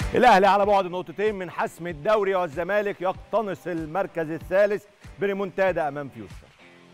الاهلي على بعد نقطتين من حسم الدوري والزمالك يقتنص المركز الثالث بريمونتادا امام فيوتشر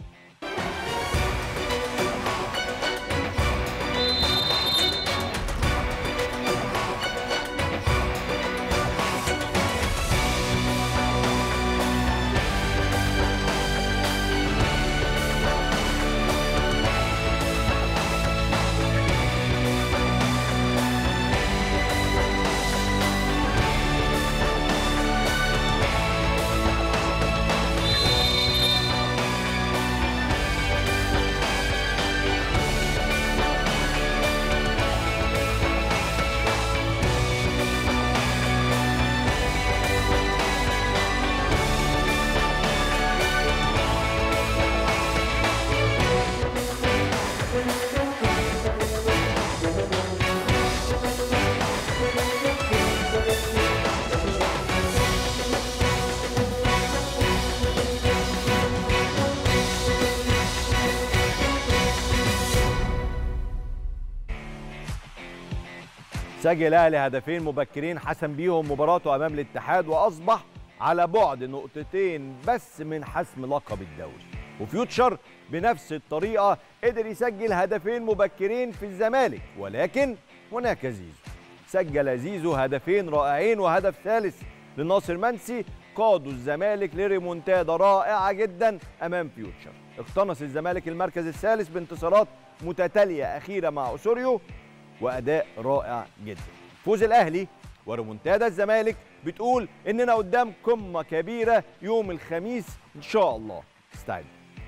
سجل الاهلي هدفين مبكرين حسم بيهم مباراته امام الاتحاد واصبح على بعد نقطتين بس من حسم لقب الدوري وفيوتشر بنفس الطريقه قدر يسجل هدفين مبكرين في الزمالك ولكن هناك زيزو سجل زيزو هدفين رائعين وهدف ثالث لناصر منسي قادوا الزمالك لريمونتادا رائعه جدا امام فيوتشر اقتنص الزمالك المركز الثالث بانتصارات متتاليه اخيره مع اسوريو واداء رائع جدا فوز الاهلي وريمونتادا الزمالك بتقول اننا قدام قمه كبيره يوم الخميس ان شاء الله استعد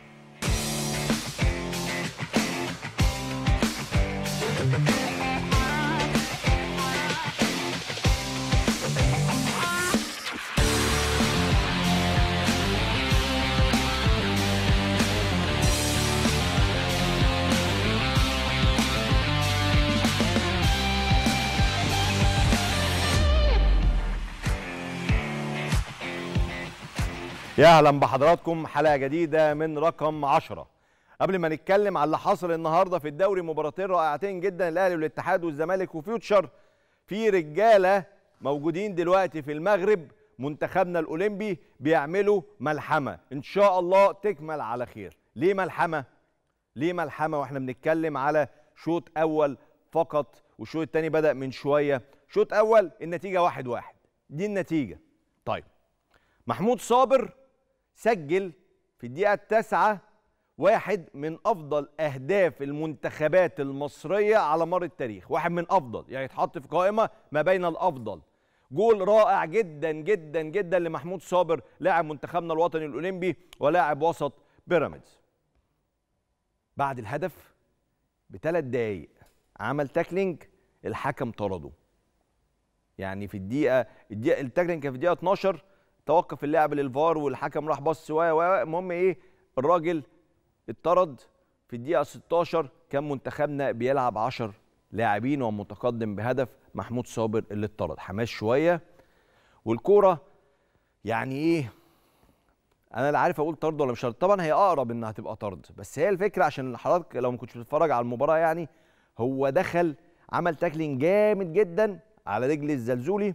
يا اهلا بحضراتكم حلقه جديده من رقم 10 قبل ما نتكلم على اللي حصل النهارده في الدوري مباراتين رائعتين جدا الاهلي والاتحاد والزمالك وفيوتشر في رجاله موجودين دلوقتي في المغرب منتخبنا الاولمبي بيعملوا ملحمه ان شاء الله تكمل على خير ليه ملحمه ليه ملحمه واحنا بنتكلم على شوط اول فقط والشوط الثاني بدا من شويه شوط اول النتيجه واحد واحد دي النتيجه طيب محمود صابر سجل في الدقيقة التاسعة واحد من أفضل أهداف المنتخبات المصرية على مر التاريخ واحد من أفضل يعني يتحط في قائمة ما بين الأفضل جول رائع جدا جدا جدا لمحمود صابر لاعب منتخبنا الوطني الأولمبي ولاعب وسط بيراميدز بعد الهدف بثلاث دقايق عمل تاكلينج الحكم طرده يعني في الدقيقة الدقيقة التاكلينج كان في الدقيقة 12 توقف اللعب للفار والحكم راح بص و المهم ايه الراجل اتطرد في الدقيقه 16 كان منتخبنا بيلعب 10 لاعبين ومتقدم بهدف محمود صابر اللي اتطرد حماس شويه والكوره يعني ايه انا لا عارف اقول طرد ولا مش طرد طبعا هي اقرب انها تبقى طرد بس هي الفكره عشان حضرتك لو ما كنتش بتتفرج على المباراه يعني هو دخل عمل تاكلينج جامد جدا على رجل الزلزولي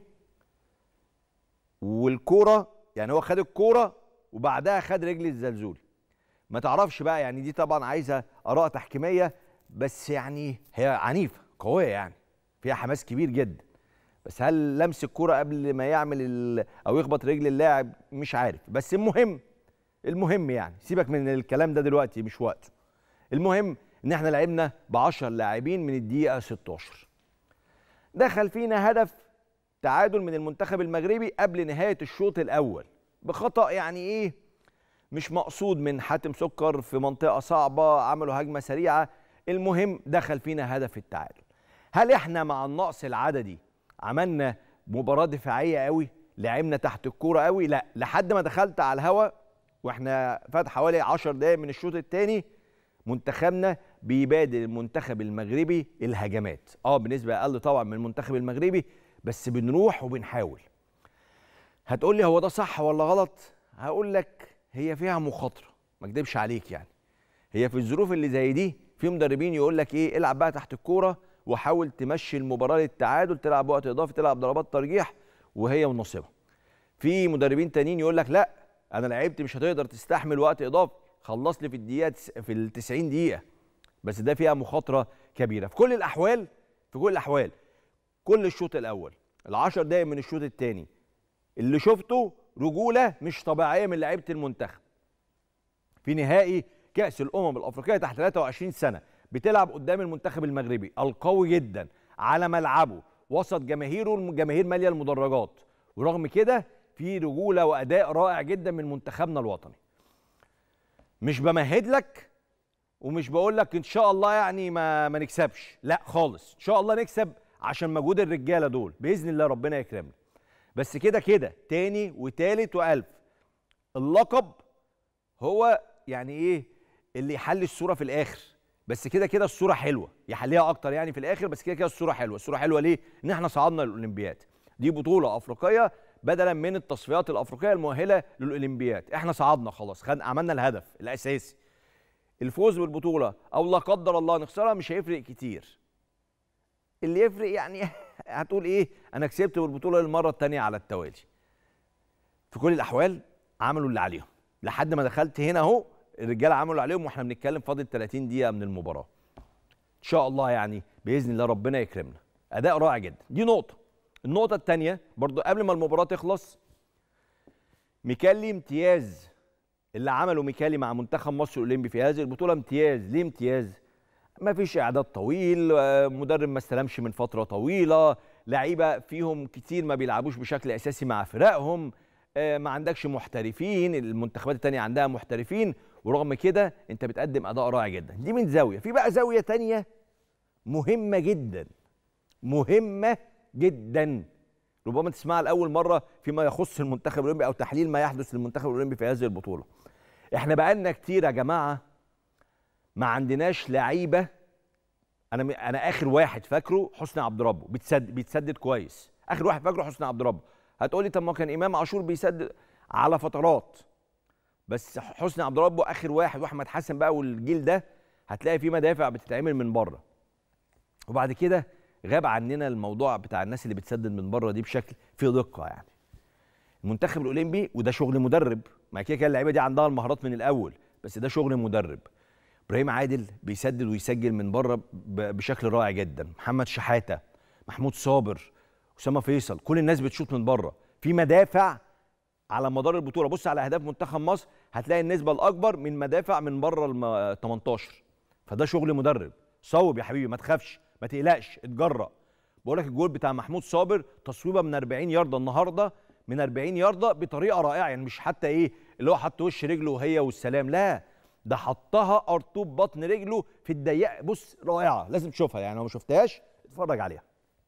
والكوره يعني هو خد الكوره وبعدها خد رجل الزلزولي ما تعرفش بقى يعني دي طبعا عايزه اراء تحكيميه بس يعني هي عنيفه قويه يعني فيها حماس كبير جدا بس هل لمس الكوره قبل ما يعمل او يخبط رجل اللاعب مش عارف بس المهم المهم يعني سيبك من الكلام ده دلوقتي مش وقته المهم ان احنا لعبنا ب 10 لاعبين من الدقيقه 16 دخل فينا هدف تعادل من المنتخب المغربي قبل نهايه الشوط الاول بخطا يعني ايه مش مقصود من حاتم سكر في منطقه صعبه عملوا هجمه سريعه المهم دخل فينا هدف التعادل هل احنا مع النقص العددي عملنا مباراه دفاعيه قوي لعبنا تحت الكوره قوي لا لحد ما دخلت على الهوا واحنا فات حوالي 10 دقايق من الشوط الثاني منتخبنا بيبادل المنتخب المغربي الهجمات اه بنسبه اقل طبعا من المنتخب المغربي بس بنروح وبنحاول هتقول لي هو ده صح ولا غلط هقول لك هي فيها مخاطره ما اكدبش عليك يعني هي في الظروف اللي زي دي في مدربين يقول لك ايه العب بقى تحت الكوره وحاول تمشي المباراه للتعادل تلعب وقت اضافي تلعب ضربات ترجيح وهي ونصيبها في مدربين تانيين يقول لك لا انا لعبت مش هتقدر تستحمل وقت اضافي خلص لي في الدقيقه في ال 90 دقيقه بس ده فيها مخاطره كبيره في كل الاحوال في كل الاحوال كل الشوط الاول العشر دقايق من الشوط الثاني اللي شفته رجوله مش طبيعيه من لعيبه المنتخب في نهائي كاس الامم الافريقيه تحت 23 سنه بتلعب قدام المنتخب المغربي القوي جدا على ملعبه وسط جماهيره الجماهير ماليه المدرجات ورغم كده في رجوله واداء رائع جدا من منتخبنا الوطني مش بمهد لك ومش بقول لك ان شاء الله يعني ما ما نكسبش لا خالص ان شاء الله نكسب عشان مجهود الرجاله دول باذن الله ربنا يكرمنا بس كده كده تاني وتالت والف اللقب هو يعني ايه اللي يحل الصوره في الاخر بس كده كده الصوره حلوه يحليها اكتر يعني في الاخر بس كده كده الصوره حلوه الصوره حلوه ليه ان احنا صعدنا للاولمبياد دي بطوله افريقيه بدلا من التصفيات الافريقيه المؤهله للاولمبياد احنا صعدنا خلاص خد عملنا الهدف الاساسي الفوز بالبطوله او لا قدر الله نخسرها مش هيفرق كتير اللي يفرق يعني هتقول ايه انا كسبت بالبطوله للمره الثانيه على التوالي في كل الاحوال عملوا اللي عليهم لحد ما دخلت هنا اهو الرجاله عملوا اللي عليهم واحنا بنتكلم فاضل 30 دقيقه من المباراه ان شاء الله يعني باذن الله ربنا يكرمنا اداء رائع جدا دي نقطه النقطه الثانيه برضو قبل ما المباراه تخلص ميكالي امتياز اللي عمله ميكالي مع منتخب مصر الاولمبي في هذه البطوله امتياز ليه امتياز ما فيش اعداد طويل مدرب ما استلمش من فتره طويله لعيبه فيهم كتير ما بيلعبوش بشكل اساسي مع فرقهم ما عندكش محترفين المنتخبات التانية عندها محترفين ورغم كده انت بتقدم اداء رائع جدا دي من زاويه في بقى زاويه تانية مهمه جدا مهمه جدا ربما تسمعها لاول مره فيما يخص المنتخب الاولمبي او تحليل ما يحدث للمنتخب الاولمبي في هذه البطوله احنا بقالنا كتير يا جماعه ما عندناش لعيبه انا انا اخر واحد فاكره حسني عبد ربه بيتسدد بيتسدد كويس اخر واحد فاكره حسني عبد ربه هتقولي طب ما كان امام عاشور بيسدد على فترات بس حسني عبد ربه اخر واحد واحمد حسن بقى والجيل ده هتلاقي في مدافع بتتعمل من بره وبعد كده غاب عننا الموضوع بتاع الناس اللي بتسدد من بره دي بشكل فيه دقه يعني المنتخب الاولمبي وده شغل مدرب ما كده كده اللعيبه دي عندها المهارات من الاول بس ده شغل مدرب ابراهيم عادل بيسدد ويسجل من بره بشكل رائع جدا محمد شحاته محمود صابر اسامه فيصل كل الناس بتشوط من بره في مدافع على مدار البطوله بص على اهداف منتخب مصر هتلاقي النسبه الاكبر من مدافع من بره ال 18 فده شغل مدرب صوب يا حبيبي ما تخافش ما تقلقش اتجرأ بقول لك الجول بتاع محمود صابر تصويبه من 40 يارده النهارده من 40 يارده بطريقه رائعه يعني مش حتى ايه اللي هو حط وش رجله وهي والسلام لا ده حطها ارطوب بطن رجله في الضيق بص رائعه لازم تشوفها يعني لو ما شفتهاش اتفرج عليها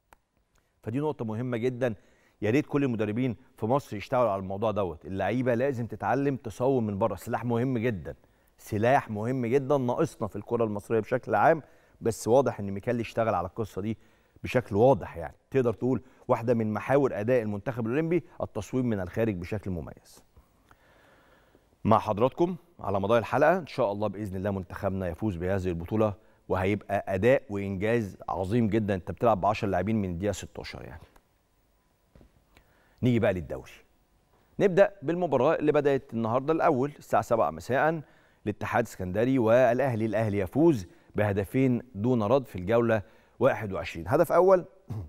فدي نقطه مهمه جدا يا ريت كل المدربين في مصر يشتغلوا على الموضوع دوت اللعيبه لازم تتعلم تصوم من بره سلاح مهم جدا سلاح مهم جدا ناقصنا في الكره المصريه بشكل عام بس واضح ان ميكالي اشتغل على القصه دي بشكل واضح يعني تقدر تقول واحده من محاور اداء المنتخب الاولمبي التصويب من الخارج بشكل مميز مع حضراتكم على مدار الحلقه ان شاء الله باذن الله منتخبنا يفوز بهذه البطوله وهيبقى اداء وانجاز عظيم جدا انت بتلعب ب 10 لاعبين من الدقيقه 16 يعني نيجي بقى للدوري نبدا بالمباراه اللي بدات النهارده الاول الساعه 7 مساء الاتحاد السكندري والاهلي الاهلي يفوز بهدفين دون رد في الجوله 21 هدف اول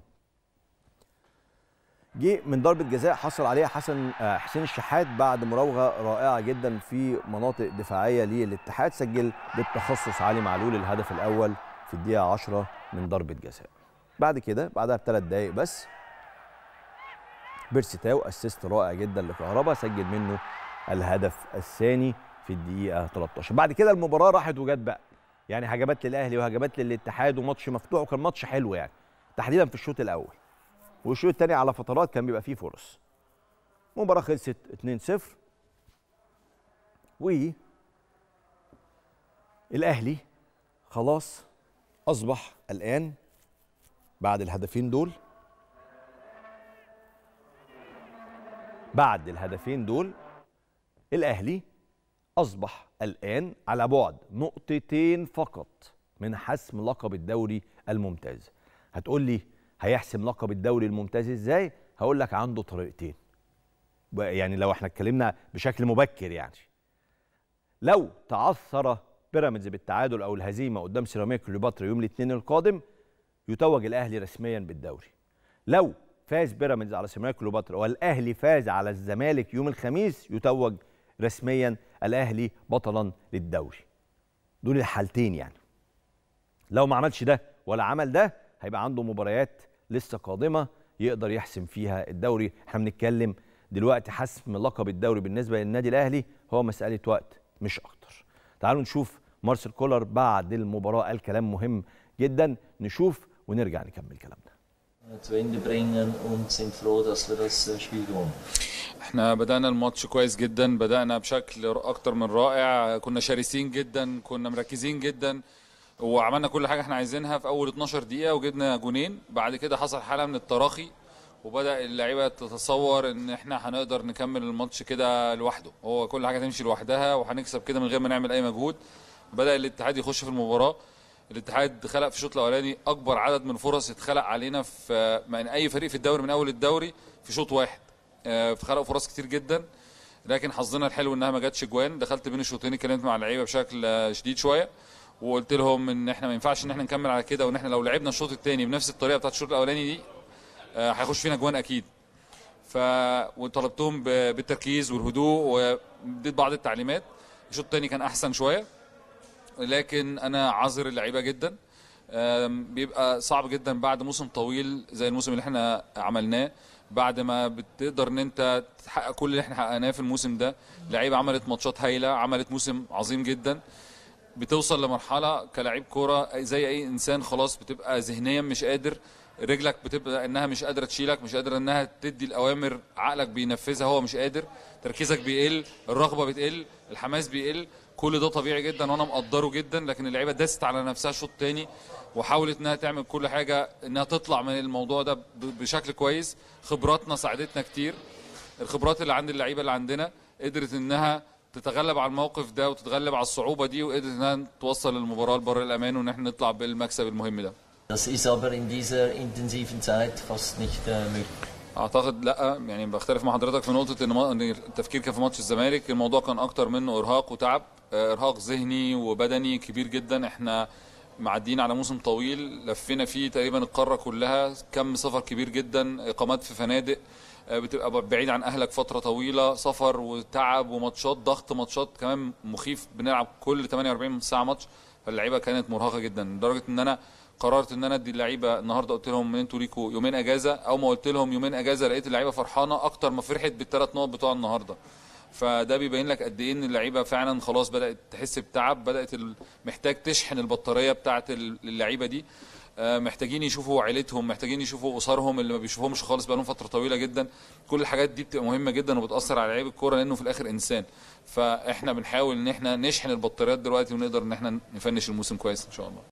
جه من ضربه جزاء حصل عليها حسن حسين الشحات بعد مراوغه رائعه جدا في مناطق دفاعيه للاتحاد سجل بالتخصص علي معلول الهدف الاول في الدقيقه 10 من ضربه جزاء بعد كده بعدها بثلاث دقائق بس بيرسيتاو اسيست رائع جدا لكهربا سجل منه الهدف الثاني في الدقيقه 13 بعد كده المباراه راحت وجت بقى يعني هجمات للاهلي وهجمات للاتحاد وماتش مفتوح وكان ماتش حلو يعني تحديدا في الشوط الاول والشوط الثاني على فترات كان بيبقى فيه فرص مباراه خلصت 2-0 و الاهلي خلاص اصبح الان بعد الهدفين دول بعد الهدفين دول الاهلي اصبح الان على بعد نقطتين فقط من حسم لقب الدوري الممتاز هتقول لي هيحسم لقب الدوري الممتاز ازاي هقول لك عنده طريقتين يعني لو احنا اتكلمنا بشكل مبكر يعني لو تعثر بيراميدز بالتعادل او الهزيمه قدام سيراميكا كليوباترا يوم الاثنين القادم يتوج الاهلي رسميا بالدوري لو فاز بيراميدز على سيراميكا كليوباترا والاهلي فاز على الزمالك يوم الخميس يتوج رسميا الاهلي بطلا للدوري دول الحالتين يعني لو ما عملش ده ولا عمل ده هيبقى عنده مباريات لسه قادمه يقدر يحسم فيها الدوري احنا بنتكلم دلوقتي حسم لقب الدوري بالنسبه للنادي الاهلي هو مساله وقت مش اكتر تعالوا نشوف مارسيل كولر بعد المباراه قال كلام مهم جدا نشوف ونرجع نكمل كلامنا zu Ende bringen und sind froh, dass wir das Spiel gewonnen احنا بدأنا الماتش كويس جدا بدأنا بشكل أكتر من رائع كنا شرسين جدا كنا مركزين جدا وعملنا كل حاجة احنا عايزينها في أول 12 دقيقة وجبنا جونين بعد كده حصل حالة من التراخي وبدأ اللعيبة تتصور إن احنا هنقدر نكمل الماتش كده لوحده هو كل حاجة تمشي لوحدها وهنكسب كده من غير ما نعمل أي مجهود بدأ الاتحاد يخش في المباراة الاتحاد خلق في الشوط الاولاني اكبر عدد من فرص اتخلق علينا في من اي فريق في الدوري من اول الدوري في شوط واحد خلقوا فرص كتير جدا لكن حظنا الحلو انها ما جاتش جوان دخلت بين الشوطين اتكلمت مع اللعيبه بشكل شديد شويه وقلت لهم ان احنا ما ينفعش ان احنا نكمل على كده وان احنا لو لعبنا الشوط الثاني بنفس الطريقه بتاعت الشوط الاولاني دي هيخش فينا جوان اكيد ف وطلبتهم بالتركيز والهدوء واديت بعض التعليمات الشوط الثاني كان احسن شويه لكن انا عذر اللعيبه جدا بيبقى صعب جدا بعد موسم طويل زي الموسم اللي احنا عملناه بعد ما بتقدر ان انت تحقق كل اللي احنا حققناه في الموسم ده لعيبه عملت ماتشات هايله عملت موسم عظيم جدا بتوصل لمرحله كلاعب كوره زي اي انسان خلاص بتبقى ذهنيا مش قادر رجلك بتبقى انها مش قادره تشيلك مش قادره انها تدي الاوامر عقلك بينفذها هو مش قادر تركيزك بيقل الرغبه بتقل الحماس بيقل كل ده طبيعي جدا وانا مقدره جدا لكن اللعيبه داست على نفسها شوط تاني وحاولت انها تعمل كل حاجه انها تطلع من الموضوع ده بشكل كويس خبراتنا ساعدتنا كتير الخبرات اللي عند اللعيبه اللي عندنا قدرت انها تتغلب على الموقف ده وتتغلب على الصعوبه دي وقدرت انها توصل المباراه لبر الامان وان احنا نطلع بالمكسب المهم ده Das ist aber in dieser intensiven Zeit fast nicht möglich. اعتقد لا يعني بختلف مع حضرتك في نقطه ان التفكير كان في ماتش الزمالك الموضوع كان اكتر منه ارهاق وتعب ارهاق ذهني وبدني كبير جدا احنا معديين على موسم طويل لفينا فيه تقريبا القاره كلها كم سفر كبير جدا اقامات في فنادق بتبقى بعيد عن اهلك فتره طويله سفر وتعب وماتشات ضغط ماتشات كمان مخيف بنلعب كل 48 ساعه ماتش فاللعيبه كانت مرهقه جدا لدرجه ان انا قررت ان انا ادي اللعيبه النهارده قلت لهم ان انتوا ليكوا يومين اجازه او ما قلت لهم يومين اجازه لقيت اللعيبه فرحانه اكتر ما فرحت بالثلاث نقط بتوع النهارده فده بيبين لك قد ايه ان اللعيبه فعلا خلاص بدات تحس بتعب بدات محتاج تشحن البطاريه بتاعه اللعيبه دي محتاجين يشوفوا عيلتهم محتاجين يشوفوا اسرهم اللي ما بيشوفهمش خالص بقالهم فتره طويله جدا كل الحاجات دي بتبقى مهمه جدا وبتاثر على لعيب الكوره لانه في الاخر انسان فاحنا بنحاول ان احنا نشحن البطاريات دلوقتي ونقدر ان احنا نفنش الموسم كويس ان شاء الله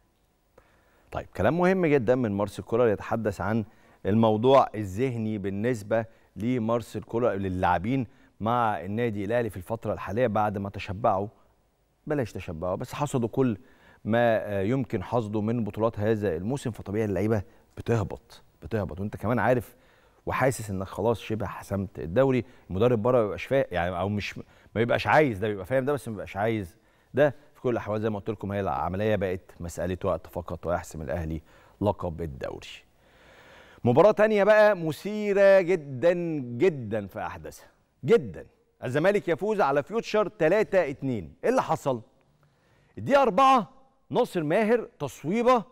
طيب كلام مهم جدا من مارسيل كولر يتحدث عن الموضوع الذهني بالنسبه لمارسيل كولر للاعبين مع النادي الاهلي في الفتره الحاليه بعد ما تشبعوا بلاش تشبعوا بس حصدوا كل ما يمكن حصده من بطولات هذا الموسم فطبيعي اللعيبه بتهبط بتهبط وانت كمان عارف وحاسس انك خلاص شبه حسمت الدوري المدرب بره ما بيبقاش فاهم يعني او مش ما بيبقاش عايز ده بيبقى فاهم ده بس ما بيبقاش عايز ده في كل الاحوال زي ما قلت لكم هي العمليه بقت مساله وقت فقط ويحسم الاهلي لقب الدوري مباراه تانية بقى مثيره جدا جدا في احداثها جدا الزمالك يفوز على فيوتشر 3 2 ايه اللي حصل الدقيقه 4 ناصر ماهر تصويبه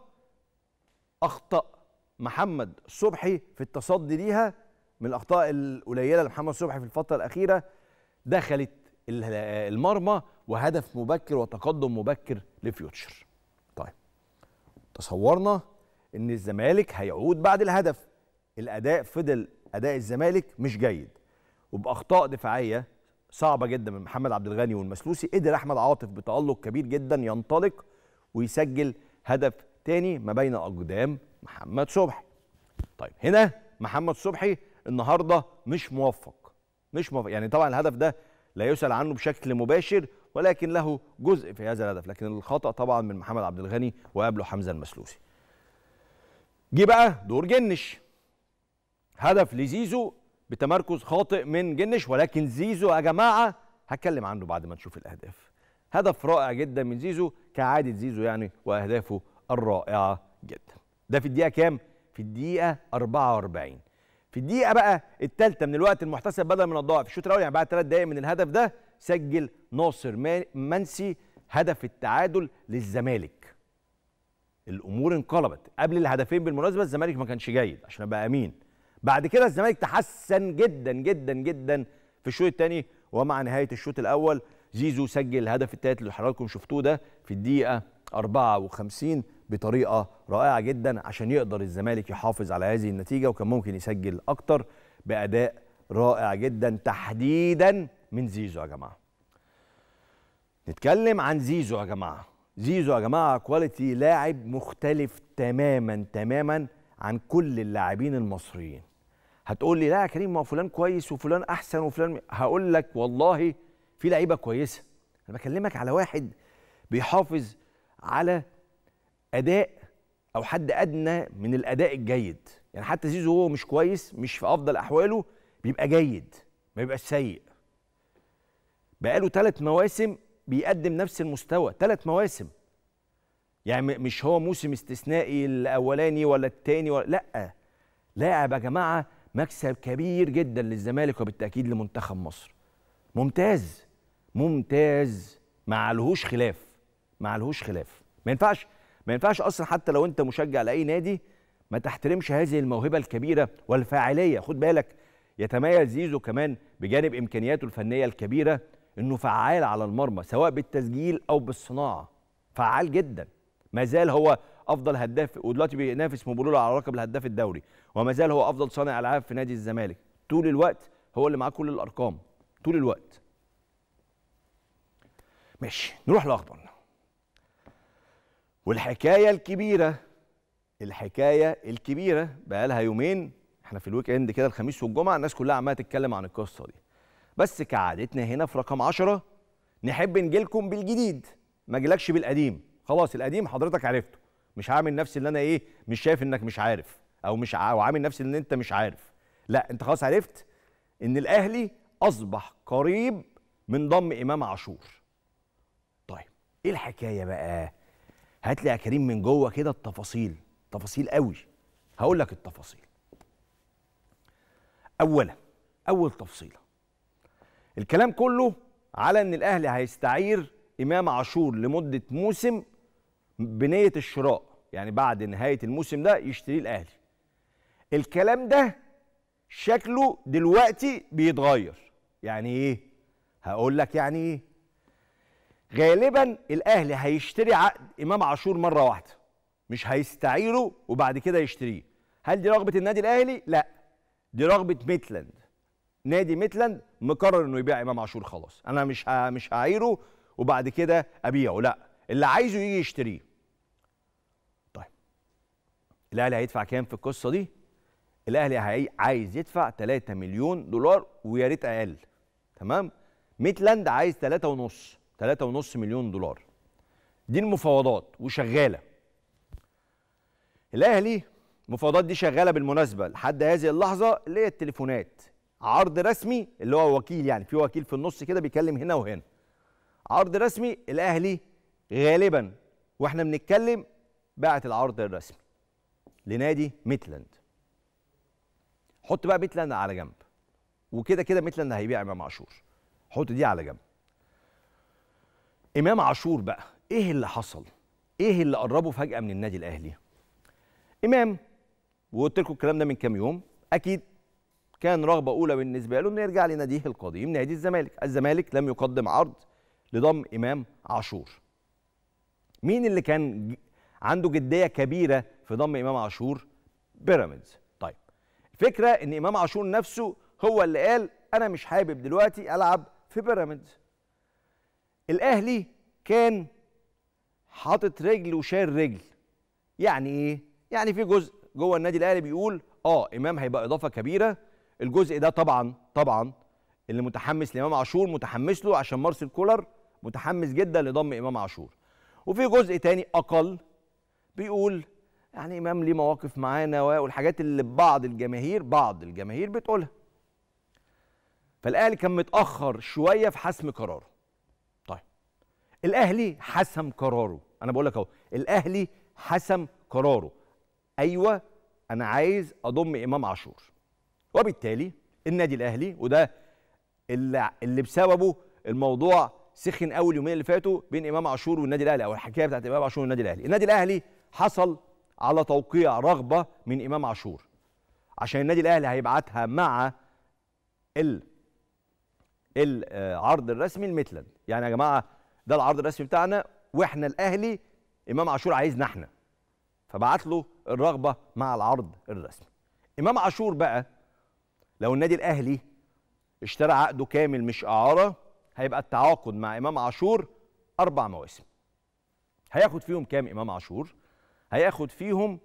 اخطا محمد صبحي في التصدي ليها من الاخطاء القليله لمحمد صبحي في الفتره الاخيره دخلت المرمى وهدف مبكر وتقدم مبكر لفيوتشر طيب تصورنا ان الزمالك هيعود بعد الهدف الاداء فضل اداء الزمالك مش جيد وباخطاء دفاعيه صعبه جدا من محمد عبد الغني والمسلوسي قدر احمد عاطف بتالق كبير جدا ينطلق ويسجل هدف تاني ما بين اقدام محمد صبحي طيب هنا محمد صبحي النهارده مش موفق مش موفق يعني طبعا الهدف ده لا يسأل عنه بشكل مباشر ولكن له جزء في هذا الهدف لكن الخطأ طبعا من محمد عبد الغني وقبله حمزة المسلوسي جه بقى دور جنش هدف لزيزو بتمركز خاطئ من جنش ولكن زيزو يا جماعه هتكلم عنه بعد ما نشوف الاهداف هدف رائع جدا من زيزو كعاده زيزو يعني واهدافه الرائعه جدا ده في الدقيقه كام في الدقيقه 44 في الدقيقه بقى الثالثه من الوقت المحتسب بدل من الضائع في الشوط الاول يعني بعد ثلاث دقائق من الهدف ده سجل ناصر ما- منسي هدف التعادل للزمالك الامور انقلبت قبل الهدفين بالمناسبه الزمالك ما كانش جيد عشان ابقى امين بعد كده الزمالك تحسن جدا جدا جدا في الشوط الثاني ومع نهايه الشوط الاول زيزو سجل الهدف الثالث اللي حضراتكم شفتوه ده في الدقيقه 54 بطريقه رائعه جدا عشان يقدر الزمالك يحافظ على هذه النتيجه وكان ممكن يسجل اكتر باداء رائع جدا تحديدا من زيزو يا جماعه نتكلم عن زيزو يا جماعه زيزو يا جماعه كواليتي لاعب مختلف تماما تماما عن كل اللاعبين المصريين هتقول لي لا يا كريم ما هو فلان كويس وفلان احسن وفلان م- هقول لك والله في لعيبه كويسه انا بكلمك على واحد بيحافظ على اداء او حد ادنى من الاداء الجيد يعني حتى زيزو هو مش كويس مش في افضل احواله بيبقى جيد ما بيبقاش سيء بقاله ثلاث مواسم بيقدم نفس المستوى ثلاث مواسم يعني م- مش هو موسم استثنائي الاولاني ولا الثاني ولا لا لاعب يا جماعه مكسب كبير جدا للزمالك وبالتاكيد لمنتخب مصر ممتاز ممتاز ما عليهوش خلاف ما عليهوش خلاف ما ينفعش ما ينفعش اصلا حتى لو انت مشجع لاي نادي ما تحترمش هذه الموهبه الكبيره والفاعليه خد بالك يتميز زيزو كمان بجانب امكانياته الفنيه الكبيره انه فعال على المرمى سواء بالتسجيل او بالصناعه فعال جدا ما زال هو افضل هداف ودلوقتي بينافس مبولولا على لقب الهداف الدوري وما زال هو افضل صانع العاب في نادي الزمالك طول الوقت هو اللي معاه كل الارقام طول الوقت ماشي نروح لاخبارنا والحكايه الكبيره الحكايه الكبيره بقى لها يومين احنا في الويك اند كده الخميس والجمعه الناس كلها عماله تتكلم عن القصه دي بس كعادتنا هنا في رقم 10 نحب نجيلكم بالجديد ما اجيلكش بالقديم خلاص القديم حضرتك عرفته مش هعمل نفسي اللي انا ايه مش شايف انك مش عارف او مش ع... او عامل نفسي ان انت مش عارف لا انت خلاص عرفت ان الاهلي اصبح قريب من ضم امام عاشور طيب ايه الحكايه بقى هات لي يا كريم من جوه كده التفاصيل تفاصيل قوي هقول لك التفاصيل اولا اول تفصيله الكلام كله على ان الاهلي هيستعير امام عاشور لمده موسم بنيه الشراء يعني بعد نهايه الموسم ده يشتريه الاهلي الكلام ده شكله دلوقتي بيتغير يعني ايه هقول لك يعني ايه غالبا الاهلي هيشتري عقد امام عاشور مره واحده مش هيستعيره وبعد كده يشتريه هل دي رغبه النادي الاهلي لا دي رغبه ميتلاند نادي ميتلاند مقرر انه يبيع امام عاشور خلاص انا مش ه... مش هعيره وبعد كده ابيعه لا اللي عايزه يجي يشتريه طيب الاهلي هيدفع كام في القصه دي الاهلي هي... عايز يدفع 3 مليون دولار ويا ريت اقل تمام ميتلاند عايز 3 ونص 3 ونص مليون دولار دي المفاوضات وشغاله الاهلي المفاوضات دي شغاله بالمناسبه لحد هذه اللحظه اللي هي التليفونات عرض رسمي اللي هو وكيل يعني في وكيل في النص كده بيكلم هنا وهنا عرض رسمي الاهلي غالبا واحنا بنتكلم باعت العرض الرسمي لنادي ميتلاند حط بقى ميتلاند على جنب وكده كده ميتلاند هيبيع امام عاشور حط دي على جنب امام عاشور بقى ايه اللي حصل ايه اللي قربه فجاه من النادي الاهلي امام وقلت لكم الكلام ده من كام يوم اكيد كان رغبه اولى بالنسبه له انه يرجع لناديه القديم نادي الزمالك الزمالك لم يقدم عرض لضم امام عاشور مين اللي كان ج- عنده جديه كبيره في ضم امام عاشور بيراميدز طيب الفكره ان امام عاشور نفسه هو اللي قال انا مش حابب دلوقتي العب في بيراميدز الاهلي كان حاطط رجل وشايل رجل يعني ايه يعني في جزء جوه النادي الاهلي بيقول اه امام هيبقى اضافه كبيره الجزء ده طبعا طبعا اللي متحمس لامام عاشور متحمس له عشان مارسيل كولر متحمس جدا لضم امام عاشور وفي جزء تاني اقل بيقول يعني امام ليه مواقف معانا و- والحاجات اللي بعض الجماهير بعض الجماهير بتقولها فالاهلي كان متاخر شويه في حسم قراره طيب الاهلي حسم قراره انا بقول لك اهو الاهلي حسم قراره ايوه انا عايز اضم امام عاشور وبالتالي النادي الاهلي وده اللي, اللي بسببه الموضوع سخن قوي اليومين اللي فاتوا بين امام عاشور والنادي الاهلي او الحكايه بتاعت امام عاشور والنادي الاهلي النادي الاهلي حصل على توقيع رغبه من امام عاشور عشان النادي الاهلي هيبعتها مع ال العرض الرسمي لميتلاند يعني يا جماعه ده العرض الرسمي بتاعنا واحنا الاهلي امام عاشور عايزنا احنا فبعت له الرغبه مع العرض الرسمي امام عاشور بقى لو النادي الاهلي اشترى عقده كامل مش اعاره هيبقى التعاقد مع امام عاشور اربع مواسم هياخد فيهم كام امام عاشور هياخد فيهم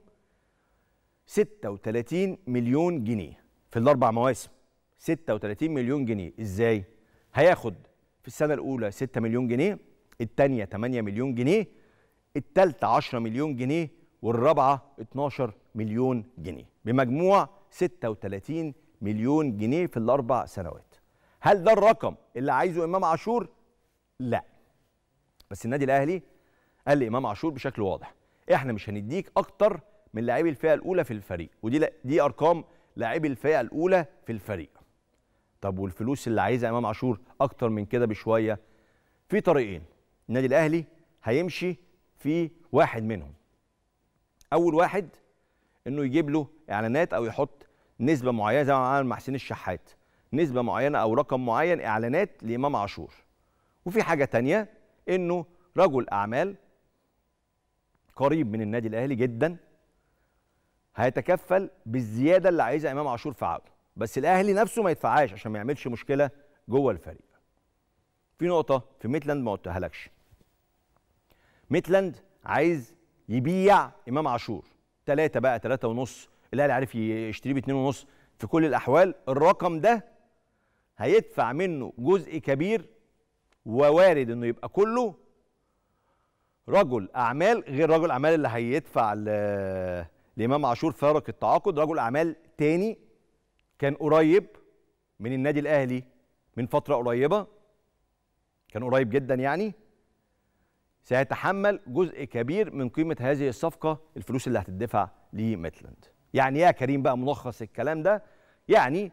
36 مليون جنيه في الاربع مواسم 36 مليون جنيه ازاي هياخد في السنه الاولى 6 مليون جنيه الثانيه 8 مليون جنيه الثالثه 10 مليون جنيه والرابعه 12 مليون جنيه بمجموع 36 مليون جنيه في الاربع سنوات هل ده الرقم اللي عايزه امام عاشور لا بس النادي الاهلي قال لامام عاشور بشكل واضح احنا مش هنديك اكتر من لاعبي الفئه الاولى في الفريق ودي لا دي ارقام لاعبي الفئه الاولى في الفريق طب والفلوس اللي عايزها امام عاشور اكتر من كده بشويه في طريقين النادي الاهلي هيمشي في واحد منهم اول واحد انه يجيب له اعلانات او يحط نسبه معينه زي ما عمل مع حسين الشحات نسبه معينه او رقم معين اعلانات لامام عاشور وفي حاجه تانية انه رجل اعمال قريب من النادي الاهلي جدا هيتكفل بالزياده اللي عايزها امام عاشور في عقده بس الاهلي نفسه ما يدفعهاش عشان ما يعملش مشكله جوه الفريق في نقطه في ميتلاند ما قلتها لكش ميتلاند عايز يبيع امام عاشور ثلاثة بقى ثلاثة ونص الاهلي عارف يشتريه باتنين ونص في كل الاحوال الرقم ده هيدفع منه جزء كبير ووارد انه يبقى كله رجل اعمال غير رجل اعمال اللي هيدفع ل- لامام عاشور فارق التعاقد رجل اعمال تاني كان قريب من النادي الاهلي من فتره قريبه كان قريب جدا يعني سيتحمل جزء كبير من قيمه هذه الصفقه الفلوس اللي هتدفع لميتلاند يعني يا كريم بقى ملخص الكلام ده يعني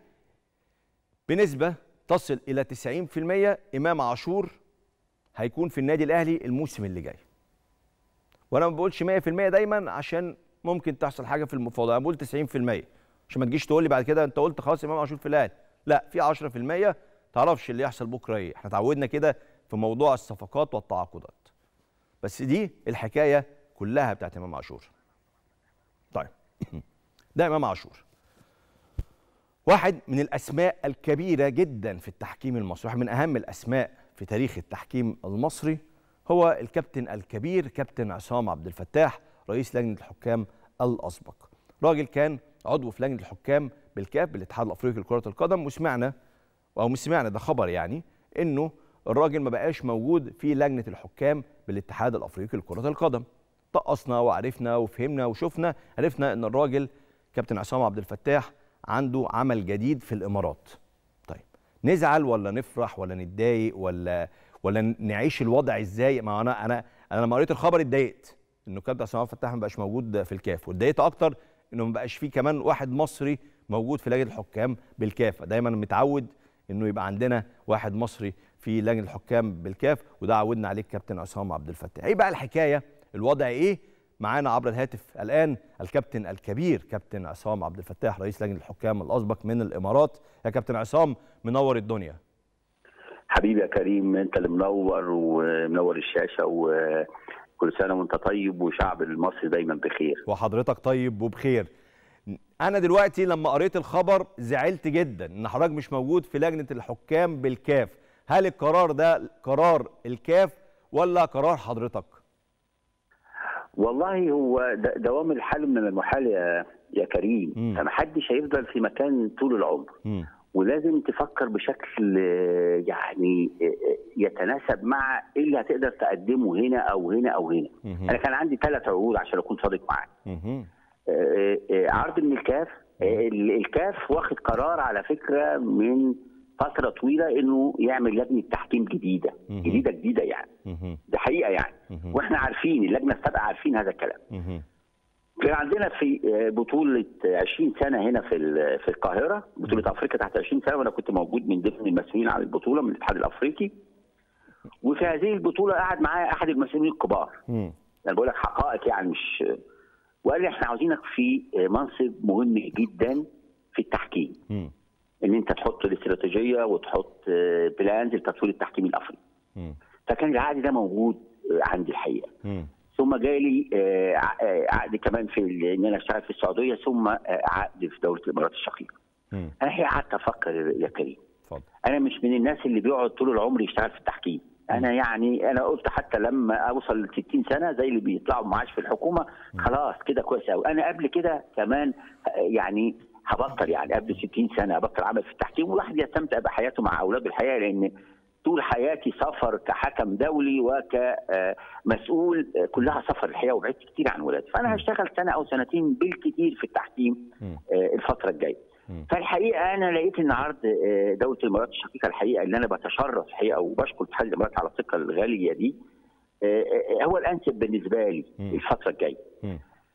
بنسبه تصل الى 90% امام عاشور هيكون في النادي الاهلي الموسم اللي جاي وانا ما بقولش 100% دايما عشان ممكن تحصل حاجه في المفاوضه انا بقول 90% عشان ما تجيش تقول لي بعد كده انت قلت خلاص امام عاشور في الاهلي لا في 10% تعرفش اللي يحصل بكره ايه احنا اتعودنا كده في موضوع الصفقات والتعاقدات بس دي الحكايه كلها بتاعت امام عاشور طيب ده امام عاشور واحد من الاسماء الكبيره جدا في التحكيم المصري واحد من اهم الاسماء في تاريخ التحكيم المصري هو الكابتن الكبير كابتن عصام عبد الفتاح رئيس لجنه الحكام الاسبق راجل كان عضو في لجنه الحكام بالكاف بالاتحاد الافريقي لكره القدم وسمعنا او مش سمعنا ده خبر يعني انه الراجل ما بقاش موجود في لجنه الحكام بالاتحاد الافريقي لكره القدم طقسنا وعرفنا وفهمنا وشفنا عرفنا ان الراجل كابتن عصام عبد الفتاح عنده عمل جديد في الامارات طيب نزعل ولا نفرح ولا نتضايق ولا ولا نعيش الوضع ازاي ما انا انا انا لما قريت الخبر اتضايقت انه كابتن عصام عبد الفتاح ما بقاش موجود في الكاف واتضايقت اكتر انه ما بقاش فيه كمان واحد مصري موجود في لجنه الحكام بالكاف دايما متعود انه يبقى عندنا واحد مصري في لجنه الحكام بالكاف وده عودنا عليه الكابتن عصام عبد الفتاح ايه بقى الحكايه الوضع ايه معانا عبر الهاتف الان الكابتن الكبير كابتن عصام عبد الفتاح رئيس لجنه الحكام الاسبق من الامارات يا كابتن عصام منور الدنيا حبيبي يا كريم انت اللي منور ومنور الشاشه وكل سنه وانت طيب وشعب المصري دايما بخير وحضرتك طيب وبخير انا دلوقتي لما قريت الخبر زعلت جدا ان حضرتك مش موجود في لجنه الحكام بالكاف هل القرار ده قرار الكاف ولا قرار حضرتك والله هو د- دوام الحال من المحال يا يا كريم مم. فمحدش هيفضل في مكان طول العمر مم. ولازم تفكر بشكل آه، يعني آه، آه، يتناسب مع ايه اللي هتقدر تقدمه هنا او هنا او هنا مهم. انا كان عندي ثلاث عروض عشان اكون صادق معاك مهم. آه، آه، عرض من الكاف آه، ال- الكاف واخد قرار على فكره من فتره طويله انه يعمل لجنه تحكيم جديده مهم. جديده جديده يعني مهم. ده حقيقه يعني مهم. واحنا عارفين اللجنه السابقه عارفين هذا الكلام مهم. كان عندنا في آه، بطوله آه، 20 سنه هنا في ال- في القاهره بطوله افريقيا تحت 20 سنه وانا كنت موجود من ضمن المسؤولين عن البطوله من الاتحاد الافريقي وفي هذه البطوله قعد معايا احد المسؤولين الكبار مم. انا بقول لك حقائق يعني مش وقال لي احنا عاوزينك في منصب مهم جدا في التحكيم مم. ان انت تحط الاستراتيجيه وتحط بلانز لتطوير التحكيم الافريقي مم. فكان العقد ده موجود عندي الحقيقه مم. ثم جالي آه، ع- آه، عقد كمان في ال- ان انا اشتغل في السعوديه ثم آه، عقد في دوله الامارات الشقيقه مم. انا الحقيقه قعدت افكر يا كريم اتفضل انا مش من الناس اللي بيقعد طول العمر يشتغل في التحكيم انا يعني انا قلت حتى لما اوصل ل 60 سنه زي اللي بيطلعوا معاش في الحكومه خلاص كده كويس قوي انا قبل كده كمان آه، يعني هبطل يعني قبل 60 سنه هبطل عمل في التحكيم والواحد يستمتع بحياته مع اولاده الحقيقه لان طول حياتي سفر كحكم دولي وكمسؤول كلها سفر الحقيقه وبعدت كتير عن ولادي فانا هشتغل سنه او سنتين بالكتير في التحكيم مم. آه، الفتره الجايه مم. فالحقيقه انا لقيت ان عرض آه، دوله الامارات الشقيقه الحقيقه اللي انا بتشرف الحقيقه وبشكر اتحاد الامارات على الثقه الغاليه دي آه، آه، هو الانسب بالنسبه لي مم. الفتره الجايه مم.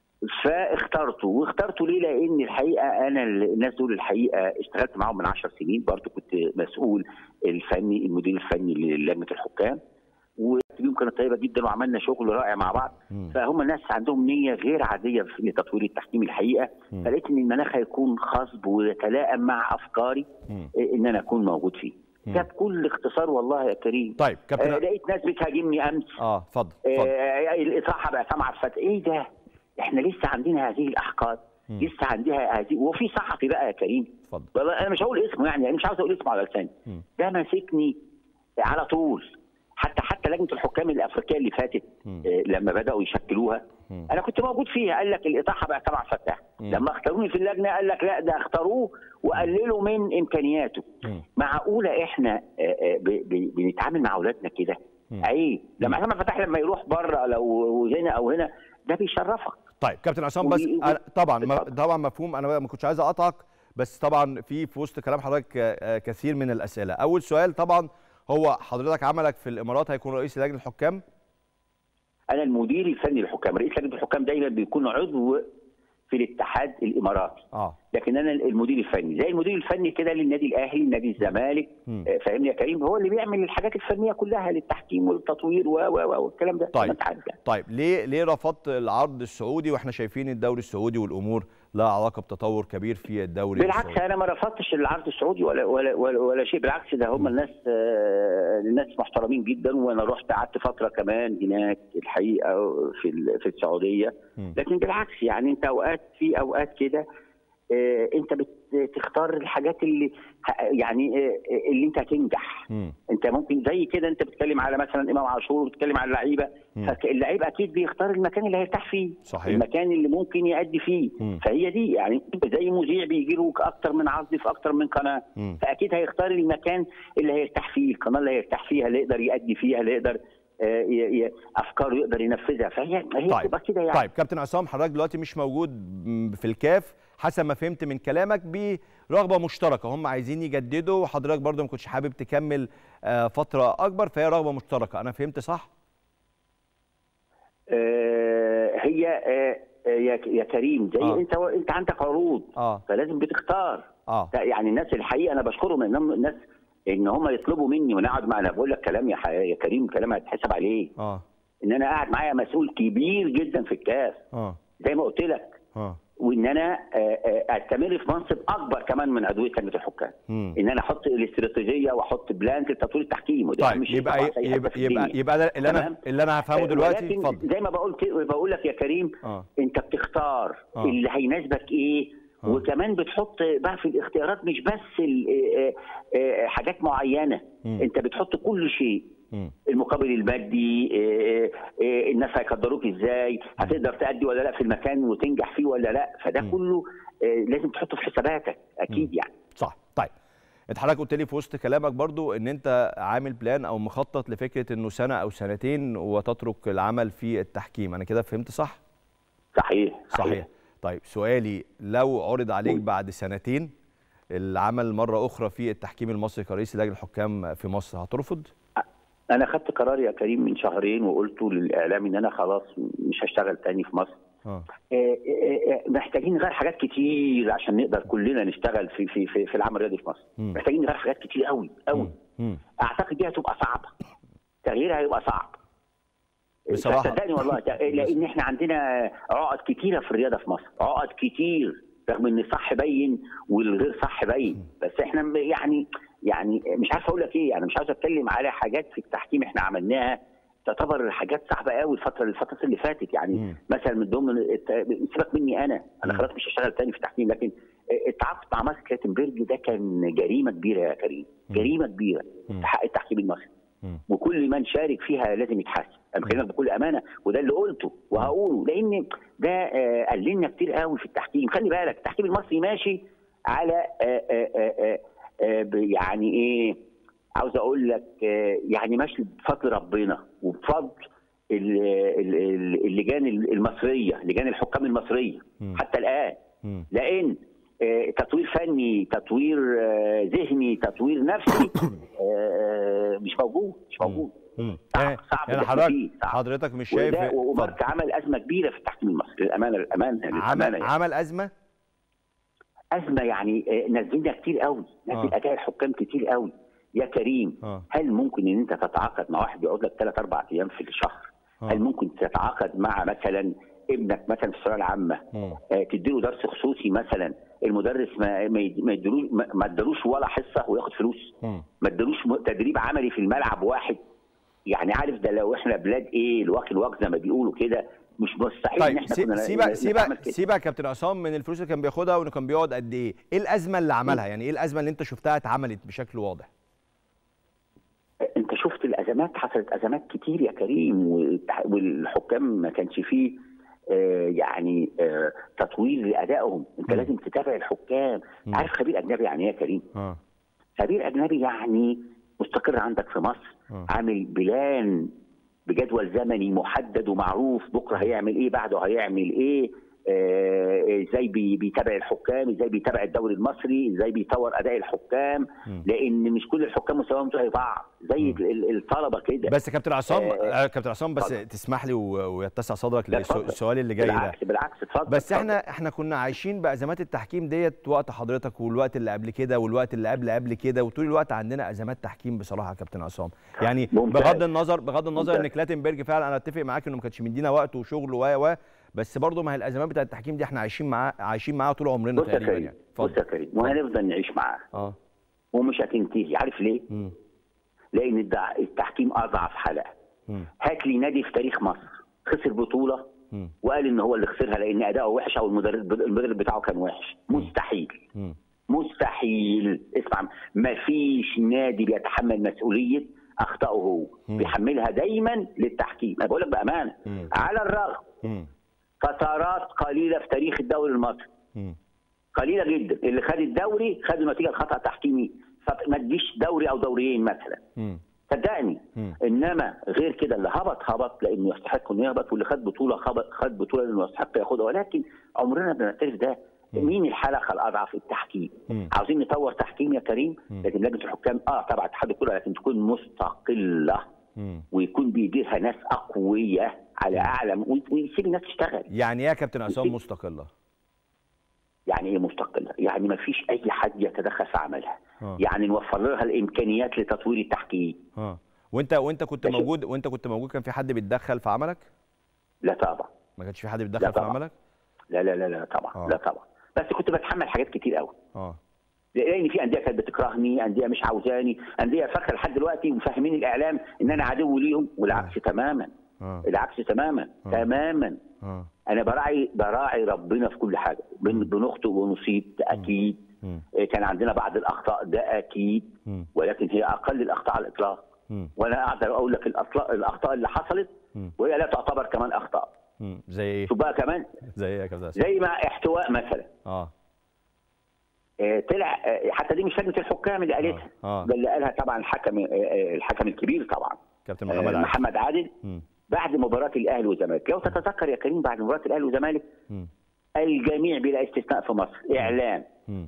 فاخترته واخترته ليه لان الحقيقه انا الناس دول الحقيقه اشتغلت معاهم من 10 سنين برضو كنت مسؤول الفني المدير الفني للجنه الحكام وبيهم كانت طيبه جدا وعملنا شغل رائع مع بعض مم. فهم الناس عندهم نيه غير عاديه في لتطوير التحكيم الحقيقه مم. فلقيت ان المناخ هيكون خصب ويتلائم مع افكاري مم. ان انا اكون موجود فيه مم. ده بكل اختصار والله يا كريم طيب آه كابتن لقيت ناس بتهاجمني امس اه اتفضل اتفضل آه الاطاحه بقى سمع الفتح ايه ده احنا لسه عندنا هذه الاحقاد مم. لسه عندها هذه وفي صحفي بقى يا كريم اتفضل والله انا مش هقول اسمه يعني أنا مش عاوز اقول اسمه على لساني مم. ده ماسكني على طول حتى حتى لجنه الحكام الافريقيه اللي فاتت مم. آه، لما بداوا يشكلوها مم. انا كنت موجود فيها قال لك الاطاحه بقى تبع فتاح مم. لما اختاروني في اللجنه قال لك لا ده اختاروه وقللوا من امكانياته مم. معقوله احنا آه، آه، ب- ب- بنتعامل مع اولادنا كده مم. عيب لما حسام فتح لما يروح بره لو هنا او هنا ده بيشرفك طيب كابتن عصام بس و- أنا طبعا ما اتفضل. طبعا مفهوم انا ما كنتش عايز اقطعك بس طبعا في في وسط كلام حضرتك آه، آه، كثير من الاسئله اول سؤال طبعا هو حضرتك عملك في الامارات هيكون رئيس لجنه الحكام انا المدير الفني للحكام رئيس لجنه الحكام دايما بيكون عضو في الاتحاد الاماراتي اه لكن انا المدير الفني زي المدير الفني كده للنادي الاهلي نادي الزمالك مم. آه، فاهمني يا كريم هو اللي بيعمل الحاجات الفنيه كلها للتحكيم والتطوير و و و والكلام ده طيب. ما انت عارف يعني طيب ليه ليه رفضت العرض السعودي واحنا شايفين الدوري السعودي والامور لها علاقه بتطور كبير في الدوري بالعكس السعودي انا ما رفضتش العرض السعودي ولا ولا ولا, ولا شيء بالعكس ده هم الناس آه، الناس محترمين جدا وانا رحت قعدت فتره كمان هناك الحقيقه في ال- في السعوديه مم. لكن بالعكس يعني انت اوقات في اوقات كده آه، انت بتختار الحاجات اللي ه- يعني آه، اللي انت هتنجح مم. انت ممكن زي كده انت بتتكلم على مثلا امام عاشور وبتتكلم على اللعيبه مم. فاللعيب اكيد بيختار المكان اللي هيرتاح فيه صحيح. المكان اللي ممكن يأدي فيه مم. فهي دي يعني زي مذيع بيجي له اكتر من عرض في اكتر من قناه مم. فاكيد هيختار المكان اللي هيرتاح فيه القناه اللي هيرتاح فيها اللي يقدر يأدي فيها اللي يقدر آه، ي- ي- افكاره يقدر ينفذها فهي هي طيب بتبقى كده يعني طيب كابتن عصام حضرتك دلوقتي مش موجود م- في الكاف حسب ما فهمت من كلامك برغبه مشتركه هم عايزين يجددوا وحضرتك برضه ما كنتش حابب تكمل آه، فتره اكبر فهي رغبه مشتركه انا فهمت صح آه، هي آه، آه، يا يا كريم زي آه. انت انت عندك عروض اه فلازم بتختار اه يعني الناس الحقيقه انا بشكرهم انهم الناس ان هم يطلبوا مني وانا اقعد مع انا بقول لك كلام يا, ح- يا كريم كلام هيتحسب عليه اه ان انا قاعد معايا مسؤول كبير جدا في الكاس اه زي ما قلت لك اه وان انا آه، آه، استمر في منصب اكبر كمان من عضويه لجنه الحكام مم. ان انا احط الاستراتيجيه واحط بلان لتطوير التحكيم وده طيب أهم شيء يبقى طبعاً في أي حتة يبقى في يبقى, الدنيا. يبقى ده اللي انا تمام؟ اللي انا هفهمه آه، دلوقتي ولكن اتفضل زي ما بقول ك- بقول لك يا كريم اه انت بتختار آه. اللي هيناسبك ايه آه. وكمان بتحط بقى في الاختيارات مش بس ال- آه، آه، حاجات معينه مم. انت بتحط كل شيء مم. المقابل المادي آه، آه، الناس هيقدروك ازاي هتقدر تأدي ولا لا في المكان وتنجح فيه ولا لا فده مم. كله آه، لازم تحطه في حساباتك اكيد يعني صح طيب انت حضرتك قلت لي في وسط كلامك برضو ان انت عامل بلان او مخطط لفكره انه سنه او سنتين وتترك العمل في التحكيم انا كده فهمت صح صحيح صحيح طيب سؤالي لو عرض عليك بعد سنتين العمل مره اخرى في التحكيم المصري كرئيس لجنه الحكام في مصر هترفض انا خدت قرار يا كريم من شهرين وقلته للاعلام ان انا خلاص مش هشتغل تاني في مصر اه آه، آه، آه، محتاجين نغير حاجات كتير عشان نقدر كلنا نشتغل في في في, في العمل الرياضي في مصر مم. محتاجين نغير حاجات كتير قوي قوي مم. اعتقد دي هتبقى صعبه تغييرها هيبقى صعب بصراحة. صدقني والله تا- لان احنا عندنا عقد كتيره في الرياضه في مصر عقد كتير رغم ان الصح باين والغير صح باين بس احنا م- يعني يعني مش عارف اقول لك ايه يعني مش عاوز اتكلم على حاجات في التحكيم احنا عملناها تعتبر حاجات صعبه قوي الفتره الفتره اللي فاتت يعني مم. مثلا من ضمن الت- سيبك مني انا انا خلاص مش هشتغل تاني في التحكيم لكن التعاقد مع ماسك كلاتنبرج ده كان جريمه كبيره يا كريم جريمه كبيره مم. في حق التحكيم المصري مم. وكل من شارك فيها لازم يتحاسب انا بكلمك بكل امانه وده اللي قلته وهقوله لان ده آه، قال لنا كتير قوي في التحكيم خلي بالك التحكيم المصري ماشي على آه، آه، آه، آه، آه، ب- يعني ايه عاوز اقول لك آه، يعني ماشي بفضل ربنا وبفضل ال- ال- ال- اللجان المصريه لجان الحكام المصريه مم. حتى الان مم. لان آه، تطوير فني تطوير آه، ذهني تطوير نفسي آه، مش موجود مش موجود مم. صعب- يعني صعب يعني اللي حضرتك فيه، صعب. حضرتك مش شايف وده اتفضل. ومارك عمل ازمه كبيره في التحكيم المصري للامانه للامانه للامانه عمل يعني. عمل ازمه ازمه يعني آه، نزلنا كتير قوي نزل آه. اداء الحكام كتير قوي يا كريم اه هل ممكن ان انت تتعاقد مع واحد يقعد لك ثلاث اربع ايام في الشهر آه. هل ممكن تتعاقد مع مثلا ابنك مثلا في الثانويه العامه مم. آه، تديله درس خصوصي مثلا المدرس ما ما يد- ما يديلوش ما ما ادالوش ولا حصه وياخد فلوس مم. ما ادالوش م- تدريب عملي في الملعب واحد يعني عارف ده لو احنا بلاد ايه الواكل واك زي ما بيقولوا كده مش مستحيل ان طيب احنا سي- كنا سيبك ن- سيبك نعمل كده. سيبك يا كابتن عصام من الفلوس اللي كان بياخدها وانه كان بيقعد قد ايه؟ ايه الازمه اللي عملها؟ يعني ايه الازمه اللي انت شفتها اتعملت بشكل واضح؟ انت شفت الازمات حصلت ازمات كتير يا كريم والتح- والحكام ما كانش فيه آه، يعني آه، تطوير لادائهم انت مم. لازم تتابع الحكام مم. عارف خبير اجنبي يعني ايه يا كريم اه خبير اجنبي يعني مستقر عندك في مصر آه. عامل بلان بجدول زمني محدد ومعروف بكره هيعمل ايه بعده هيعمل ايه آه، ازاي بي- بيتابع الحكام ازاي بيتابع الدوري المصري ازاي بيطور اداء الحكام مم. لان مش كل الحكام مستواهم زي بعض زي مم. ال- ال- الطلبه كده بس يا كابتن عصام آه، آه كابتن عصام بس اتفضل. تسمح لي و- ويتسع صدرك لا، اتفضل. للسؤال اللي جاي ده بالعكس بالعكس اتفضل بس اتفضل. احنا احنا كنا عايشين بازمات التحكيم ديت وقت حضرتك والوقت اللي قبل كده والوقت اللي قبل قبل كده وطول الوقت عندنا ازمات تحكيم بصراحه يا كابتن عصام يعني ممتاز. بغض النظر بغض النظر ان ممتاز. كلاتنبرج فعلا انا اتفق معاك انه ما كانش مدينا وقت وشغل و و بس برضه ما هي الازمات بتاعت التحكيم دي احنا عايشين معاها عايشين معاها طول عمرنا بص يا تقريبا كريم يعني بص يا كريم وهنفضل نعيش معاها اه ومش هتنتهي عارف ليه؟ مم. لان الدع- التحكيم اضعف حلقه مم. هات لي نادي في تاريخ مصر خسر بطوله مم. وقال ان هو اللي خسرها لان اداؤه وحش او المدرب المدرب بتاعه كان وحش مستحيل مم. مستحيل اسمع ما فيش نادي بيتحمل مسؤوليه اخطائه هو مم. بيحملها دايما للتحكيم انا بقول لك بامانه مم. على الرغم مم. فترات قليله في تاريخ الدوري المصري مم. قليله جدا اللي خد الدوري خد نتيجه خطا تحكيمي فما تجيش دوري او دوريين مثلا مم. صدقني مم. انما غير كده اللي هبط هبط لانه يستحق انه يهبط واللي خد بطوله خبط خد بطوله لانه يستحق ياخدها ولكن عمرنا ما بنعترف ده مين الحلقه الاضعف التحكيم مم. عاوزين نطور تحكيم يا كريم مم. لكن لجنه الحكام اه تبع اتحاد الكره لكن تكون مستقله مم. ويكون بيديرها ناس اقوياء على اعلى وي- ويسيب الناس تشتغل يعني ايه يا كابتن عصام مستقله يعني ايه مستقله؟ يعني ما فيش اي حد يتدخل في عملها آه. يعني نوفر لها الامكانيات لتطوير التحكيم اه وانت وانت كنت ماشي. موجود وانت كنت موجود كان في حد بيتدخل في عملك لا طبعا ما كانش في حد لا بيتدخل في طبعا. عملك لا لا لا لا طبعا آه. لا طبعا بس كنت بتحمل حاجات كتير قوي اه لان في انديه كانت بتكرهني انديه مش عاوزاني انديه فاكره لحد دلوقتي ومفهمين الاعلام ان انا عدو ليهم والعكس تماما اه العكس تماما آه. تماما اه انا براعي براعي ربنا في كل حاجه بن- بنخطئ ونصيب ده اكيد مم. إيه، كان عندنا بعض الاخطاء ده اكيد مم. ولكن هي اقل الاخطاء على الاطلاق مم. وانا اقدر اقول لك الأطلاق الاخطاء اللي حصلت مم. وهي لا تعتبر كمان اخطاء مم. زي ايه شوف بقى كمان زي ايه يا كابتن عصام زي ما احتواء مثلا اه آه، طلع آه، حتى دي مش لجنه الحكام اللي قالتها آه. ده اللي قالها طبعا الحكم آه، آه، الحكم الكبير طبعا كابتن آه، محمد عادل محمد عادل مم. بعد مباراه الاهلي والزمالك لو تتذكر يا كريم بعد مباراه الاهلي والزمالك مم. الجميع بلا استثناء في مصر اعلام مم.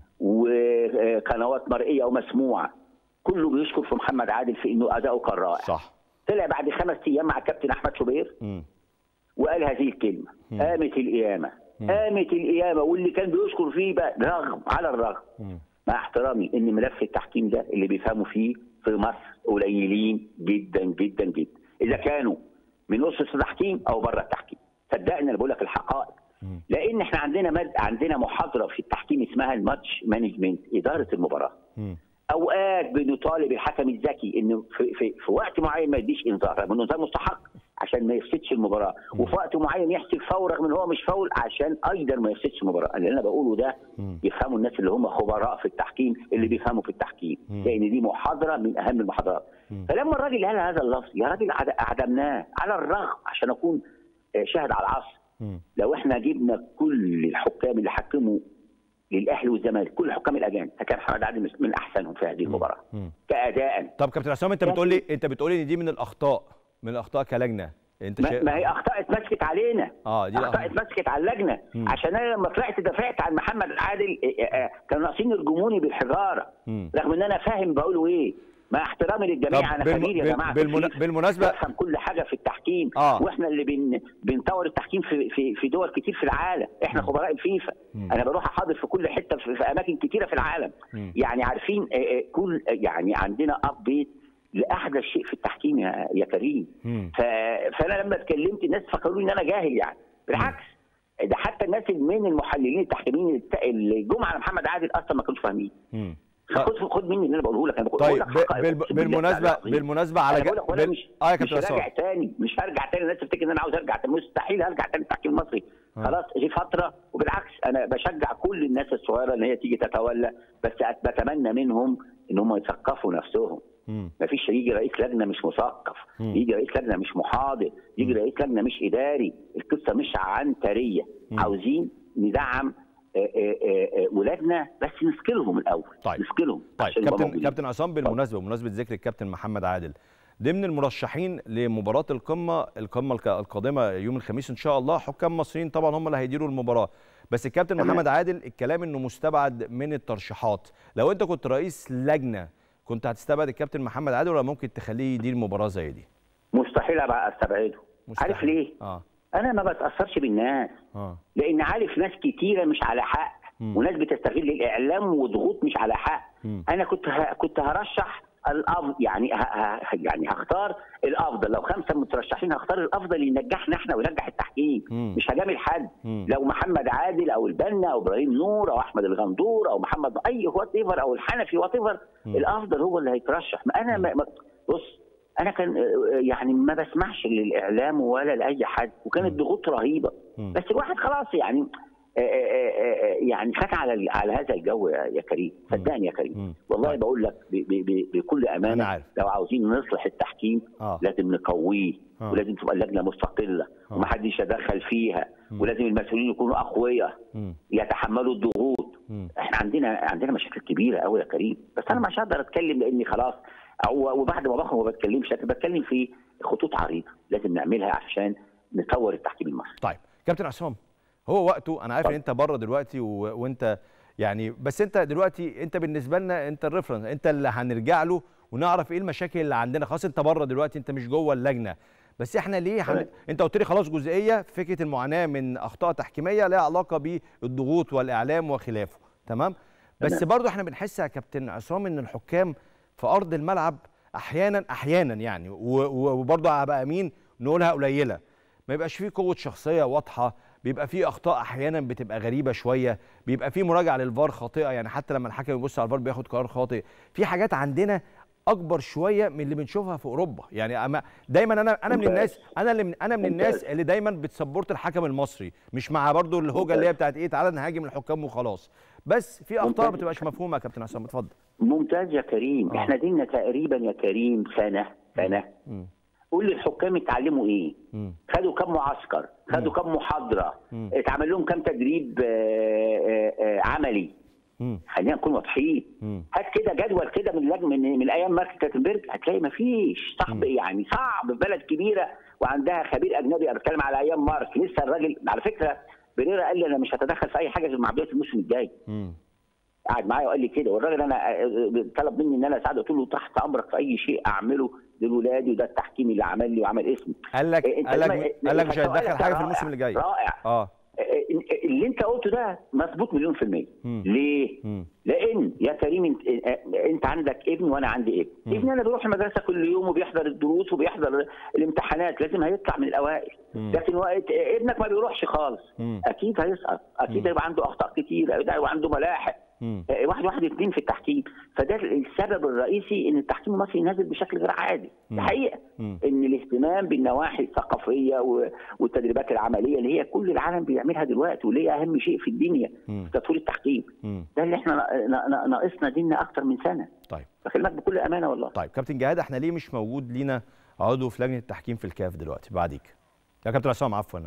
وقنوات مرئيه ومسموعه كله بيشكر في محمد عادل في انه اداؤه كان رائع صح طلع بعد خمس ايام مع الكابتن احمد شوبير مم. وقال هذه الكلمه قامت القيامه قامت القيامه واللي كان بيشكر فيه بقى رغم على الرغم مم. مع احترامي ان ملف التحكيم ده اللي بيفهموا فيه في مصر قليلين جدا جدا جدا اذا كانوا من اسس التحكيم او بره التحكيم صدقني انا بقول لك الحقائق لان احنا عندنا مد... عندنا محاضره في التحكيم اسمها الماتش مانجمنت اداره المباراه مم. اوقات بنطالب الحكم الذكي انه في, في, في وقت معين ما يديش انذار رغم انه انذار مستحق عشان ما يفسدش المباراه وفي وقت معين يحسب فاول رغم ان هو مش فاول عشان ايضا ما يفسدش المباراه اللي انا بقوله ده يفهموا الناس اللي هم خبراء في التحكيم اللي بيفهموا في التحكيم لان دي محاضره من اهم المحاضرات فلما الراجل قال هذا اللفظ يا راجل عد- عدمناه على الرغم عشان اكون آه، شاهد على العصر مم. لو احنا جبنا كل الحكام اللي حكموا للاهلي والزمالك كل الحكام الاجانب فكان محمد عادل من- من احسنهم في هذه المباراه مم. كاداء طب كابتن عصام انت بتقول لي انت بتقول لي ان دي من الاخطاء من الاخطاء كلجنه انت ما, شايف ما هي اخطاء اتمسكت علينا اه دي اخطاء الأخطاء. اتمسكت على اللجنه مم. عشان انا لما طلعت دافعت عن محمد عادل آه، آه، كانوا ناقصين يرجموني بالحجاره مم. رغم ان انا فاهم بقوله ايه مع احترامي للجميع طب انا بالم- خبير يا بال- جماعه بالمنا- في- بالمناسبة- بفهم كل حاجه في التحكيم آه. واحنا اللي بن بنطور التحكيم في في في دول كتير في العالم احنا خبراء الفيفا انا بروح احاضر في كل حته في, في اماكن كتيره في العالم مم. يعني عارفين آه، آه، كل يعني عندنا ابديت لاحدث شيء في التحكيم يا يا كريم مم. ف... فانا لما اتكلمت الناس فكروا ان انا جاهل يعني بالعكس ده حتى الناس من المحللين التحكيميين الت- اللي جم على محمد عادل اصلا ما كانوش فاهمين مم. خد خد مني اللي انا بقوله لك انا بقول طيب لك ب- حقائق. بال- أقسم بالله بالمناسبه العظيم. بالمناسبه على انا بقول جا- لك وأنا بال- مش اه يا مش كابتن عصام هرجع تاني مش هرجع تاني الناس تفتكر ان انا عاوز ارجع تاني مستحيل هرجع تاني التحكيم المصري خلاص دي فتره وبالعكس انا بشجع كل الناس الصغيره ان هي تيجي تتولى بس أت- بتمنى منهم ان هم يثقفوا نفسهم مم. ما فيش يجي رئيس لجنه مش مثقف مم. يجي رئيس لجنه مش محاضر يجي رئيس لجنه مش اداري القصه مش عنتريه عاوزين ندعم آه، آه، آه، آه، ولادنا بس نسكلهم الاول طيب. نسكلهم طيب عشان يبقوا كابتن موجودين. كابتن عصام بالمناسبه بمناسبه ذكر الكابتن محمد عادل ضمن المرشحين لمباراه القمه القمه الك- القادمه يوم الخميس ان شاء الله حكام مصريين طبعا هم اللي هيديروا المباراه بس الكابتن تمام. محمد عادل الكلام انه مستبعد من الترشيحات لو انت كنت رئيس لجنه كنت هتستبعد الكابتن محمد عادل ولا ممكن تخليه يدير مباراه زي دي مستحيل ابقى استبعده مستحيل. عارف ليه؟ اه انا ما بتاثرش بالناس اه لان عارف ناس كتيره مش على حق مم. وناس بتستغل الاعلام وضغوط مش على حق مم. انا كنت ه... كنت هرشح الافضل يعني ه... ه... يعني هختار الافضل لو خمسه مترشحين هختار الافضل ينجحنا احنا وينجح التحكيم مم. مش هجامل حد مم. لو محمد عادل او البنا او ابراهيم نور او احمد الغندور او محمد اي وات ايفر او الحنفي وات ايفر الافضل هو اللي هيترشح ما انا ما... ما- بص انا كان آه، يعني ما بسمعش للاعلام ولا لاي حد وكانت ضغوط رهيبه مم. بس الواحد خلاص يعني آه، آه، آه، يعني خد على على هذا الجو يا يا كريم صدقني يا مم. كريم والله طيب. بقول لك ب- ب- ب- بكل أنا امانه عارف. لو عاوزين نصلح التحكيم آه. لازم نقويه آه. ولازم تبقى اللجنه مستقله آه. ومحدش يتدخل فيها ولازم المسؤولين يكونوا اقوياء مم. يتحملوا الضغوط مم. احنا عندنا عندنا مشاكل كبيره قوي يا كريم بس انا مش هقدر اتكلم لاني خلاص أو وبعد ما بخرج ما بتكلمش لكن بتكلم في خطوط عريضه لازم نعملها عشان نطور التحكيم المصري طيب كابتن عصام هو وقته انا عارف ان انت بره دلوقتي و... وانت يعني بس انت دلوقتي انت بالنسبه لنا انت الريفرنس انت اللي هنرجع له ونعرف ايه المشاكل اللي عندنا خلاص انت بره دلوقتي انت مش جوه اللجنه بس احنا ليه هن... تمام. انت قلت لي خلاص جزئيه فكره المعاناه من اخطاء تحكيميه لها علاقه بالضغوط والاعلام وخلافه تمام بس تمام. برضه احنا بنحس يا كابتن عصام ان الحكام في ارض الملعب احيانا احيانا يعني و- و- وبرضه هبقى امين نقولها قليله ما يبقاش فيه قوه شخصيه واضحه بيبقى فيه اخطاء احيانا بتبقى غريبه شويه بيبقى فيه مراجعه للفار خاطئه يعني حتى لما الحكم يبص على الفار بياخد قرار خاطئ في حاجات عندنا اكبر شويه من اللي بنشوفها في اوروبا يعني أما دايما انا انا من ممتاز. الناس انا اللي من انا من الناس ممتاز. اللي دايما بتسبورت الحكم المصري مش مع برضو الهوجه اللي هي بتاعت ايه تعالى نهاجم الحكام وخلاص بس في اخطاء ما ممتاز. بتبقاش مفهومه يا كابتن عصام اتفضل ممتاز يا كريم آه. احنا دينا تقريبا يا كريم سنه سنه مم. قول للحكام اتعلموا ايه مم. خدوا كم معسكر خدوا كم محاضره مم. اتعمل لهم كم تدريب آه، آه، آه، عملي مم. خلينا نكون واضحين مم. هات كده جدول كده من لجنه من, من ايام مارك كاتنبرج هتلاقي مفيش صعب يعني صعب في بلد كبيره وعندها خبير اجنبي انا بتكلم على ايام مارك لسه الراجل على فكره بريرا قال لي انا مش هتدخل في اي حاجه غير مع بدايه الموسم الجاي مم. قعد معايا وقال لي كده والراجل انا آه، طلب مني ان انا اساعده قلت له تحت امرك في اي شيء اعمله لولادي وده التحكيم اللي عمل لي وعمل اسمي قال لك إيه، أنت قال لك لما- قال لك مش سؤالك هيتدخل ده حاجه في رائع، الموسم اللي جاي رائع اه اللي انت قلته ده مظبوط مليون في المية مم. ليه؟ مم. لان يا كريم انت, انت عندك ابن وانا عندي ابن ابني انا بيروح المدرسه كل يوم وبيحضر الدروس وبيحضر الامتحانات لازم هيطلع من الاوائل مم. لكن وقت ابنك ما بيروحش خالص مم. اكيد هيسقط اكيد هيبقى عنده اخطاء كتير هيبقى عنده ملاحق مم. واحد واحد اثنين في التحكيم فده السبب الرئيسي ان التحكيم المصري نازل بشكل غير عادي مم. الحقيقه مم. ان الاهتمام بالنواحي الثقافيه و- والتدريبات العمليه اللي هي كل العالم بيعملها دلوقتي واللي هي اهم شيء في الدنيا مم. في تطوير التحكيم مم. ده اللي احنا نا- نا- نا- ناقصنا دينا اكتر من سنه طيب بكلمك بكل امانه والله طيب كابتن جهاد احنا ليه مش موجود لينا عضو في لجنه التحكيم في الكاف دلوقتي بعديك يا كابتن عصام عفوا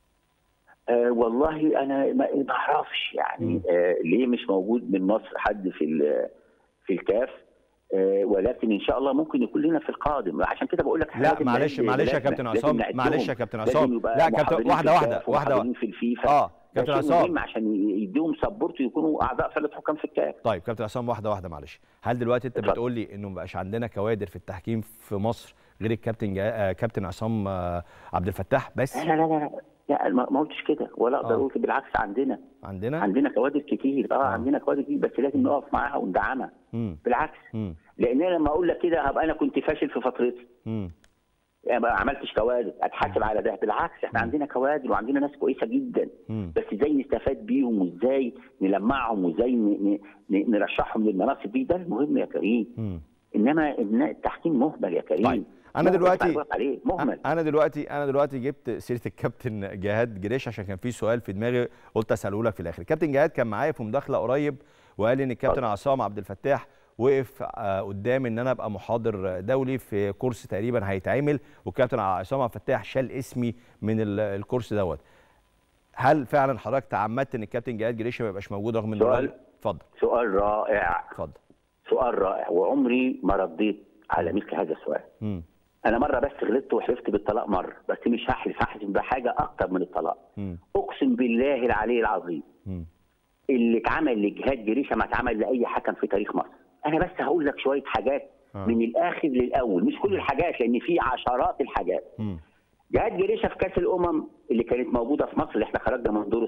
آه والله انا ما ما اعرفش يعني آه ليه مش موجود من مصر حد في ال- في الكاف آه ولكن ان شاء الله ممكن يكون لنا في القادم عشان كده بقول لك إحنا لا لازم معلش نعد معلش يا بلادنا، كابتن لازم عصام نعدهم، معلش يا كابتن لازم عصام يبقى لا كابتن محاضرين واحده في واحده الكاف واحده ومحاضرين في الفيفا اه ده كابتن شيء عصام مهم عشان يديهم سبورت ويكونوا اعضاء فرقه حكام في الكاف طيب كابتن عصام واحده واحده معلش هل دلوقتي انت اتفضل. بتقول لي انه مبقاش عندنا كوادر في التحكيم في مصر غير الكابتن جا... آه كابتن عصام آه عبد الفتاح بس لا لا لا لا لا ما ما قلتش كده ولا اقدر آه. اقول كده، بالعكس عندنا عندنا عندنا كوادر كتير اه, عندنا كوادر كتير بس لازم نقف معاها وندعمها امم بالعكس امم لان انا لما اقول لك كده هبقى انا كنت فاشل في فترتي امم يعني ما عملتش كوادر اتحاسب على ده بالعكس احنا عندنا كوادر وعندنا ناس كويسه جدا مم. بس ازاي نستفاد بيهم وازاي نلمعهم وازاي ن- ن- نرشحهم للمناصب دي ده المهم يا كريم امم انما إن التحكيم مهمل يا كريم طيب، أنا مهمل، دلوقتي- بقول عليه مهمل انا دلوقتي انا دلوقتي جبت سيره الكابتن جهاد جريش عشان كان في سؤال في دماغي قلت اساله لك في الاخر الكابتن جهاد كان معايا في مداخله قريب وقال ان الكابتن اتفضل. عصام عبد الفتاح وقف آه، قدام ان انا ابقى محاضر دولي في كورس تقريبا هيتعمل والكابتن عصام عبد الفتاح شال اسمي من ال- الكورس دوت هل فعلا حضرتك تعمدت ان الكابتن جهاد جريشه ما يبقاش موجود رغم انه سؤال. راجل؟ اتفضل سؤال رائع اتفضل سؤال رائع وعمري ما رديت على مثل هذا السؤال امم انا مره بس غلطت وحلفت بالطلاق مره بس مش هحلف هحلف بحاجه اكتر من الطلاق امم اقسم بالله العلي العظيم امم اللي اتعمل لجهاد جريشه ما اتعمل لاي حكم في تاريخ مصر انا بس هقول لك شويه حاجات آه. من الاخر للاول مش كل الحاجات لان في عشرات الحاجات امم جهاد جريشه في كاس الامم اللي كانت موجوده في مصر اللي احنا خرجنا من دور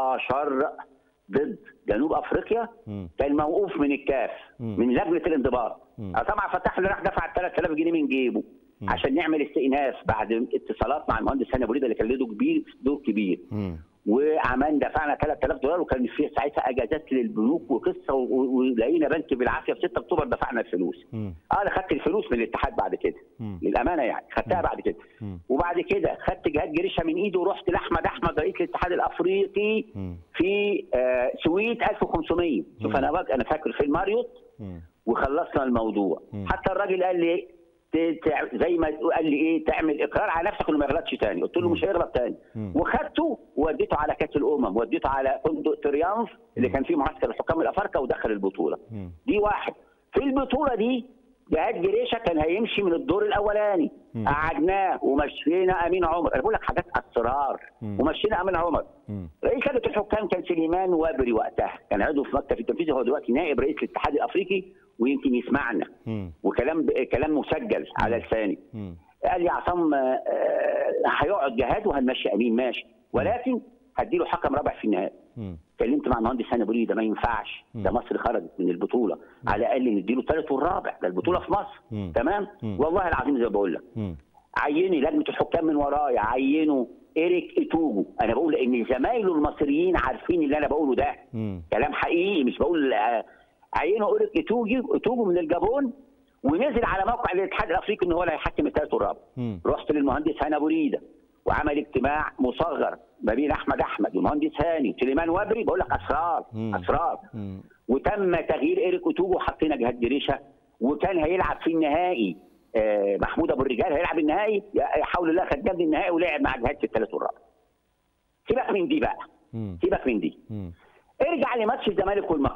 16 ضد جنوب افريقيا مم. كان موقوف من الكاف مم. من لجنه الانضباط مم. طبعا فتح اللي راح دفع 3000 جنيه من جيبه عشان نعمل استئناف بعد اتصالات مع المهندس هاني ابو ريده اللي كان له دور كبير دور كبير امم وعملنا دفعنا 3000 دولار وكان في ساعتها اجازات للبنوك وقصه و- و- ولقينا بنك بالعافيه في 6 اكتوبر دفعنا الفلوس. مم. اه انا خدت الفلوس من الاتحاد بعد كده مم. للامانه يعني خدتها بعد كده مم. وبعد كده خدت جهاد جريشه من ايده ورحت لاحمد احمد رئيس الاتحاد الافريقي مم. في آه سويت 1500 شوف انا بقى انا فاكر في الماريوت مم. وخلصنا الموضوع مم. حتى الراجل قال لي ت- تع- زي ما قال لي ايه تعمل اقرار على نفسك انه ما يغلطش تاني قلت له مش هيغلط تاني مم. وخدته ووديته على كاس الامم وديته على فندق تريانف اللي كان فيه معسكر الحكام الافارقه ودخل البطوله مم. دي واحد في البطوله دي جهاد جريشه كان هيمشي من الدور الاولاني مم. قعدناه ومشينا امين عمر انا بقول لك حاجات اسرار مم. ومشينا امين عمر مم. رئيس لجنه الحكام كان سليمان وابري وقتها كان عضو في مكتب التنفيذي هو دلوقتي نائب رئيس الاتحاد الافريقي ويمكن يسمعنا مم. وكلام كلام مسجل على لساني مم. قال لي عصام آه، آه، هيقعد جهاد وهنمشي امين ماشي ولكن هديله حكم رابع في النهائي مم. اتكلمت مع المهندس هاني بولي ده ما ينفعش ده مصر خرجت من البطوله على الاقل نديله الثالث والرابع ده البطوله في مصر مم. تمام مم. والله العظيم زي ما بقول لك مم. عيني لجنه الحكام من ورايا عينوا ايريك ايتوجو انا بقول ان زمايله المصريين عارفين اللي انا بقوله ده مم. كلام حقيقي مش بقول آه، عينوا ايريك ايتوجو ايتوجو من الجابون ونزل على موقع الاتحاد الافريقي ان هو اللي هيحكم الثالث والرابع مم. رحت للمهندس هاني ابو ريده وعمل اجتماع مصغر ما بين احمد احمد والمهندس هاني وسليمان وبري بقول لك اسرار مم. اسرار مم. وتم تغيير ايريك اوتوجو وحطينا جهاد جريشه وكان هيلعب في النهائي آه، محمود ابو الرجال هيلعب النهائي حول الله خد جنب النهائي ولعب مع جهاد في الثالث والرابع سيبك من دي بقى مم. سيبك من دي مم. ارجع لماتش الزمالك والمقص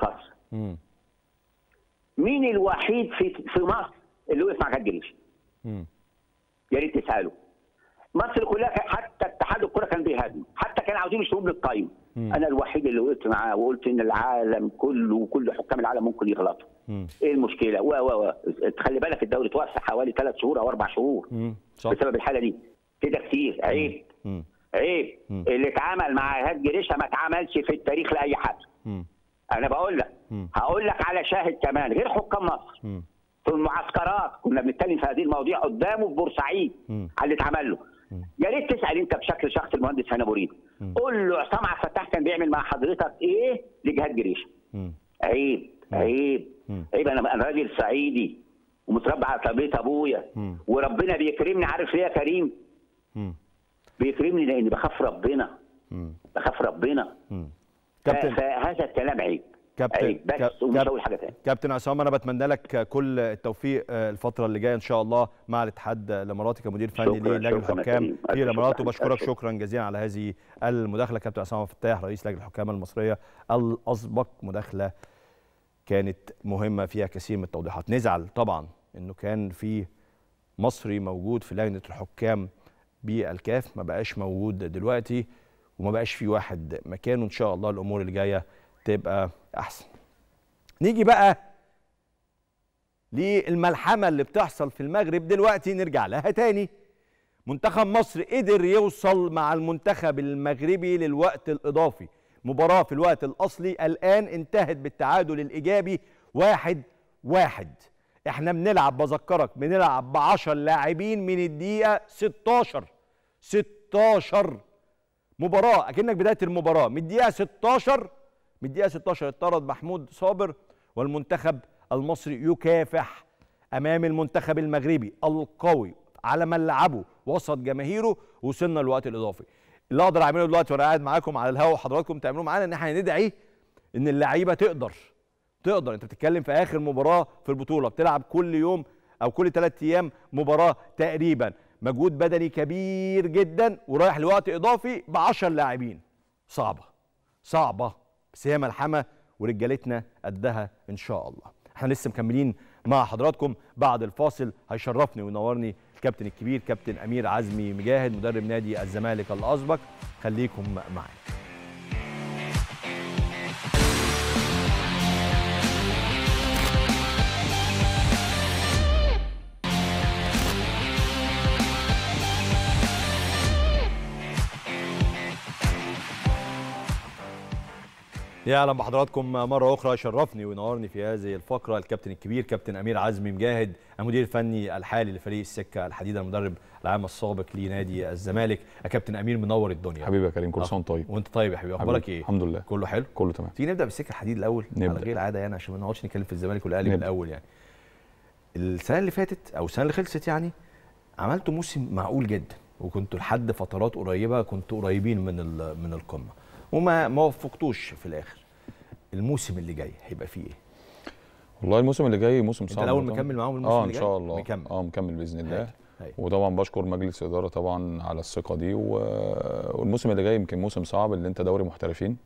مم. مين الوحيد في في مصر اللي وقف مع جهاد جريش؟ مم. يا ريت تساله مصر كلها كان- حتى اتحاد الكره كان بيهاجم حتى كانوا عاوزين يشتروا للقايمه انا الوحيد اللي وقفت معاه وقلت ان العالم كله وكل حكام العالم ممكن يغلطوا مم. ايه المشكله و و و خلي بالك الدوري توقف حوالي ثلاث شهور او اربع شهور مم. صح بسبب الحاله دي كده كتير عيب مم. عيب مم. اللي اتعمل مع ايهاب جريشه ما اتعملش في التاريخ لاي حد مم. انا بقول لك مم. هقول لك على شاهد كمان غير حكام مصر مم. في المعسكرات كنا بنتكلم في هذه المواضيع قدامه في بورسعيد مم. على اللي اتعمل له يا ريت تسال انت بشكل شخصي المهندس هنا بوريد قول له عصام عبد الفتاح كان بيعمل مع حضرتك ايه لجهاد جريشه مم. عيب عيب مم. عيب انا انا راجل صعيدي ومتربى على تربيه ابويا مم. وربنا بيكرمني عارف ليه يا كريم مم. بيكرمني لاني بخاف ربنا مم. بخاف ربنا مم. ف- كابتن فهذا الكلام عيب كابتن عيب بس كاب- ومش كاب- هقول حاجه ثانيه كابتن عصام انا بتمنى لك كل التوفيق آه، الفتره اللي جايه ان شاء الله مع الاتحاد الاماراتي كمدير فني شكراً، للجنه شكراً يا الحكام كريم. في ألف الامارات شكراً. وبشكرك ألف شكرا جزيلا على هذه المداخله كابتن عصام فتاح رئيس لجنه الحكام المصريه الاسبق مداخله كانت مهمه فيها كثير من التوضيحات نزعل طبعا انه كان في مصري موجود في لجنه الحكام بالكاف ما بقاش موجود دلوقتي وما بقاش في واحد مكانه ان شاء الله الامور اللي جايه تبقى احسن نيجي بقى للملحمه اللي بتحصل في المغرب دلوقتي نرجع لها تاني منتخب مصر قدر يوصل مع المنتخب المغربي للوقت الاضافي مباراه في الوقت الاصلي الان انتهت بالتعادل الايجابي واحد واحد احنا بنلعب بذكرك بنلعب ب 10 لاعبين من الدقيقه 16 16 مباراه اكنك بدايه المباراه من الدقيقه 16 من الدقيقه 16 اتطرد محمود صابر والمنتخب المصري يكافح امام المنتخب المغربي القوي على ملعبه وسط جماهيره وصلنا للوقت الاضافي اللي اقدر اعمله دلوقتي وانا قاعد معاكم على الهوا وحضراتكم تعملوه معانا ان احنا ندعي ان اللعيبه تقدر تقدر انت بتتكلم في اخر مباراه في البطوله بتلعب كل يوم او كل ثلاث ايام مباراه تقريبا مجهود بدني كبير جدا ورايح لوقت اضافي ب 10 لاعبين صعبه صعبه بس هي ملحمه ورجالتنا قدها ان شاء الله احنا لسه مكملين مع حضراتكم بعد الفاصل هيشرفني وينورني الكابتن الكبير كابتن امير عزمي مجاهد مدرب نادي الزمالك الاسبق خليكم معانا يا اهلا بحضراتكم مره اخرى يشرفني وينورني في هذه الفقره الكابتن الكبير كابتن امير عزمي مجاهد المدير الفني الحالي لفريق السكه الحديد المدرب العام السابق لنادي الزمالك يا كابتن امير منور الدنيا حبيبي يا كريم كل آه. سنه وانت طيب وانت طيب يا حبيبي اخبارك حبيبي، ايه الحمد لله. كله حلو كله تمام تيجي نبدا بالسكه الحديد الاول نبدأ. على غير العاده يعني عشان ما نقعدش نتكلم في الزمالك والاهلي من نبدأ. الاول يعني السنه اللي فاتت او السنه اللي خلصت يعني عملتوا موسم معقول جدا وكنتوا لحد فترات قريبه كنتوا قريبين من ال- من القمه وما ما وفقتوش في الاخر الموسم اللي جاي هيبقى فيه ايه والله الموسم اللي جاي موسم انت صعب الاول طبعاً. مكمل معاهم الموسم اه اللي ان جاي؟ شاء الله مكمل. اه مكمل باذن الله هايل، هايل. وطبعا بشكر مجلس الاداره طبعا على الثقه دي و... والموسم اللي جاي يمكن موسم صعب اللي انت دوري محترفين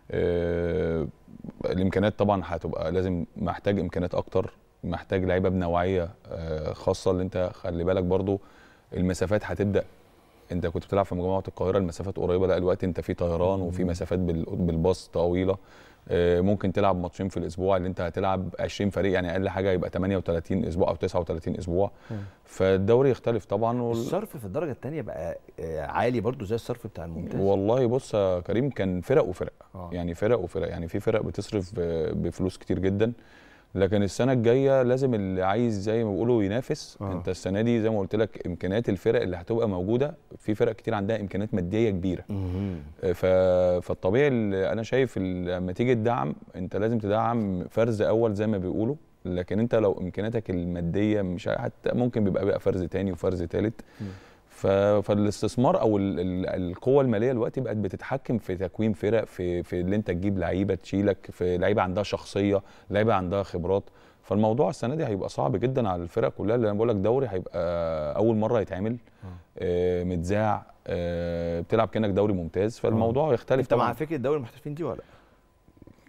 آه... الامكانيات طبعا هتبقى لازم محتاج امكانيات اكتر محتاج لعيبه بنوعيه آه خاصه اللي انت خلي بالك برضو المسافات هتبدا انت كنت بتلعب في مجموعه القاهره المسافات قريبه لا الوقت انت في طيران وفي مسافات بال- بالباص طويله آه، ممكن تلعب ماتشين في الاسبوع اللي انت هتلعب 20 فريق يعني اقل حاجه يبقى 38 اسبوع او 39 اسبوع فالدوري يختلف طبعا وال... الصرف في الدرجه الثانيه بقى آه، عالي برضو زي الصرف بتاع الممتاز والله بص يا كريم كان فرق وفرق آه. يعني فرق وفرق يعني في فرق بتصرف ب- بفلوس كتير جدا لكن السنه الجايه لازم اللي عايز زي ما بيقولوا ينافس آه. آه. انت السنه دي زي ما قلت لك امكانيات الفرق اللي هتبقى موجوده في فرق كتير عندها امكانيات ماديه كبيره مهم. ف... فالطبيعي اللي انا شايف ال- لما تيجي تدعم انت لازم تدعم فرز اول زي ما بيقولوا لكن انت لو امكانياتك الماديه مش حتى ممكن بيبقى بقى فرز تاني وفرز تالت ف... فالاستثمار او ال... ال... القوه الماليه دلوقتي بقت بتتحكم في تكوين فرق في في اللي انت تجيب لعيبه تشيلك في لعيبه عندها شخصيه لعيبه عندها خبرات فالموضوع السنه دي هيبقى صعب جدا على الفرق كلها اللي انا بقول لك دوري هيبقى اول مره يتعمل آه متذاع آه بتلعب كانك دوري ممتاز فالموضوع يختلف انت مع طبعا فكره دوري المحترفين دي ولا لا؟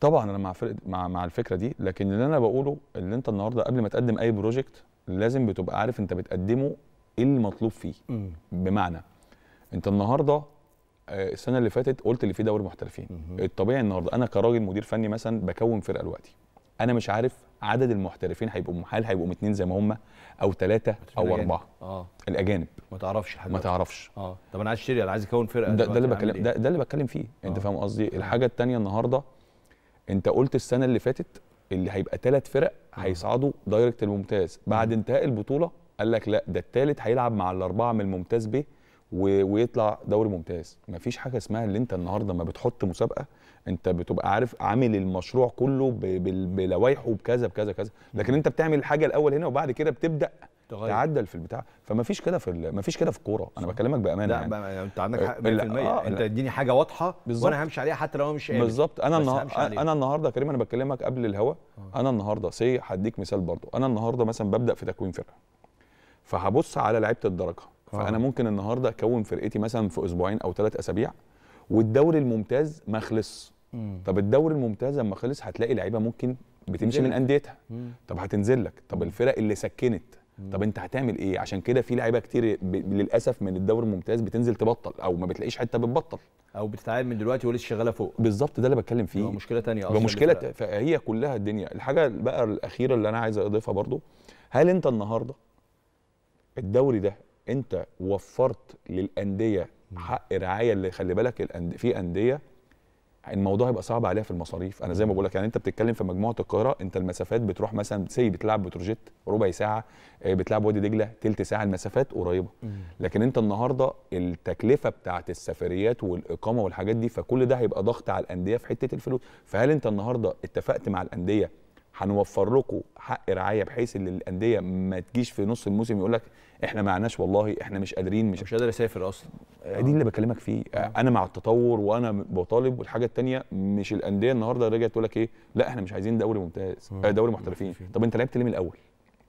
طبعا انا مع فرق مع مع الفكره دي لكن اللي انا بقوله اللي انت النهارده قبل ما تقدم اي بروجكت لازم بتبقى عارف انت بتقدمه ايه المطلوب فيه بمعنى انت النهارده آه، السنه اللي فاتت قلت اللي فيه دوري محترفين الطبيعي النهارده انا كراجل مدير فني مثلا بكون فرقه دلوقتي انا مش عارف عدد المحترفين هيبقوا هل هيبقوا اتنين زي ما هم او ثلاثه او الأجانب. اربعه اه الاجانب ما تعرفش حاجه ما تعرفش اه طب انا عايز اشتري انا عايز اكون فرقه ده, ده اللي دلوقتي، بتكلم أعمل ده, إيه؟ ده اللي بتكلم فيه انت آه. فاهم قصدي الحاجه الثانيه النهارده انت قلت السنه اللي فاتت اللي هيبقى ثلاث فرق هيصعدوا دايركت الممتاز بعد انتهاء البطوله قال لك لا ده الثالث هيلعب مع الاربعه من الممتاز ب و... ويطلع دوري ممتاز مفيش حاجه اسمها اللي انت النهارده ما بتحط مسابقه انت بتبقى عارف عامل المشروع كله ب... بال- بلوائحه بكذا بكذا كذا لكن انت بتعمل الحاجه الاول هنا وبعد كده بتبدا تغير. تعدل في البتاع فمفيش كده في ال... مفيش كده في الكوره انا بكلمك بامانه لا يعني. بقى انت عندك حق 100% لا، آه، انت لا. اديني حاجه واضحه بالظبط. وانا همشي عليها حتى لو انا مش قابل بالظبط انا بس النهار... همشي عليها. انا النهارده يا كريم انا بكلمك قبل الهوا انا النهارده سي هديك مثال برضو انا النهارده مثلا ببدا في تكوين فرقه فهبص على لعيبه الدرجه فانا ممكن النهارده اكون فرقتي مثلا في اسبوعين او ثلاث اسابيع والدوري الممتاز ما خلص طب الدوري الممتاز لما خلص هتلاقي لعيبه ممكن بتمشي تنزل من لك. انديتها طب هتنزل لك طب الفرق اللي سكنت طب انت هتعمل ايه عشان كده في لعيبه كتير ب... للاسف من الدوري الممتاز بتنزل تبطل او ما بتلاقيش حته بتبطل او بتتعامل من دلوقتي ولسه شغاله فوق بالظبله ده اللي بتكلم فيه يبقى مشكله تانية اصلا بمشكله للفرق. فهي كلها الدنيا الحاجه بقى الاخيره اللي انا عايز اضيفها برضو هل انت النهارده الدوري ده انت وفرت للانديه حق رعايه اللي خلي بالك الأند... في انديه الموضوع هيبقى صعب عليها في المصاريف انا زي ما بقول لك يعني انت بتتكلم في مجموعه القاهره انت المسافات بتروح مثلا سي بتلعب بتروجيت ربع ساعه آه، بتلعب وادي دجله تلت ساعه المسافات قريبه لكن انت النهارده التكلفه بتاعت السفريات والاقامه والحاجات دي فكل ده هيبقى ضغط على الانديه في حته الفلوس فهل انت النهارده اتفقت مع الانديه هنوفر لكم حق رعايه بحيث ان الانديه ما تجيش في نص الموسم يقول لك احنا معناش والله احنا مش قادرين مش مش قادر اسافر اصلا دي اللي بكلمك فيه انا مع التطور وانا بطالب والحاجه الثانيه مش الانديه النهارده رجعت تقول لك ايه لا احنا مش عايزين دوري ممتاز آه، دوري محترفين طب انت لعبت ليه من الاول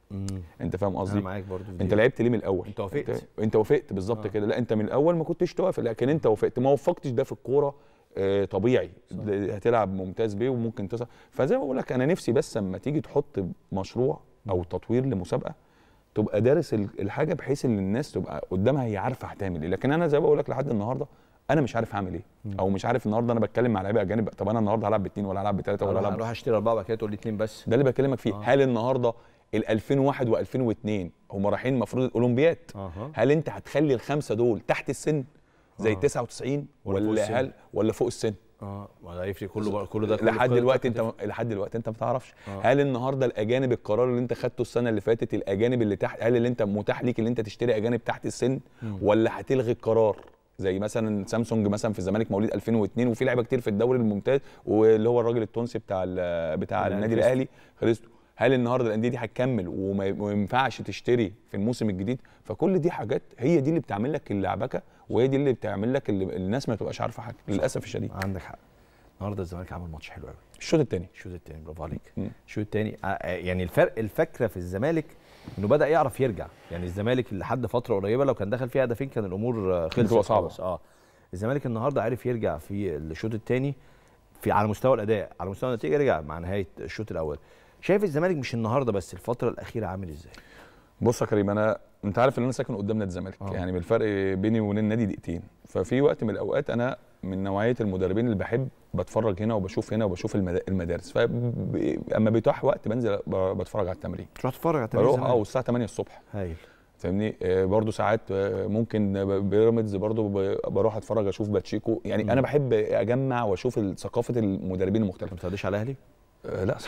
انت فاهم انا قصدي معاك برضو في دي. انت لعبت ليه من الاول انت وافقت. انت, انت وافقت بالظبط كده لا انت من الاول ما كنتش توافق لكن انت وافقت ما وفقتش ده في الكوره آه طبيعي هتلعب ممتاز بيه وممكن تصل فزي ما بقول لك انا نفسي بس اما تيجي تحط مشروع او تطوير لمسابقه تبقى دارس ال- الحاجه بحيث ان الناس تبقى قدامها هي عارفه هتعمل ايه لكن انا زي ما بقول لك لحد النهارده انا مش عارف هعمل ايه او مش عارف النهارده انا بتكلم مع لعيبه اجانب طب انا النهارده هلعب باثنين ولا هلعب بثلاثه ولا اروح هلعب اروح اشتري اربعه بعد كده تقول لي اثنين بس ده اللي بكلمك فيه آه. هل النهارده ال 2001 و2002 هم رايحين المفروض الاولمبياد اها. هل انت هتخلي الخمسه دول تحت السن زي آه. 99 ولا فوق ولا السن؟ هل ولا فوق السن اه ما ده يفرق كله بقى كله ده كله لحد كله دلوقتي ده انت لحد دلوقتي انت ما تعرفش آه. هل النهارده الاجانب القرار اللي انت خدته السنه اللي فاتت الاجانب اللي تحت هل اللي انت متاح ليك اللي انت تشتري اجانب تحت السن ولا هتلغي القرار زي مثلا سامسونج مثلا في الزمالك مواليد 2002 وفي لعيبه كتير في الدوري الممتاز واللي هو الراجل التونسي بتاع ال- بتاع الأهلي النادي كريستو. الاهلي خريستو هل النهارده الانديه دي هتكمل وما وما ينفعش تشتري في الموسم الجديد فكل دي حاجات هي دي اللي بتعمل لك اللعبكه وهي دي اللي بتعمل لك اللي الناس ما تبقاش عارفه حاجه للاسف الشديد عندك حق النهارده الزمالك عمل ماتش حلو قوي الشوط الثاني الشوط الثاني برافو عليك مم. الشوط الثاني يعني الفرق الفكره في الزمالك انه بدا يعرف يرجع يعني الزمالك لحد فتره قريبه لو كان دخل فيها هدفين كان الامور آه، خلصت بتبقى صعبة. خلاص. اه الزمالك النهارده عرف يرجع في الشوط الثاني في على مستوى الاداء على مستوى النتيجه رجع مع نهايه الشوط الاول شايف الزمالك مش النهارده بس الفتره الاخيره عامل ازاي بص يا كريم انا انت عارف ان انا ساكن قدام نادي الزمالك آه. يعني بالفرق بيني وبين النادي دقيقتين ففي وقت من الاوقات انا من نوعيه المدربين اللي بحب بتفرج هنا وبشوف هنا وبشوف المد- المدارس فاما بيتاح وقت بنزل ب- بتفرج على التمرين تروح تتفرج على بروح اه والساعه 8 الصبح هايل فاهمني آه، برضو ساعات آه، ممكن ب- بيراميدز برضو ب- بروح اتفرج اشوف باتشيكو يعني مم. انا بحب اجمع واشوف ال- ثقافه المدربين ما المختلفه بتعديش على اهلي آه، لا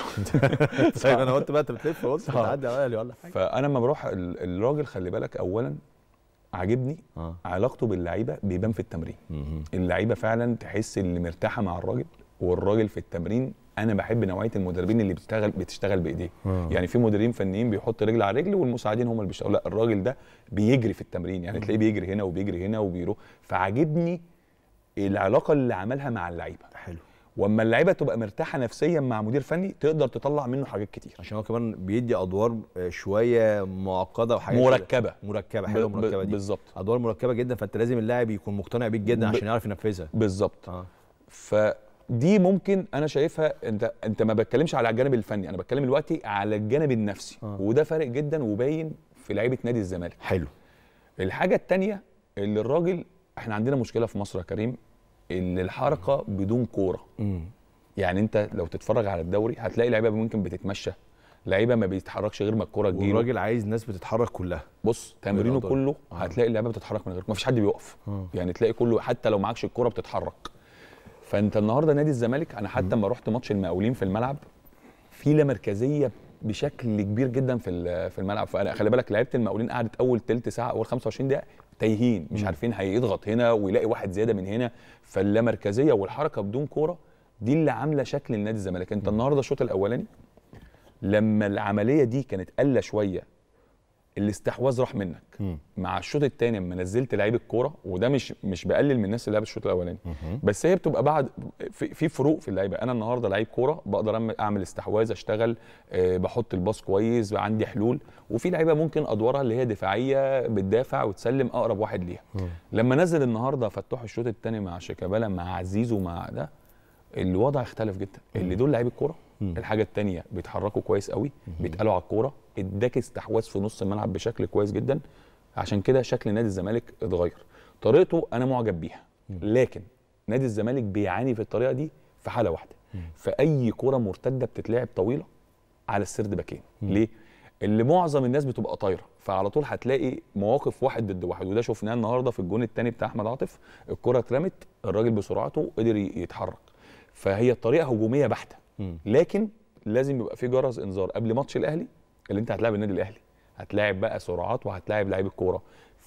طيب انا قلت بقى انت بتلف قلت صح. بتعدي على اهلي ولا حاجه فانا لما بروح ال- الراجل خلي بالك اولا عاجبني اه علاقته باللعيبه بيبان في التمرين اللعيبه فعلا تحس اللي مرتاحه مع الراجل والراجل في التمرين انا بحب نوعيه المدربين اللي بتشتغل بتشتغل بايديه آه. يعني في مدربين فنيين بيحط رجل على رجل والمساعدين هم اللي بيشتغلوا لا الراجل ده بيجري في التمرين يعني تلاقيه بيجري هنا وبيجري هنا وبيروح فعاجبني العلاقه اللي عملها مع اللعيبه حلو واما اللعيبه تبقى مرتاحه نفسيا مع مدير فني تقدر تطلع منه حاجات كتير عشان هو كمان بيدي ادوار آه، شويه معقده وحاجات مركبه كده. مركبه حلوه ب- ب- مركبه دي بالظبط ادوار مركبه جدا فانت لازم اللاعب يكون مقتنع بيك جدا ب- عشان يعرف ينفذها بالظبط اه دي ممكن انا شايفها انت انت ما بتكلمش على الجانب الفني انا بتكلم دلوقتي على الجانب النفسي آه. وده فارق جدا وباين في لعيبه نادي الزمالك حلو الحاجه التانية اللي الراجل احنا عندنا مشكله في مصر يا كريم اللي الحركه بدون كوره مم. يعني انت لو تتفرج على الدوري هتلاقي لعيبه ممكن بتتمشى لعيبه ما بيتحركش غير ما الكوره تجيله والراجل عايز ناس بتتحرك كلها بص تمرينه بالأضرار. كله آه. هتلاقي اللعيبه بتتحرك من غير ما فيش حد بيقف آه. يعني تلاقي كله حتى لو معكش الكوره بتتحرك فانت النهارده نادي الزمالك انا حتى لما رحت ماتش المقاولين في الملعب في لا مركزيه بشكل كبير جدا في ال- في الملعب فانا خلي بالك لعيبه المقاولين قعدت اول تلت ساعه اول 25 دقيقه تايهين مش عارفين هيضغط هنا ويلاقي واحد زياده من هنا فاللامركزيه والحركه بدون كوره دي اللي عامله شكل النادي الزمالك انت النهارده الشوط الاولاني لما العمليه دي كانت قله شويه الاستحواذ راح منك مم. مع الشوط الثاني لما نزلت لعيب الكوره وده مش مش بقلل من الناس اللي لعبت الشوط الاولاني بس هي بتبقى بعد في, في فروق في اللعيبه انا النهارده لعيب كوره بقدر أعمل- اعمل استحواذ اشتغل أه بحط الباص كويس عندي حلول وفي لعيبه ممكن ادوارها اللي هي دفاعيه بتدافع وتسلم اقرب واحد ليها لما نزل النهارده فتوح الشوط الثاني مع شيكابالا مع عزيزو مع ده الوضع اختلف جدا اللي دول لعيب الكوره الحاجه الثانيه بيتحركوا كويس قوي بيتقالوا على الكوره اداك استحواذ في نص الملعب بشكل كويس جدا عشان كده شكل نادي الزمالك اتغير طريقته انا معجب بيها لكن نادي الزمالك بيعاني في الطريقه دي في حاله واحده في اي كوره مرتده بتتلعب طويله على السرد باكين ليه اللي معظم الناس بتبقى طايره فعلى طول هتلاقي مواقف واحد ضد واحد وده شفناه النهارده في الجون الثاني بتاع احمد عاطف الكره اترمت الراجل بسرعته قدر ي- يتحرك فهي طريقه هجوميه بحته مم. لكن لازم يبقى في جرس انذار قبل ماتش الاهلي اللي انت هتلاعب النادي الاهلي هتلاعب بقى سرعات وهتلاعب لعيب الكوره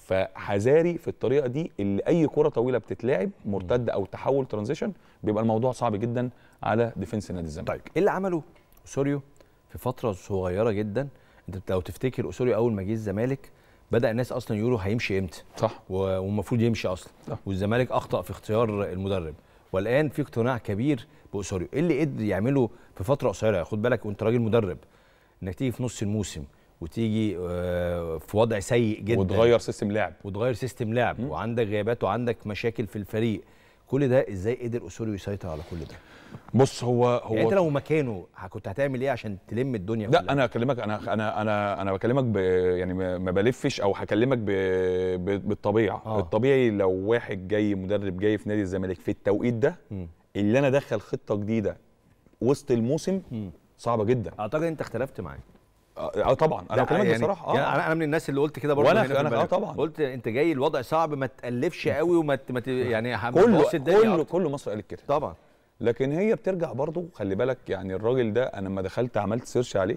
فحذاري في الطريقه دي اللي اي كره طويله بتتلعب مرتده او تحول ترانزيشن بيبقى الموضوع صعب جدا على ديفنس نادي الزمالك طيب ايه اللي عمله اسوريو في فتره صغيره جدا انت لو تفتكر اسوريو اول ما جه الزمالك بدا الناس اصلا يقولوا هيمشي امتى صح و- والمفروض يمشي اصلا صح. والزمالك اخطا في اختيار المدرب والان في اقتناع كبير باسوريو ايه اللي قدر يعمله في فتره قصيره خد بالك وانت راجل مدرب انك تيجي في نص الموسم وتيجي آه، في وضع سيء جدا وتغير سيستم لعب وتغير سيستم لعب وعندك غيابات وعندك مشاكل في الفريق كل ده ازاي قدر اسوريو يسيطر على كل ده بص هو هو يعني انت لو مكانه ه- كنت هتعمل ايه عشان تلم الدنيا لا كلها؟ انا اكلمك انا انا انا انا بكلمك ب يعني ما ما بلفش او هكلمك ب ب بالطبيعه آه. آه. الطبيعي لو واحد جاي مدرب جاي في نادي الزمالك في التوقيت ده مم. اللي انا ادخل خطه جديده وسط الموسم مم. صعبه جدا اعتقد انت اختلفت معايا اه آه، طبعا انا لا، بكلمك يعني بصراحه يعني اه انا انا من الناس اللي قلت كده برضه وأنا- هنا في أنا- آه البلد. طبعا. قلت انت جاي الوضع صعب ما تالفش قوي وما ت- ما ت- يعني ه- ما كله تبص الدنيا كله أكتر. كل مصر قالت كده طبعا لكن هي بترجع برضو خلي بالك يعني الراجل ده انا لما دخلت عملت سيرش عليه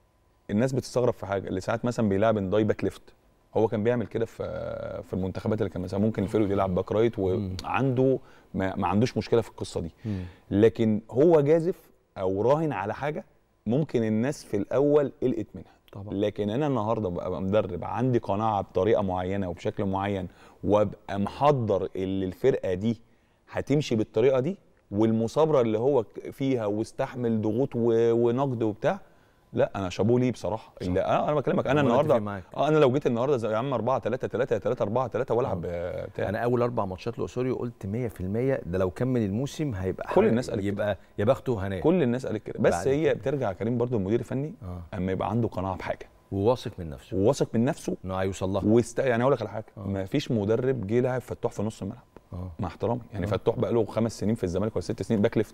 الناس بتستغرب في حاجه اللي ساعات مثلا بيلعب انداي باك ليفت هو كان بيعمل كده في في المنتخبات اللي كان مثلا ممكن الفيرود يلعب باك رايت وعنده ما, ما عندوش مشكله في القصه دي لكن هو جازف او راهن على حاجه ممكن الناس في الاول قلقت منها طبعا. لكن انا النهارده ببقى مدرب عندي قناعه بطريقه معينه وبشكل معين وابقى محضر اللي الفرقه دي هتمشي بالطريقه دي والمثابره اللي هو ك- فيها واستحمل ضغوط و- ونقد وبتاع لا انا شابوه ليه بصراحه اللي آه انا بكلمك انا وأنا النهارده أتفق معاك. اه انا لو جيت النهارده زي يا عم 4 3 3 3 4 3 والعب آه، بتاع انا اول اربع ماتشات لاسوريو قلت 100% ده لو كمل الموسم هيبقى كل حاجة- الناس قالت كده. يبقى يا بخته هناك كل الناس قالت كده بس بعد هي كده. بترجع يا كريم برضو المدير الفني آه. اما يبقى عنده قناعه بحاجه وواثق من نفسه وواثق من نفسه انه هيوصل لها وست... يعني اقول لك على حاجه ما فيش مدرب جه لاعب فتوح في نص الملعب آه. مع احترامي يعني فتوح بقى له خمس سنين في الزمالك ولا ست سنين باك ليفت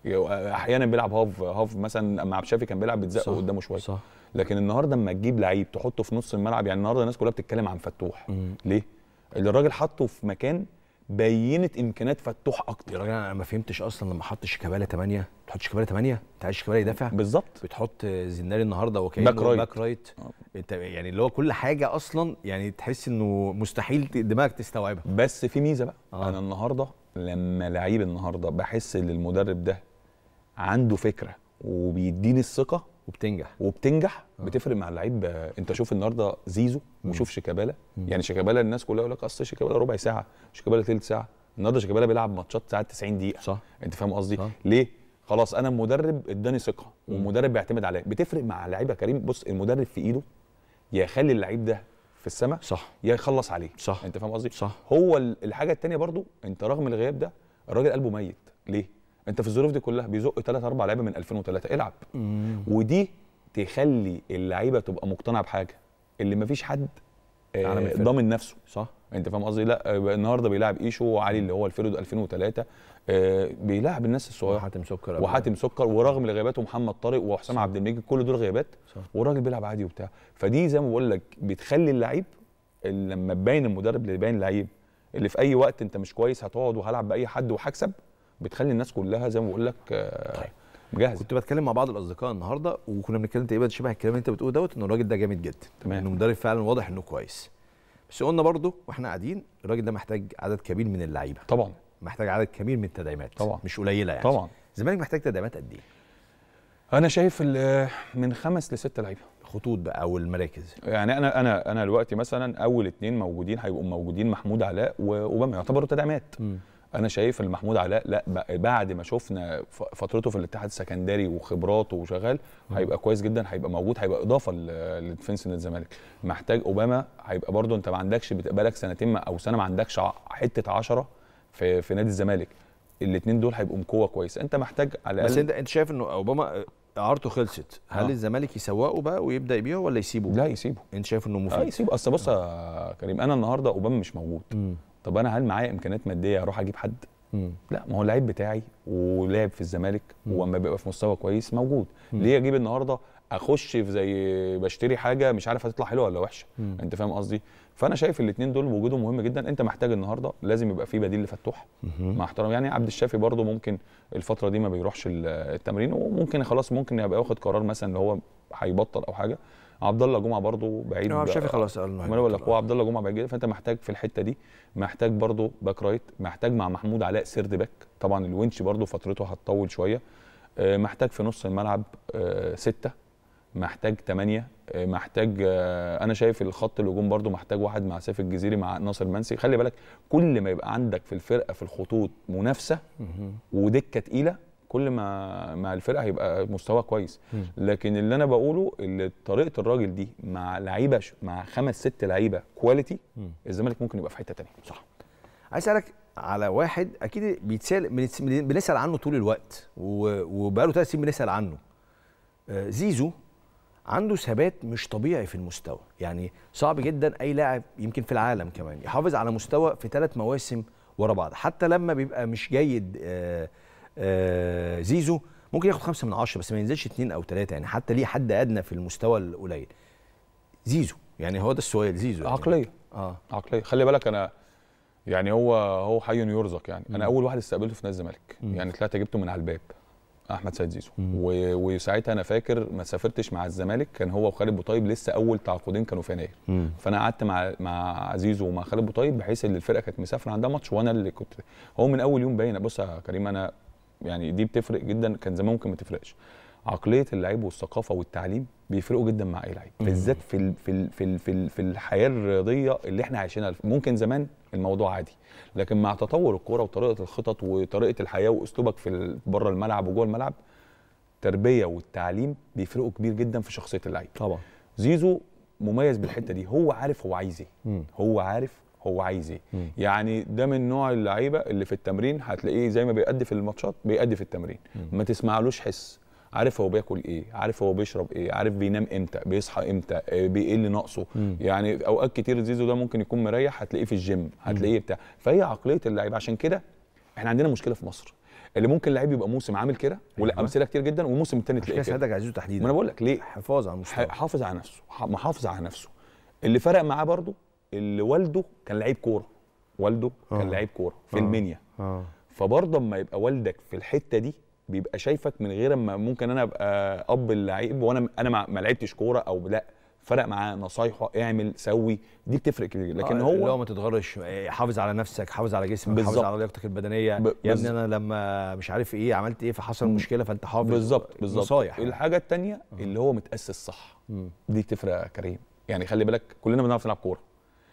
احيانا بيلعب هاف هاف مثلا مع شافي كان بيلعب بيتزق صح، قدامه شويه صح. لكن النهارده اما تجيب لعيب تحطه في نص الملعب يعني النهارده الناس كلها بتتكلم عن فتوح مم. ليه؟ اللي الراجل حطه في مكان بينت امكانيات فتوح يا اكتر راجل انا ما فهمتش اصلا لما حط شيكابالا 8 تحط شيكابالا 8 انت عايز شيكابالا يدافع بالظبط بتحط زناري النهارده وكانه باك رايت. باك رايت انت يعني اللي هو كل حاجه اصلا يعني تحس انه مستحيل ت- دماغك تستوعبها بس في ميزه بقى آه. آه. انا النهارده لما لعيب النهارده بحس ان المدرب ده عنده فكره وبيديني الثقه وبتنجح وبتنجح بتفرق مع اللعيب آه، انت شوف النهارده زيزو وشوف شيكابالا يعني شيكابالا الناس كلها يقول لك اصل شيكابالا ربع ساعه شيكابالا ثلث ساعه النهارده شيكابالا بيلعب ماتشات ساعات 90 دقيقه صح. انت فاهم قصدي صح. ليه خلاص انا مدرب اداني ثقه ومدرب بيعتمد عليا بتفرق مع اللعيبه كريم بص المدرب في ايده يا يخلي اللعيب ده في السماء صح يا يخلص عليه صح. انت فاهم قصدي صح. هو ال- الحاجه التانية برضو انت رغم الغياب ده الراجل قلبه ميت ليه انت في الظروف دي كلها بيزق ثلاث اربع لعيبه من 2003 العب ودي تخلي اللعيبه تبقى مقتنعه بحاجه اللي مفيش حد آه، أعلى من الفرقة. ضامن نفسه صح انت فاهم قصدي لا آه، النهارده بيلاعب ايشو وعلي اللي هو الفيرود 2003 آه، بيلاعب الناس الصغيره وحاتم سكر قبل وحاتم سكر ورغم غياباته محمد طارق وحسام عبد المجيد كل دول غيابات صح. والراجل بيلعب عادي وبتاع فدي زي ما بقول لك بتخلي اللعيب اللي لما تبين المدرب اللي يبين اللعيب اللي في اي وقت انت مش كويس هتقعد وهلعب باي حد وهكسب بتخلي الناس كلها زي ما بقول لك آه، مجهزه كنت بتكلم مع بعض الاصدقاء النهارده وكنا بنتكلم تقريبا شبه الكلام اللي انت بتقوله دوت ان الراجل ده جامد جدا تمام. انه مدرب فعلا واضح انه كويس بس قلنا برضو واحنا قاعدين الراجل ده محتاج عدد كبير من اللعيبه طبعا محتاج عدد كبير من التدعيمات طبعا. مش قليله يعني طبعا الزمالك محتاج تدعيمات قد ايه انا شايف ال- من خمس لست لعيبه خطوط بقى او المراكز يعني انا انا انا دلوقتي مثلا اول اتنين موجودين هيبقوا موجودين محمود علاء واوباما يعتبروا تدعيمات انا شايف ان محمود علاء لا ب- بعد ما شفنا ف- فترته في الاتحاد السكندري وخبراته وشغال هيبقى كويس جدا هيبقى موجود هيبقى اضافه ل- لديفنس نادي الزمالك محتاج اوباما هيبقى برضو انت ما عندكش بتبقى لك سنتين ما- او سنه ما عندكش ع- حته 10 في في نادي الزمالك الاثنين دول هيبقوا قوه كويسه انت محتاج على بس الاقل انت انت شايف انه اوباما اعارته خلصت هل آه. الزمالك يسوقه بقى ويبدا يبيعه ولا يسيبه لا يسيبه انت شايف انه اه مفيد يسيبه اصل بص يا كريم انا النهارده اوباما مش موجود مم. طب انا هل معايا امكانيات ماديه اروح اجيب حد مم. لا ما هو اللعيب بتاعي ولعب في الزمالك مم. واما بيبقى في مستوى كويس موجود مم. ليه اجيب النهارده اخش في زي بشتري حاجه مش عارف هتطلع حلوه ولا وحشه مم. انت فاهم قصدي فانا شايف الاثنين دول وجودهم مهم جدا انت محتاج النهارده لازم يبقى في بديل لفتوح مهم. مع احترام يعني عبد الشافي برضه ممكن الفتره دي ما بيروحش ال- التمرين وممكن خلاص ممكن يبقى واخد قرار مثلا اللي هو هيبطل او حاجه عبد الله جمعه برضه بعيد اه عبد الشافي بقى- خلاص قال انه ما انا بقول لك هيبطل. هو عبد الله جمعه بعيد جدا فانت محتاج في الحته دي محتاج برضه باك رايت محتاج مع محمود علاء سيرد باك طبعا الونش برضه فترته هتطول شويه آه، محتاج في نص الملعب آه، ستة محتاج ثمانية آه، محتاج آه، انا شايف الخط الهجوم برضه محتاج واحد مع سيف الجزيري مع ناصر منسي خلي بالك كل ما يبقى عندك في الفرقه في الخطوط منافسه مهم. ودكه تقيله كل ما مع الفرقه هيبقى مستوى كويس مم. لكن اللي انا بقوله اللي طريقه الراجل دي مع لعيبه ش- مع خمس ست لعيبه كواليتي مم. الزمالك ممكن يبقى في حته تانية صح عايز اسالك على واحد اكيد بيتسال بنتس- بنسال عنه طول الوقت و- وبقاله ثلاث سنين بنسال عنه آه، زيزو عنده ثبات مش طبيعي في المستوى يعني صعب جدا اي لاعب يمكن في العالم كمان يحافظ على مستوى في ثلاث مواسم ورا بعض حتى لما بيبقى مش جيد آه، آه، زيزو ممكن ياخد خمسة من عشرة بس ما ينزلش اتنين او ثلاثة يعني حتى ليه حد ادنى في المستوى القليل زيزو يعني هو ده السؤال زيزو يعني. عقليه اه عقليه خلي بالك انا يعني هو هو حي يرزق يعني انا اول واحد استقبلته في نادي الزمالك مم. يعني طلعت جبته من على الباب احمد سيد زيزو مم. و- وساعتها انا فاكر ما سافرتش مع الزمالك كان هو وخالد بوطيب لسه اول تعاقدين كانوا في يناير مم. فانا قعدت مع مع زيزو ومع خالد بوطيب بحيث ان الفرقه كانت مسافره عندها ماتش وانا اللي كنت هو من اول يوم باين بص يا كريم انا يعني دي بتفرق جدا كان زمان ممكن ما تفرقش عقليه اللعيب والثقافه والتعليم بيفرقوا جدا مع اي لعيب مم. بالذات في ال في ال في ال في, ال في الحياه الرياضيه اللي احنا عايشينها ممكن زمان الموضوع عادي لكن مع تطور الكوره وطريقه الخطط وطريقه الحياه واسلوبك في ال- بره الملعب وجوه الملعب التربيه والتعليم بيفرقوا كبير جدا في شخصيه اللعيب طبعا زيزو مميز بالحته دي هو عارف هو عايز ايه مم. هو عارف هو عايز ايه مم. يعني ده من نوع اللعيبه اللي في التمرين هتلاقيه زي ما بيأدي في الماتشات بيأدي في التمرين ما تسمعلوش حس عارف هو بياكل ايه عارف هو بيشرب ايه عارف بينام امتى بيصحى امتى آه، بايه اللي ناقصه مم. يعني اوقات كتير زيزو ده ممكن يكون مريح هتلاقيه في الجيم هتلاقيه بتاع فهي عقليه اللعيب عشان كده احنا عندنا مشكله في مصر اللي ممكن لعيب يبقى موسم عامل كده ولا أيوة. امثله كتير جدا والموسم الثاني عشان تلاقيه كده كده سألتك على زيزو تحديدا ما انا بقول لك ليه حفاظ على المستوى ح- حافظ على نفسه ح- محافظ على نفسه اللي فرق معاه برضو اللي والده كان لعيب كوره والده آه. كان لعيب كوره في آه. المنيا اه فبرضه اما يبقى والدك في الحته دي بيبقى شايفك من غير ما ممكن انا ابقى اب اللعيب وانا انا ما ما لعبتش كوره او لا فرق معاه نصايحه اعمل سوي دي بتفرق كتير لكن آه، اللي هو هو ما تتغرش إيه، حافظ على نفسك حافظ على جسمك حافظ بالظبط. على لياقتك البدنيه ب- يا بالظبط. ابني انا لما مش عارف ايه عملت ايه فحصل مشكله فانت حافظ بالظبط بالظبط نصايح يعني. الحاجه الثانيه اللي هو متاسس صح مم. دي تفرق يا كريم يعني خلي بالك كلنا بنعرف نلعب كوره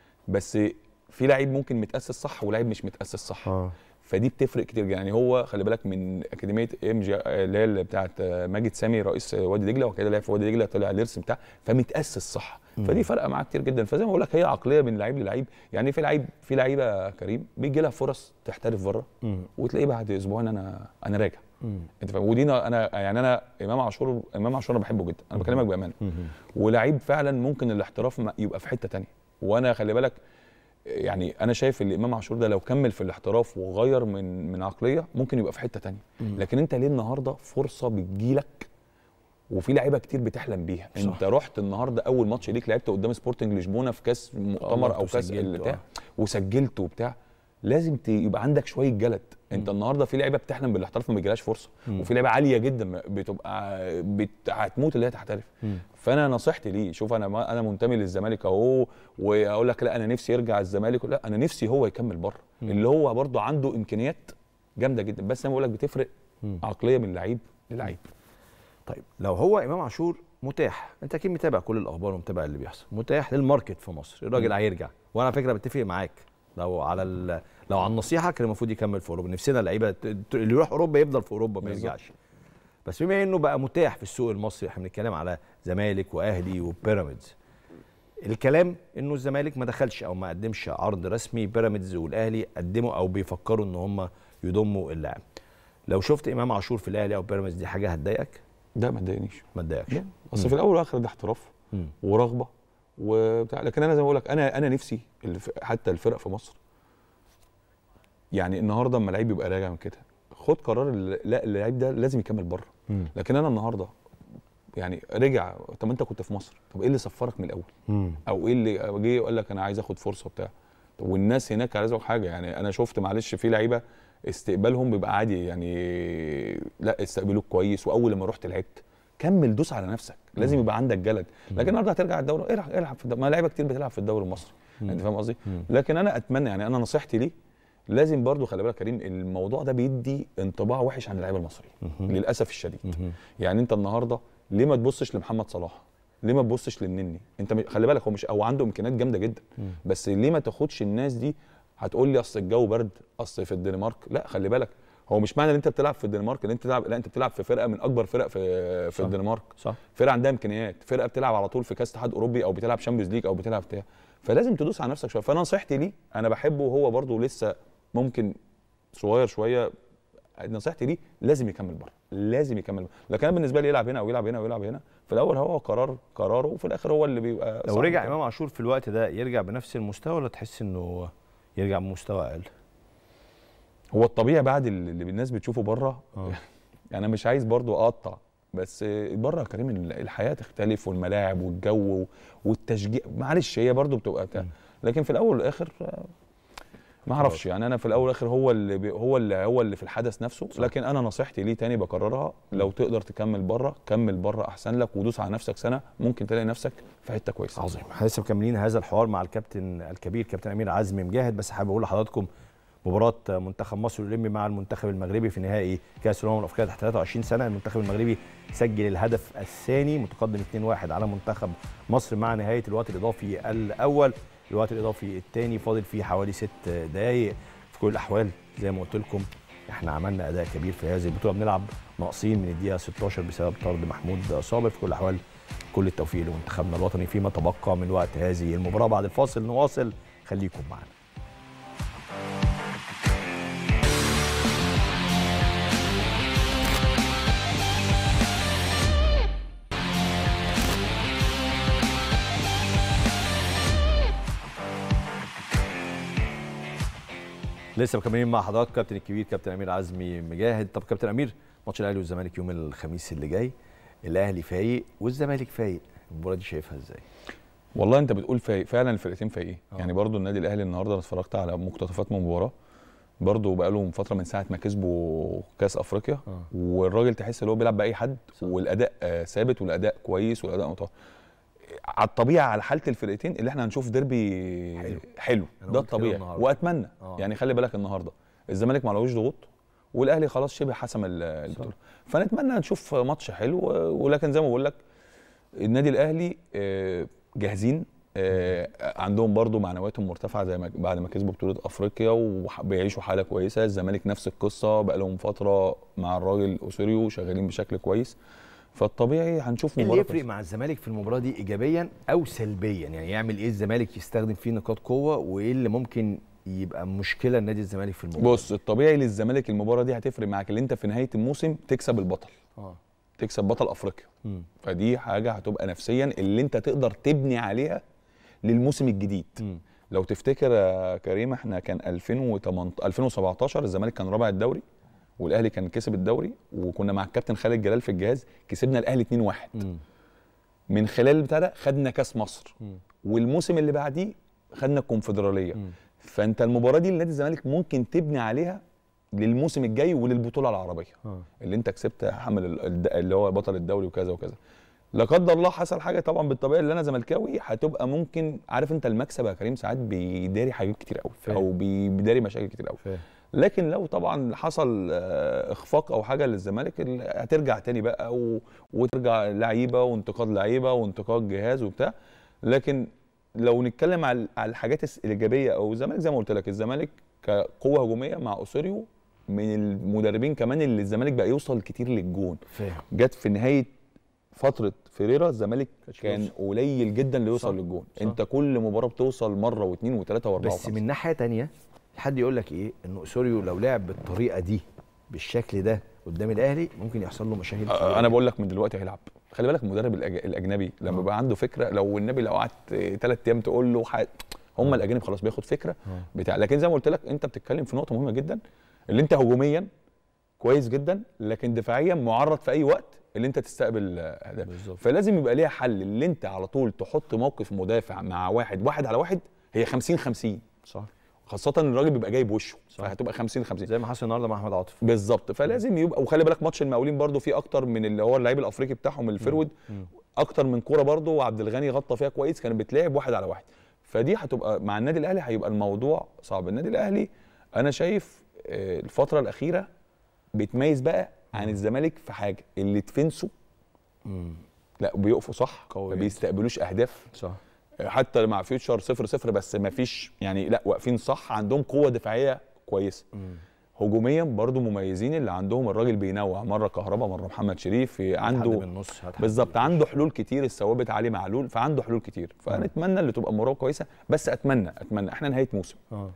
بس في لعيب ممكن متاسس صح ولعيب مش متاسس صح اه فدي بتفرق كتير يعني هو خلي بالك من اكاديميه ام جي اللي هي اللي بتاعت ماجد سامي رئيس وادي دجله وكده لعب في وادي دجله طلع الارث بتاع فمتاسس صح فدي فرقه معاه كتير جدا فزي ما بقول لك هي عقليه من لعيب للعيب يعني في لعيب في لعيبه يا كريم بيجي لها فرص تحترف بره مم. وتلاقيه بعد اسبوعين انا انا راجع انت فاهم ودي انا أنا- يعني انا امام عاشور امام عاشور انا بحبه جدا انا بكلمك بامانه ولعيب فعلا ممكن الاحتراف ما- يبقى في حته تانية وانا خلي بالك يعني انا شايف ان امام عاشور ده لو كمل في الاحتراف وغير من من عقليه ممكن يبقى في حته تانية لكن انت ليه النهارده فرصه بتجيلك وفي لعيبه كتير بتحلم بيها صح. انت رحت النهارده اول ماتش ليك لعبت قدام سبورتنج لشبونه في كاس مؤتمر او كاس وسجلت، بتاع آه. وسجلت وبتاع لازم ت- يبقى عندك شويه جلد انت النهارده في لعيبه بتحلم بالاحتراف ما بيجيلهاش فرصه وفي لعيبه عاليه جدا بتبقى بت... هتموت اللي هي تحترف فانا نصيحتي ليه شوف انا ما انا منتمي للزمالك اهو واقول لك لا انا نفسي يرجع الزمالك لا انا نفسي هو يكمل بره اللي هو برضه عنده امكانيات جامده جدا بس انا بقول لك بتفرق عقليه من لعيب للعيب طيب لو هو امام عاشور متاح انت اكيد متابع كل الاخبار ومتابع اللي بيحصل متاح للماركت في مصر الراجل هيرجع وانا على فكره بتفق معاك لو على ال... لو على النصيحه كان المفروض يكمل في اوروبا نفسنا اللعيبه ت- ت- اللي يروح اوروبا يفضل في اوروبا ما بالظبط. يرجعش بس بما انه بقى متاح في السوق المصري احنا بنتكلم على زمالك واهلي وبيراميدز الكلام انه الزمالك ما دخلش او ما قدمش عرض رسمي بيراميدز والاهلي قدموا او بيفكروا ان هم يضموا اللاعب لو شفت امام عاشور في الاهلي او بيراميدز دي حاجه هتضايقك ده ما تضايقنيش ما تضايقكش اصل في الاول والاخر ده احتراف مم. ورغبه وبتاع لكن انا زي ما بقول لك انا انا نفسي الف... حتى الفرق في مصر يعني النهارده اما لعيب يبقى راجع من كده خد قرار ال- لا اللعيب ده لازم يكمل بره مم. لكن انا النهارده يعني رجع طب انت كنت في مصر طب ايه اللي سفرك من الاول مم. او ايه اللي جه وقال لك انا عايز اخد فرصه بتاع طب والناس هناك عايز اقول حاجه يعني انا شفت معلش في لعيبه استقبالهم بيبقى عادي يعني لا استقبلوك كويس واول لما رحت لعبت كمل دوس على نفسك لازم يبقى عندك جلد لكن النهارده هترجع الدوري العب العب في الدوري ما لعيبه كتير بتلعب في الدوري المصري انت فاهم قصدي لكن انا اتمنى يعني انا نصيحتي ليه لازم برضو خلي بالك يا كريم الموضوع ده بيدي انطباع وحش عن اللعيبه المصريين للاسف الشديد يعني انت النهارده ليه ما تبصش لمحمد صلاح ليه ما تبصش للنني انت م- خلي بالك هو مش هو عنده امكانيات جامده جدا بس ليه ما تاخدش الناس دي هتقول لي اصل الجو برد اصل في الدنمارك لا خلي بالك هو مش معنى ان انت بتلعب في الدنمارك ان انت تلعب لا انت بتلعب في فرقه من اكبر فرق في في صح. الدنمارك صح فرقه عندها امكانيات فرقه بتلعب على طول في كاس اتحاد اوروبي او بتلعب شامبيونز ليج او بتلعب بتاع فلازم تدوس على نفسك شويه فانا نصيحتي ليه انا بحبه وهو برضه لسه ممكن صغير شويه نصيحتي ليه لازم يكمل بره لازم يكمل بره لكن انا بالنسبه لي يلعب هنا او يلعب هنا او يلعب هنا في الاول هو قرار قراره وفي الاخر هو اللي بيبقى لو صعب. رجع امام عاشور في الوقت ده يرجع بنفس المستوى ولا تحس انه يرجع بمستوى اقل هو الطبيعي بعد اللي الناس بتشوفه بره آه. يعني انا مش عايز برضو اقطع بس بره يا كريم الحياه تختلف والملاعب والجو والتشجيع معلش هي برضو بتبقى بتاع لكن في الاول والاخر آه، ما اعرفش يعني انا في الاول والاخر هو اللي بي هو اللي هو اللي في الحدث نفسه لكن انا نصيحتي ليه تاني بكررها لو تقدر تكمل بره كمل بره احسن لك ودوس على نفسك سنه ممكن تلاقي نفسك في حته كويسه عظيم احنا لسه مكملين هذا الحوار مع الكابتن الكبير كابتن امير عزمي مجاهد بس حابب اقول لحضراتكم مباراة منتخب مصر الأولمبي مع المنتخب المغربي في نهائي كأس الأمم الأفريقية تحت 23 سنة، المنتخب المغربي سجل الهدف الثاني متقدم 2-1 على منتخب مصر مع نهاية الوقت الإضافي الأول، الوقت الإضافي الثاني فاضل فيه حوالي ست دقايق، في كل الأحوال زي ما قلت لكم احنا عملنا أداء كبير في هذه البطولة بنلعب ناقصين من الدقيقة 16 بسبب طرد محمود صابر، في كل الأحوال كل التوفيق لمنتخبنا الوطني فيما تبقى من وقت هذه المباراة بعد الفاصل نواصل خليكم معنا. لسه مكملين مع حضرتك كابتن الكبير كابتن امير عزمي مجاهد طب كابتن امير ماتش الاهلي والزمالك يوم الخميس اللي جاي الاهلي فايق والزمالك فايق المباراه دي شايفها ازاي والله انت بتقول فايق فعلا الفرقتين فايقين آه. يعني برضو النادي الاهلي النهارده انا اتفرجت على مقتطفات من المباراه برضو بقالهم فتره من ساعه ما كسبوا كاس افريقيا آه. والراجل تحس ان هو بيلعب باي حد والاداء آه، ثابت والاداء كويس والاداء متوقع على الطبيعه على حاله الفرقتين اللي احنا هنشوف ديربي حلو. حلو أنا ده قلت كده الطبيعي النهاردة. واتمنى آه. يعني خلي بالك النهارده الزمالك ما عليهوش ضغوط والاهلي خلاص شبه حسم ال- البطوله فنتمنى نشوف ماتش حلو ولكن زي ما بقول لك النادي الاهلي آه، جاهزين آه، عندهم برضو معنوياتهم مرتفعه زي ما بعد ما كسبوا بطوله افريقيا وبيعيشوا حاله كويسه الزمالك نفس القصه بقى لهم فتره مع الراجل اوسوريو شغالين بشكل كويس فالطبيعي هنشوف ايه اللي مباراه يفرق كويسة. مع الزمالك في المباراه دي ايجابيا او سلبيا يعني يعمل ايه الزمالك يستخدم فيه نقاط قوه وايه اللي ممكن يبقى مشكله لنادي الزمالك في الموضوع بص الطبيعي للزمالك المباراه دي هتفرق معاك اللي انت في نهايه الموسم تكسب البطل اه تكسب بطل افريقيا مم. فدي حاجه هتبقى نفسيا اللي انت تقدر تبني عليها للموسم الجديد مم. لو تفتكر يا كريم احنا كان 2018 2017 الزمالك كان رابع الدوري والاهلي كان كسب الدوري وكنا مع الكابتن خالد جلال في الجهاز كسبنا الاهلي 2-1 مم. من خلال البتاع ده خدنا كاس مصر مم. والموسم اللي بعديه خدنا الكونفدراليه مم. فانت المباراه دي لنادي الزمالك ممكن تبني عليها للموسم الجاي وللبطوله العربيه اه اللي انت كسبت حمل ال- الد- اللي هو بطل الدوري وكذا وكذا لا قدر الله حصل حاجه طبعا بالطبيعي اللي انا زملكاوي هتبقى ممكن عارف انت المكسب يا كريم ساعات بيداري حاجات كتير قوي فاهم. او بي- بيداري مشاكل كتير قوي فاهم لكن لو طبعا حصل آه، اخفاق او حاجه للزمالك ال- هترجع تاني بقى و... وترجع لعيبه وانتقاد لعيبه وانتقاد جهاز وبتاع لكن لو نتكلم على على الحاجات الس- الايجابيه او الزمالك زي ما قلت لك الزمالك كقوه هجوميه مع اوسوريو من المدربين كمان اللي الزمالك بقى يوصل كتير للجون فاهم جت في نهايه فتره فيريرا الزمالك كانش كان بيوصل. قليل جدا اللي يوصل صح، للجون صح. انت كل مباراه بتوصل مره واثنين وثلاثه واربعه بس وخمسة. من ناحيه تانية حد يقول لك ايه ان اسوريو لو لعب بالطريقه دي بالشكل ده قدام الاهلي ممكن يحصل له مشاكل كتير آه، انا بقول لك من دلوقتي هيلعب خلي بالك المدرب الأج... الاجنبي لما آه. بقى عنده فكره لو النبي لو قعدت ثلاث ايام تقول له ح... هم الاجانب خلاص بياخد فكره آه. بتاع لكن زي ما قلت لك انت بتتكلم في نقطه مهمه جدا اللي انت هجوميا كويس جدا لكن دفاعيا معرض في اي وقت اللي انت تستقبل آه، اهداف بالظبط. فلازم يبقى ليها حل اللي انت على طول تحط موقف مدافع مع واحد واحد على واحد هي 50 50 صح خاصه ان الراجل بيبقى جايب وشه صح. فهتبقى 50 50 زي ما حصل النهارده مع احمد عاطف بالظبط فلازم يبقى وخلي بالك ماتش المقاولين برضو فيه اكتر من اللي هو اللعيب الافريقي بتاعهم الفرود مم. اكتر من كوره برضو وعبد الغني غطى فيها كويس كانت بتلعب واحد على واحد فدي هتبقى مع النادي الاهلي هيبقى الموضوع صعب النادي الاهلي انا شايف آه، الفتره الاخيره بيتميز بقى عن الزمالك في حاجه اللي تفنسوا مم. لا بيقفوا صح قوي ما جدا. بيستقبلوش اهداف صح حتى مع فيوتشر صفر صفر بس ما فيش يعني لا واقفين صح عندهم قوه دفاعيه كويسه مم. هجوميا برضو مميزين اللي عندهم الراجل بينوع مره كهربا مره محمد شريف حد عنده من النص هات حد بالظبط من عنده حلول كتير الثوابت علي معلول فعنده حلول كتير فنتمنى اللي تبقى مباراه كويسه بس اتمنى اتمنى احنا نهايه موسم اه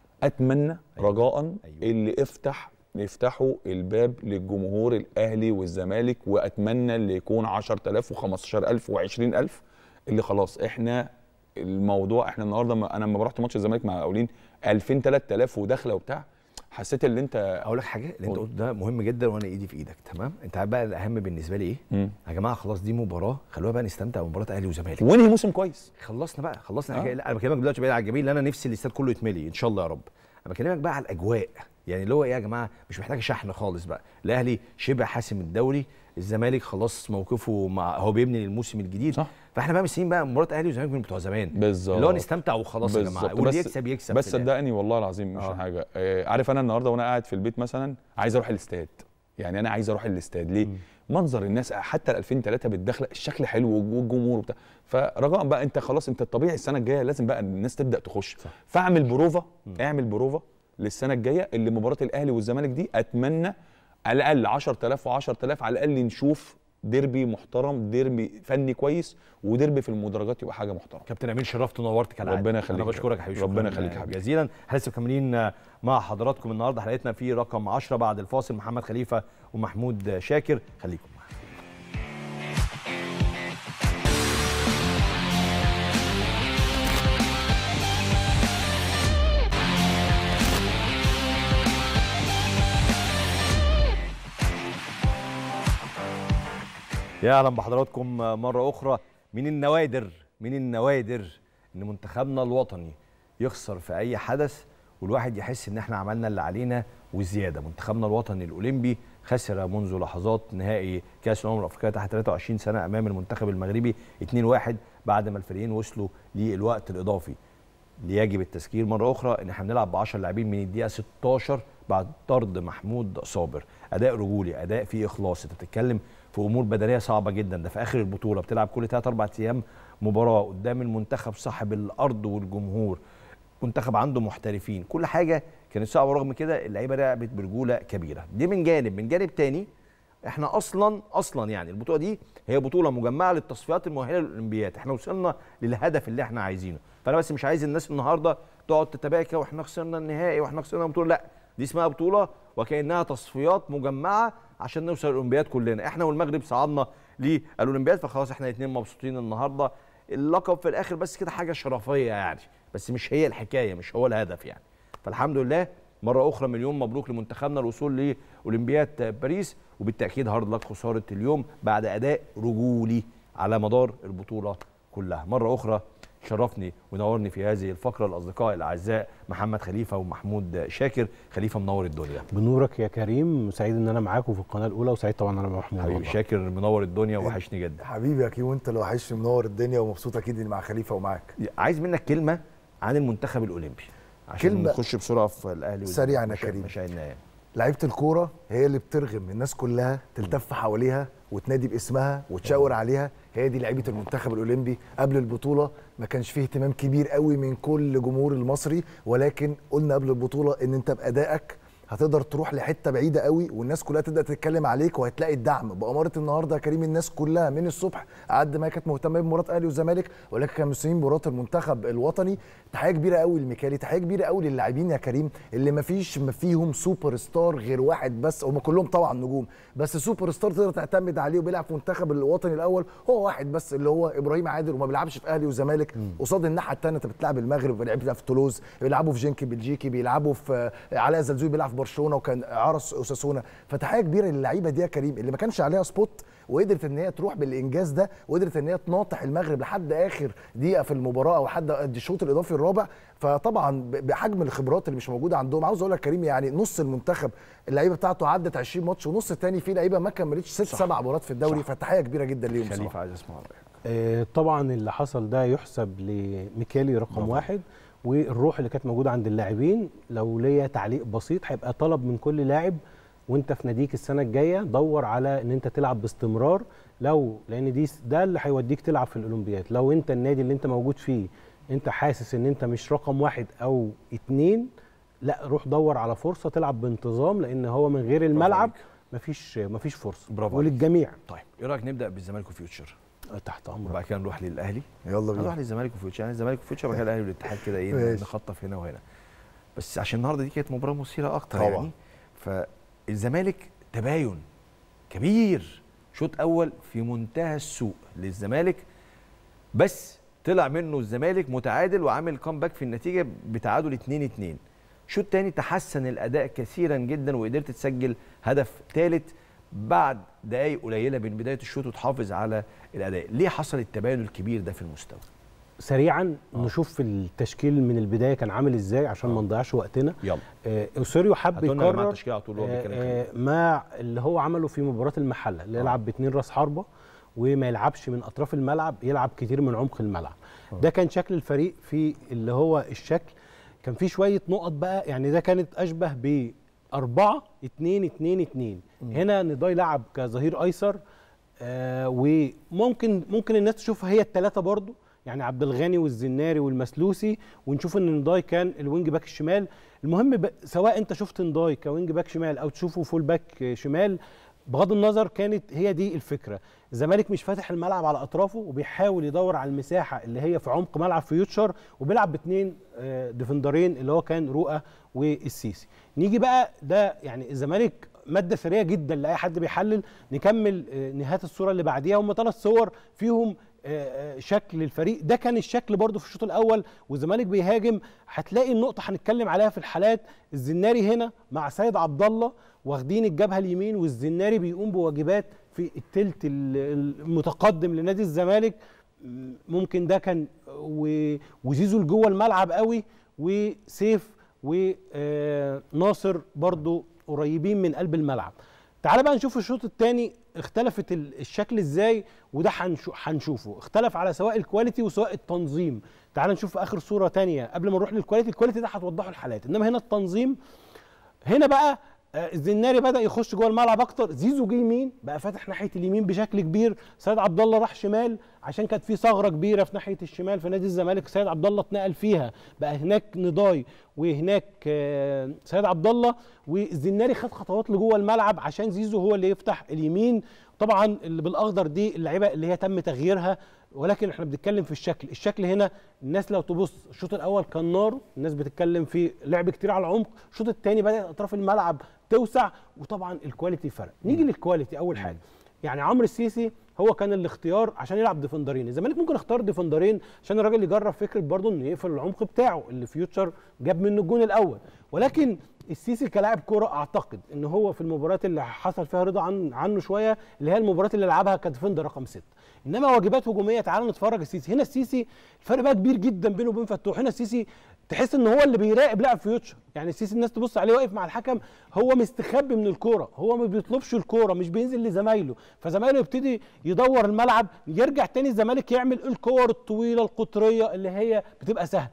اتمنى رجاء أيوة. اللي افتح يفتحوا الباب للجمهور الاهلي والزمالك واتمنى اللي يكون 10000 و15000 و20000 اللي خلاص احنا الموضوع احنا النهارده ما- انا لما رحت ماتش الزمالك مع اولين 2000 3000 وداخله وبتاع حسيت اللي انت اقول لك حاجه اللي انت قول. قلته ده مهم جدا وانا ايدي في ايدك تمام انت عارف بقى الاهم بالنسبه لي ايه مم. يا جماعه خلاص دي مباراه خلوها بقى نستمتع بمباراه اهلي وزمالك وانهي موسم كويس خلصنا بقى خلصنا آه. الحكايه لا انا بكلمك دلوقتي بعيد على الجميل اللي انا نفسي الاستاد كله يتملي ان شاء الله يا رب انا بكلمك بقى على الاجواء يعني اللي هو ايه يا جماعه مش محتاج شحن خالص بقى الاهلي شبه حاسم الدوري الزمالك خلاص موقفه مع هو بيبني للموسم الجديد صح. فاحنا بقى مستنيين بقى مباراه اهلي وزمالك من بتوع زمان بالظبط اللي هو نستمتع وخلاص يا جماعه بالظبط. واللي بس- يكسب يكسب بس في الآخر. صدقني والله العظيم مش آه. حاجه آه عارف انا النهارده وانا قاعد في البيت مثلا عايز اروح الاستاد يعني انا عايز اروح الاستاد ليه منظر الناس حتى ال 2003 بالدخله الشكل حلو والجمهور وبتاع فرجاء بقى انت خلاص انت الطبيعي السنه الجايه لازم بقى الناس تبدا تخش صح. فاعمل بروفا اعمل بروفا للسنه الجايه اللي مباراه الاهلي والزمالك دي اتمنى على الاقل 10000 و10000 على الاقل نشوف ديربي محترم ديربي فني كويس وديربي في المدرجات يبقى حاجه محترمه كابتن امين شرفت ونورت كالعاده ربنا يخليك انا بشكرك يا حبيبي ربنا شكراً يخليك يا حبيبي. جزيلا احنا لسه مكملين مع حضراتكم النهارده حلقتنا في رقم 10 بعد الفاصل محمد خليفه ومحمود شاكر خليكم معانا يا اهلا بحضراتكم مره اخرى من النوادر من النوادر ان منتخبنا الوطني يخسر في اي حدث والواحد يحس ان احنا عملنا اللي علينا وزياده منتخبنا الوطني الاولمبي خسر منذ لحظات نهائي كاس الامم الافريقيه تحت 23 سنه امام المنتخب المغربي 2-1 بعد ما الفريقين وصلوا للوقت الاضافي ليجب التذكير مره اخرى ان احنا بنلعب ب 10 لاعبين من الدقيقه 16 بعد طرد محمود صابر اداء رجولي اداء فيه اخلاص انت بتتكلم في امور بدنيه صعبه جدا ده في اخر البطوله بتلعب كل 3 4 ايام مباراه قدام المنتخب صاحب الارض والجمهور منتخب عنده محترفين كل حاجه كانت صعبه رغم كده اللعيبه لعبت برجوله كبيره دي من جانب من جانب تاني احنا اصلا اصلا يعني البطوله دي هي بطوله مجمعه للتصفيات المؤهله للاولمبياد احنا وصلنا للهدف اللي احنا عايزينه فانا بس مش عايز الناس النهارده تقعد تتباكى واحنا خسرنا النهائي واحنا خسرنا البطوله لا دي اسمها بطوله وكانها تصفيات مجمعه عشان نوصل الاولمبياد كلنا احنا والمغرب صعدنا للاولمبياد فخلاص احنا الاثنين مبسوطين النهارده اللقب في الاخر بس كده حاجه شرفيه يعني بس مش هي الحكايه مش هو الهدف يعني فالحمد لله مره اخرى مليون مبروك لمنتخبنا الوصول لاولمبياد باريس وبالتاكيد هارد لك خساره اليوم بعد اداء رجولي على مدار البطوله كلها مره اخرى شرفني ونورني في هذه الفقره الاصدقاء الاعزاء محمد خليفه ومحمود شاكر خليفه منور الدنيا بنورك يا كريم سعيد ان انا معاكم في القناه الاولى وسعيد طبعا انا محمود حبيبي والله. شاكر منور الدنيا وحشني جدا حبيبي يا كيو انت اللي وحشني منور الدنيا ومبسوط اكيد اني مع خليفه ومعاك عايز منك كلمه عن المنتخب الاولمبي عشان كلمة نخش بسرعه في الاهلي سريعاً يا والمشا- كريم. مشاهدنا يعني لعيبه الكوره هي اللي بترغم الناس كلها تلتف حواليها وتنادي باسمها وتشاور عليها هي دي لعيبه المنتخب الاولمبي قبل البطوله ما كانش فيه اهتمام كبير قوي من كل جمهور المصري ولكن قلنا قبل البطوله ان انت بادائك هتقدر تروح لحته بعيده قوي والناس كلها تبدا تتكلم عليك وهتلاقي الدعم باماره النهارده يا كريم الناس كلها من الصبح قد ما كانت مهتمه بمباراه اهلي والزمالك ولكن كانوا مستنيين مباراه المنتخب الوطني تحيه كبيره قوي لميكالي تحيه كبيره قوي للاعبين يا كريم اللي ما فيش ما فيهم سوبر ستار غير واحد بس هم كلهم طبعا نجوم بس سوبر ستار تقدر تعتمد عليه وبيلعب في المنتخب الوطني الاول هو واحد بس اللي هو ابراهيم عادل وما بيلعبش في اهلي وزمالك قصاد الناحيه الثانيه انت بتلعب المغرب بيلعبوا في تولوز بيلعبوا في جنك بلجيكي بيلعبوا في علاء زلزوي بيلعب في برشلونه وكان عرس اوساسونا فتحيه كبيره للعيبه دي يا كريم اللي ما كانش عليها سبوت وقدرت ان هي تروح بالانجاز ده وقدرت ان هي تناطح المغرب لحد اخر دقيقه في المباراه او لحد الشوط الاضافي الرابع فطبعا ب- بحجم الخبرات اللي مش موجوده عندهم عاوز اقول لك كريم يعني نص المنتخب اللعيبه بتاعته عدت 20 ماتش ونص الثاني فيه لعيبه ما كملتش ست سبع مباريات في الدوري فتحيه كبيره جدا ليهم خليفه بصراحه عايز اسمع رايك آه، طبعا اللي حصل ده يحسب لميكالي رقم واحد والروح اللي كانت موجوده عند اللاعبين لو ليا تعليق بسيط هيبقى طلب من كل لاعب وانت في ناديك السنه الجايه دور على ان انت تلعب باستمرار لو لان دي ده اللي هيوديك تلعب في الاولمبياد لو انت النادي اللي انت موجود فيه انت حاسس ان انت مش رقم واحد او اتنين لا روح دور على فرصه تلعب بانتظام لان هو من غير الملعب عليك. مفيش مفيش فرصه برافو عليك. وللجميع طيب ايه رايك نبدا بالزمالك وفيوتشر تحت امرك وبعد كده نروح للاهلي يلا نروح بينا للزمالك وفيوتشر يعني الزمالك وفيوتشر وبعد كده الاهلي والاتحاد كده ايه ماشي. نخطف هنا وهنا بس عشان النهارده دي كانت مباراه مثيره اكتر طبعاً. يعني فالزمالك تباين كبير شوط اول في منتهى السوء للزمالك بس طلع منه الزمالك متعادل وعامل كومباك في النتيجه بتعادل 2 2 شوط تاني تحسن الاداء كثيرا جدا وقدرت تسجل هدف ثالث بعد دقايق قليله من بدايه الشوط وتحافظ على الاداء ليه حصل التباين الكبير ده في المستوى سريعا نشوف التشكيل من البدايه كان عامل ازاي عشان ما نضيعش وقتنا يلا آه، اوسوريو حب هاتوا لنا يا جماعه يكرر التشكيل على طول وهو آه، بيتكلم آه، ما اللي هو عمله في مباراه المحله اللي يلعب باتنين راس حربه وما يلعبش من اطراف الملعب يلعب كتير من عمق الملعب ده كان شكل الفريق في اللي هو الشكل كان في شويه نقط بقى يعني ده كانت اشبه ب 4 2 2 2 هنا نضاي لعب كظهير ايسر آه وممكن ممكن الناس تشوفها هي الثلاثه برضو يعني عبد الغني والزناري والمسلوسي ونشوف ان نداي كان الوينج باك الشمال المهم ب... سواء انت شفت نداي كوينج باك شمال او تشوفه فول باك شمال بغض النظر كانت هي دي الفكره الزمالك مش فاتح الملعب على اطرافه وبيحاول يدور على المساحه اللي هي في عمق ملعب فيوتشر وبيلعب باثنين ديفندرين اللي هو كان رؤى والسيسي نيجي بقى ده يعني الزمالك ماده ثريه جدا لاي حد بيحلل نكمل آه، نهايه الصوره اللي بعديها هم ثلاث صور فيهم آه، آه، شكل الفريق ده كان الشكل برضو في الشوط الاول والزمالك بيهاجم هتلاقي النقطه هنتكلم عليها في الحالات الزناري هنا مع سيد عبد الله واخدين الجبهه اليمين والزناري بيقوم بواجبات في التلت ال- المتقدم لنادي الزمالك م- ممكن ده كان و- وزيزو لجوه الملعب قوي وسيف وناصر برضو قريبين من قلب الملعب تعال بقى نشوف الشوط الثاني اختلفت ال- الشكل ازاي وده هنشو- هنشوفه اختلف على سواء الكواليتي وسواء التنظيم تعال نشوف اخر صوره تانية قبل ما نروح للكواليتي الكواليتي ده هتوضحه الحالات انما هنا التنظيم هنا بقى آه، الزناري بدا يخش جوه الملعب اكتر زيزو جه يمين بقى فاتح ناحيه اليمين بشكل كبير سيد عبد الله راح شمال عشان كانت في ثغره كبيره في ناحيه الشمال في نادي الزمالك سيد عبد الله اتنقل فيها بقى هناك نضاي وهناك آه، سيد عبد الله والزناري خد خطوات لجوه الملعب عشان زيزو هو اللي يفتح اليمين طبعا اللي بالاخضر دي اللعيبه اللي هي تم تغييرها ولكن احنا بنتكلم في الشكل الشكل هنا الناس لو تبص الشوط الاول كان نار الناس بتتكلم في لعب كتير على العمق الشوط الثاني بدات اطراف الملعب توسع وطبعا الكواليتي فرق نيجي للكواليتي اول حاجه يعني عمرو السيسي هو كان الاختيار عشان يلعب ديفندرين الزمالك ممكن اختار ديفندرين عشان الراجل يجرب فكره برضه انه يقفل العمق بتاعه اللي فيوتشر جاب منه الجون الاول ولكن السيسي كلاعب كوره اعتقد ان هو في المباريات اللي حصل فيها رضا عن عنه شويه اللي هي المباريات اللي لعبها كديفندر رقم ستة انما واجبات هجوميه تعالوا نتفرج السيسي هنا السيسي الفرق بقى كبير جدا بينه وبين فتوح هنا السيسي تحس ان هو اللي بيراقب لاعب فيوتشر يعني السيسي الناس تبص عليه واقف مع الحكم هو مستخبي من الكوره هو ما بيطلبش الكوره مش بينزل لزمايله فزمايله يبتدي يدور الملعب يرجع تاني الزمالك يعمل الكور الطويله القطريه اللي هي بتبقى سهله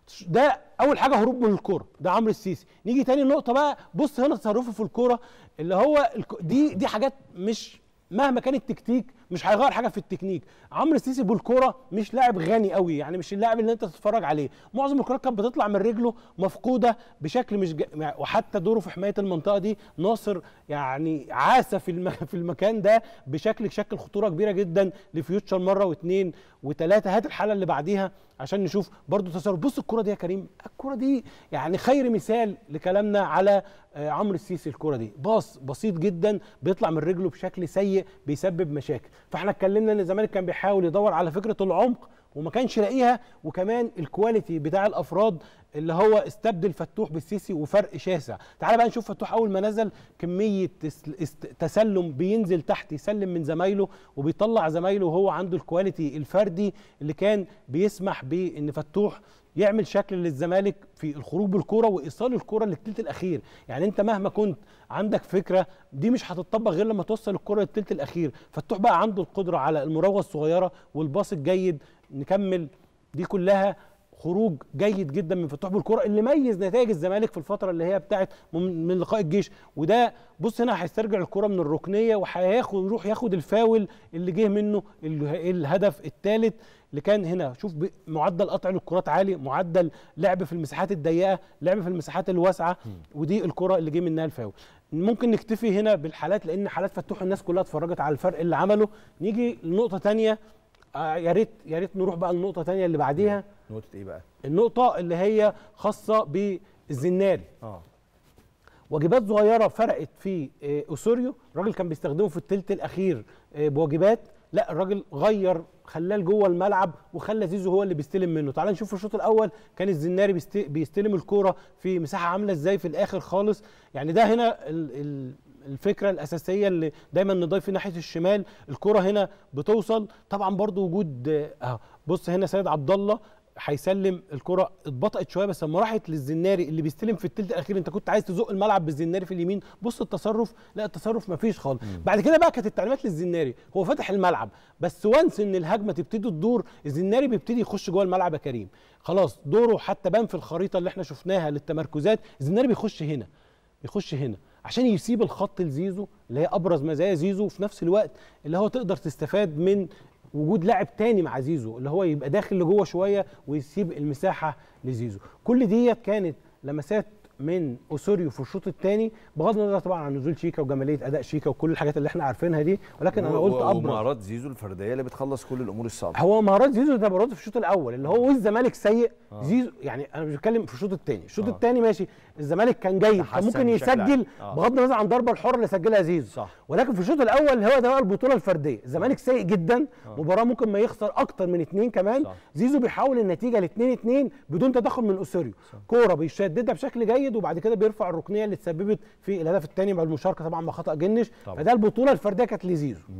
ده اول حاجه هروب من الكوره ده عمرو السيسي نيجي تاني نقطه بقى بص هنا تصرفه في الكوره اللي هو الك- دي دي حاجات مش مهما كان التكتيك مش هيغير حاجه في التكنيك عمرو السيسي بالكوره مش لاعب غني قوي يعني مش اللاعب اللي انت تتفرج عليه معظم الكرات كانت بتطلع من رجله مفقوده بشكل مش ج... وحتى دوره في حمايه المنطقه دي ناصر يعني عاث في الم... في المكان ده بشكل شكل خطوره كبيره جدا لفيوتشر مره واثنين وثلاثه هات الحاله اللي بعديها عشان نشوف برضو تصرف بص الكره دي يا كريم الكره دي يعني خير مثال لكلامنا على آه، عمرو السيسي الكره دي باص بسيط جدا بيطلع من رجله بشكل سيء بيسبب مشاكل فاحنا اتكلمنا ان الزمالك كان بيحاول يدور على فكره العمق وما كانش لاقيها وكمان الكواليتي بتاع الافراد اللي هو استبدل فتوح بالسيسي وفرق شاسع تعال بقى نشوف فتوح اول ما نزل كميه تس- است- تسلم بينزل تحت يسلم من زمايله وبيطلع زمايله وهو عنده الكواليتي الفردي اللي كان بيسمح بان فتوح يعمل شكل للزمالك في الخروج بالكرة وايصال الكرة للثلث الاخير يعني انت مهما كنت عندك فكره دي مش هتطبق غير لما توصل الكرة للثلث الاخير فتوح بقى عنده القدره على المراوغه الصغيره والباص الجيد نكمل دي كلها خروج جيد جدا من فتوح بالكرة اللي ميز نتائج الزمالك في الفتره اللي هي بتاعت من من لقاء الجيش وده بص هنا هيسترجع الكرة من الركنيه وهياخد يروح ياخد الفاول اللي جه منه ال- الهدف الثالث اللي كان هنا شوف ب- معدل قطع الكرات عالي معدل لعب في المساحات الضيقه لعب في المساحات الواسعه ودي الكرة اللي جه منها الفاول ممكن نكتفي هنا بالحالات لان حالات فتوح الناس كلها اتفرجت على الفرق اللي عمله نيجي لنقطه تانية آه، يا ريت يا ريت نروح بقى لنقطه تانية اللي بعديها نقطه ايه بقى النقطة اللي هي خاصة بالزناري اه واجبات صغيرة فرقت في آه، أوسوريو الراجل كان بيستخدمه في التلت الأخير آه، بواجبات لا الراجل غير خلاه جوه الملعب وخلى زيزو هو اللي بيستلم منه تعال نشوف الشوط الاول كان الزناري بيست- بيستلم الكوره في مساحه عامله ازاي في الاخر خالص يعني ده هنا ال ال الفكره الاساسيه اللي دايما نضيف في ناحيه الشمال الكره هنا بتوصل طبعا برضو وجود آه، اه بص هنا سيد عبد الله هيسلم الكره اتبطأت شويه بس لما راحت للزناري اللي بيستلم في الثلث الاخير انت كنت عايز تزق الملعب بالزناري في اليمين بص التصرف لا التصرف مفيش خالص بعد كده بقى كانت التعليمات للزناري هو فتح الملعب بس وانس ان الهجمه تبتدي تدور الزناري بيبتدي يخش جوه الملعب يا كريم خلاص دوره حتى بان في الخريطه اللي احنا شفناها للتمركزات الزناري بيخش هنا بيخش هنا عشان يسيب الخط لزيزو اللي هي ابرز مزايا زيزو وفي نفس الوقت اللي هو تقدر تستفاد من وجود لاعب تاني مع زيزو اللي هو يبقى داخل لجوه شويه ويسيب المساحه لزيزو كل ديت كانت لمسات من اوسوريو في الشوط الثاني بغض النظر طبعا عن نزول شيكا وجماليه اداء شيكا وكل الحاجات اللي احنا عارفينها دي ولكن انا قلت ابرز ومهارات زيزو الفرديه اللي بتخلص كل الامور الصعبه هو مهارات زيزو ده برضه في الشوط الاول اللي هو والزمالك سيء زيزو يعني انا مش بتكلم في الشوط الثاني الشوط الثاني ماشي الزمالك كان جيد كان تحسن ممكن بشكل عام. يسجل آه. بغض النظر عن الضربه الحره اللي سجلها زيزو صح. ولكن في الشوط الاول هو ده بقى البطوله الفرديه الزمالك سيء جدا مباراه ممكن ما يخسر اكتر من اثنين كمان صح. زيزو بيحاول النتيجه ل 2 2 بدون تدخل من اوسوريو كوره بيشددها بشكل جيد وبعد كده بيرفع الركنيه اللي تسببت في الهدف الثاني مع المشاركه طبعا مع خطا جنش طبعا. فده البطوله الفرديه كانت لزيزو 100%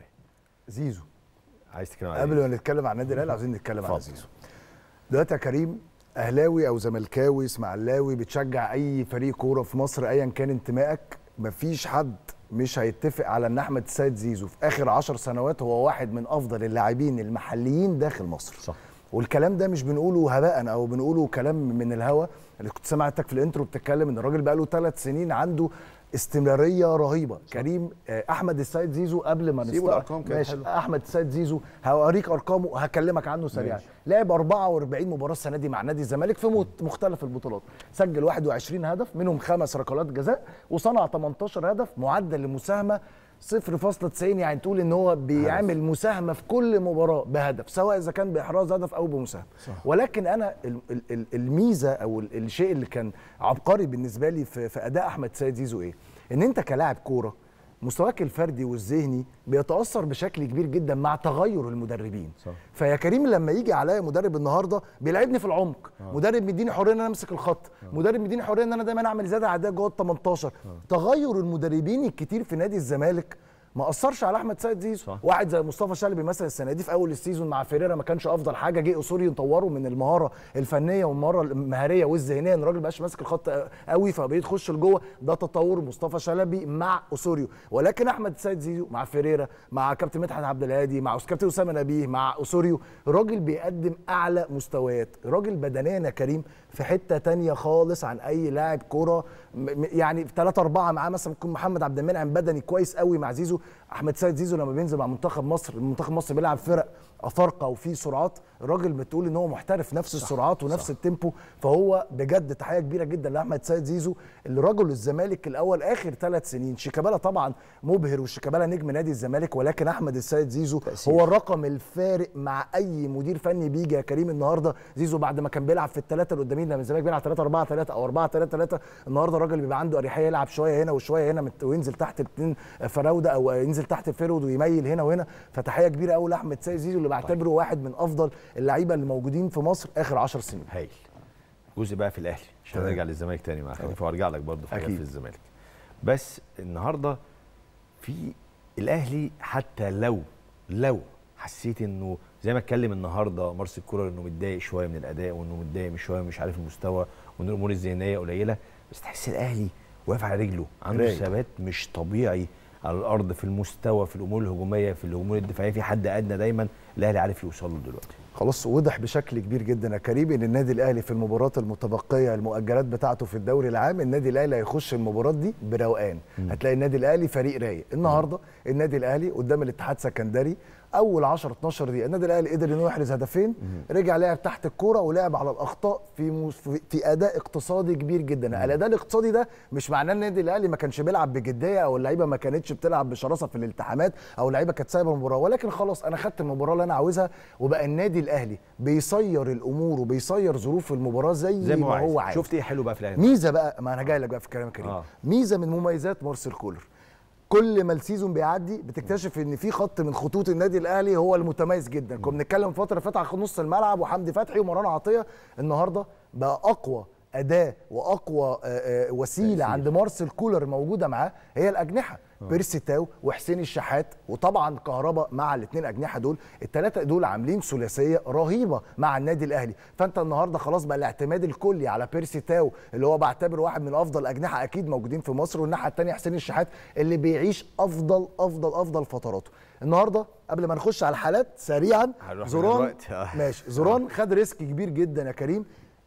زيزو عايز تتكلم على قبل إيه؟ ما نتكلم عن النادي الاهلي عايزين نتكلم عن اتفضل. زيزو دلوقتي يا كريم اهلاوي او زملكاوي اسماعيلاوي بتشجع اي فريق كوره في مصر ايا كان انتمائك مفيش حد مش هيتفق على ان احمد السيد زيزو في اخر عشر سنوات هو واحد من افضل اللاعبين المحليين داخل مصر صح. والكلام ده مش بنقوله هباء او بنقوله كلام من الهوا اللي كنت سمعتك في الانترو بتتكلم ان الراجل بقاله ثلاث سنين عنده استمراريه رهيبه كريم آه، احمد السيد زيزو قبل ما سيبوا نستع- الأرقام كده، ماشي حلو. احمد السيد زيزو هوريك ارقامه وهكلمك عنه سريعا ماشي. لعب 44 مباراه السنه دي مع نادي الزمالك في مت- مختلف البطولات سجل 21 هدف منهم خمس ركلات جزاء وصنع 18 هدف معدل المساهمه 0.90 يعني تقول ان هو بيعمل مساهمه في كل مباراه بهدف سواء اذا كان باحراز هدف او بمساهمه ولكن انا ال- ال- ال- الميزه او ال- الشيء اللي كان عبقري بالنسبه لي في, في اداء احمد سيد زيزو ايه ان انت كلاعب كوره مستواك الفردي والذهني بيتاثر بشكل كبير جدا مع تغير المدربين صح. فيا كريم لما يجي عليا مدرب النهارده بيلعبني في العمق آه. مدرب مديني حريه ان انا امسك الخط آه. مدرب مديني حريه ان انا دايما اعمل زياده عاديه جوه ال 18 آه. تغير المدربين الكتير في نادي الزمالك ما اثرش على احمد سيد زيزو صح. واحد زي مصطفى شلبي مثلا السنه دي في اول السيزون مع فيريرا ما كانش افضل حاجه جه اسوري نطوره من المهاره الفنيه والمهاره المهاريه والذهنيه ان الراجل بقاش ماسك الخط قوي فبقيت يخش لجوه ده تطور مصطفى شلبي مع اسوريو ولكن احمد سيد زيزو مع فيريرا مع كابتن مدحت عبد الهادي مع كابتن اسامه نبيه مع اسوريو راجل بيقدم اعلى مستويات راجل بدنيا يا كريم في حته تانية خالص عن اي لاعب كوره م- م- يعني ثلاثة أربعة معاه مثلا ممكن محمد عبد المنعم بدني كويس قوي مع زيزو أحمد سيد زيزو لما بينزل مع منتخب مصر منتخب مصر بيلعب فرق أفارقة وفيه سرعات الراجل بتقول إن هو محترف نفس السرعات ونفس صح. التيمبو فهو بجد تحية كبيرة جدا لأحمد سيد زيزو اللي رجل الزمالك الأول آخر ثلاث سنين شيكابالا طبعا مبهر وشيكابالا نجم نادي الزمالك ولكن أحمد السيد زيزو تأثير. هو الرقم الفارق مع أي مدير فني بيجي يا كريم النهارده زيزو بعد ما كان بيلعب في الثلاثة اللي قدامين لما الزمالك بيلعب 3 4 3 أو 4 3 3 النهارده الراجل بيبقى عنده اريحيه يلعب شويه هنا وشويه هنا مت- وينزل تحت الاثنين فراوده او ينزل تحت الفيرود ويميل هنا وهنا فتحيه كبيره قوي لاحمد سيد زيزو اللي بعتبره واحد من افضل اللعيبه اللي موجودين في مصر اخر 10 سنين هايل جزء بقى في الاهلي عشان تمام. نرجع للزمالك تاني مع خليفه وارجع لك برضه في حاجات أكيد. في الزمالك بس النهارده في الاهلي حتى لو لو حسيت انه زي ما اتكلم النهارده مارسيل كولر انه متضايق شويه من الاداء وانه متضايق من شويه مش عارف المستوى وان الامور الذهنيه قليله بس تحس الاهلي واقف على رجله عنده رايق. ثبات مش طبيعي على الارض في المستوى في الامور الهجوميه في الامور الدفاعيه في حد ادنى دايما الاهلي عارف يوصل له دلوقتي خلاص وضح بشكل كبير جدا يا كريم ان النادي الاهلي في المباريات المتبقيه المؤجلات بتاعته في الدوري العام النادي الاهلي هيخش المباراه دي بروقان هتلاقي النادي الاهلي فريق رايق النهارده النادي الاهلي قدام الاتحاد سكندري اول 10 12 دقيقه النادي الاهلي قدر انه يحرز هدفين رجع لعب تحت الكوره ولعب على الاخطاء في مس- في- في اداء اقتصادي كبير جدا الاداء الاقتصادي ده مش معناه ان النادي الاهلي ما كانش بيلعب بجديه او اللعيبه ما كانتش بتلعب بشراسه في الالتحامات او اللعيبه كانت سايبه المباراه ولكن خلاص انا خدت المباراه اللي انا عاوزها وبقى النادي الاهلي بيصير الامور وبيصير ظروف المباراه زي, زي ما هو عايز عايز شفت ايه حلو بقى في الاهلي ميزه بقى ما انا جاي لك بقى في الكلام الكريم آه. آه. ميزه من مميزات مارسيل كولر كل ما السيزون بيعدي بتكتشف ان في خط من خطوط النادي الاهلي هو المتميز جدا كنا بنتكلم فتره فاتت على نص الملعب وحمدي فتحي ومروان عطيه النهارده بقى اقوى اداه واقوى آه، آه، وسيله عند مارسيل كولر موجوده معاه هي الاجنحه بيرسي تاو وحسين الشحات وطبعا كهربا مع الاثنين اجنحه دول الثلاثه دول عاملين ثلاثيه رهيبه مع النادي الاهلي فانت النهارده خلاص بقى الاعتماد الكلي على بيرسي تاو اللي هو بعتبره واحد من افضل اجنحه اكيد موجودين في مصر والناحيه الثانيه حسين الشحات اللي بيعيش افضل افضل افضل فتراته النهارده قبل ما نخش على الحالات سريعا هنروح زوران دلوقتي. آه. ماشي زوران خد ريسك كبير جدا يا كريم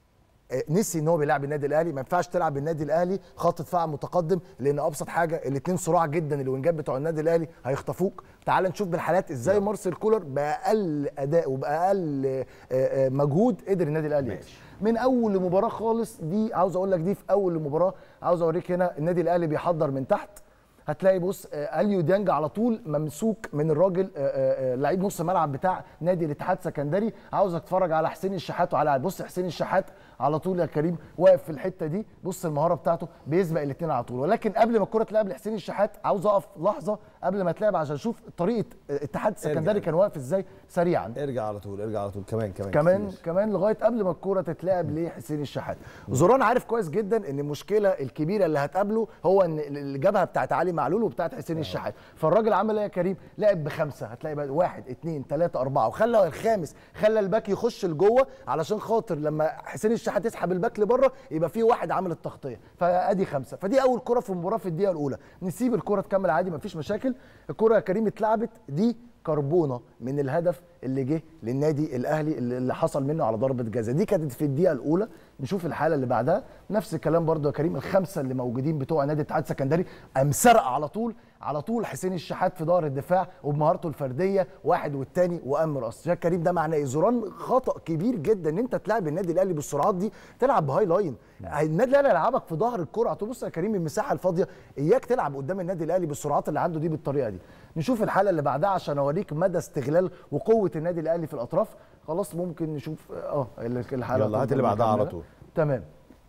آه، نسي ان هو بيلعب النادي الاهلي ما ينفعش تلعب النادي الاهلي خط دفاع متقدم لان ابسط حاجه الاثنين صراع جدا الوينجات بتوع النادي الاهلي هيخطفوك تعال نشوف بالحالات ازاي مارسيل كولر باقل اداء وباقل آه، آه، مجهود قدر النادي الاهلي يكسب من اول مباراه خالص دي عاوز اقول لك دي في اول مباراه عاوز اوريك هنا النادي الاهلي بيحضر من تحت هتلاقي بص آه، اليو ديانج على طول ممسوك من الراجل آه، آه، آه، لعيب نص ملعب بتاع نادي الاتحاد سكندري عاوزك تتفرج على حسين الشحات وعلى بص حسين الشحات على طول يا كريم واقف في الحته دي بص المهاره بتاعته بيسبق الاثنين على طول ولكن قبل ما الكره تلعب لحسين الشحات عاوز اقف لحظه قبل ما تلعب عشان اشوف طريقه آه، اتحاد السكندري كان واقف ازاي سريعا ارجع على طول ارجع على طول كمان كمان كمان كتير. كمان لغايه قبل ما الكوره تتلعب لحسين الشحات زوران عارف كويس جدا ان المشكله الكبيره اللي هتقابله هو ان الجبهه بتاعت علي معلول وبتاعت حسين الشحات فالراجل عمل ايه يا كريم لعب بخمسه هتلاقي بقى واحد اثنين ثلاثه اربعه وخلى الخامس خلى الباك يخش لجوه علشان خاطر لما حسين الشحات يسحب الباك لبره يبقى في واحد عامل التغطيه فادي خمسه فدي اول كره في المباراه في الدقيقه الاولى نسيب الكره تكمل عادي مفيش مشاكل الكره يا كريم اتلعبت دي كربونه من الهدف اللي جه للنادي الاهلي اللي اللي حصل منه على ضربه جزاء دي كانت في الدقيقه الاولى نشوف الحاله اللي بعدها نفس الكلام برضو يا كريم الخمسه اللي موجودين بتوع نادي الاتحاد السكندري قام سرق على طول على طول حسين الشحات في ظهر الدفاع وبمهارته الفرديه واحد والتاني وقام رأس شايف كريم ده معناه ايه زوران خطا كبير جدا ان انت تلعب النادي الاهلي بالسرعات دي تلعب بهاي لاين النادي الاهلي يلعبك في ظهر الكره تبص يا كريم المساحه الفاضيه اياك تلعب قدام النادي الاهلي بالسرعات اللي عنده دي بالطريقه دي نشوف الحاله اللي بعدها عشان اوريك مدى استغلال وقوه النادي الاهلي في الاطراف خلاص ممكن نشوف اه الحاله يلا هات اللي بعدها على طول تمام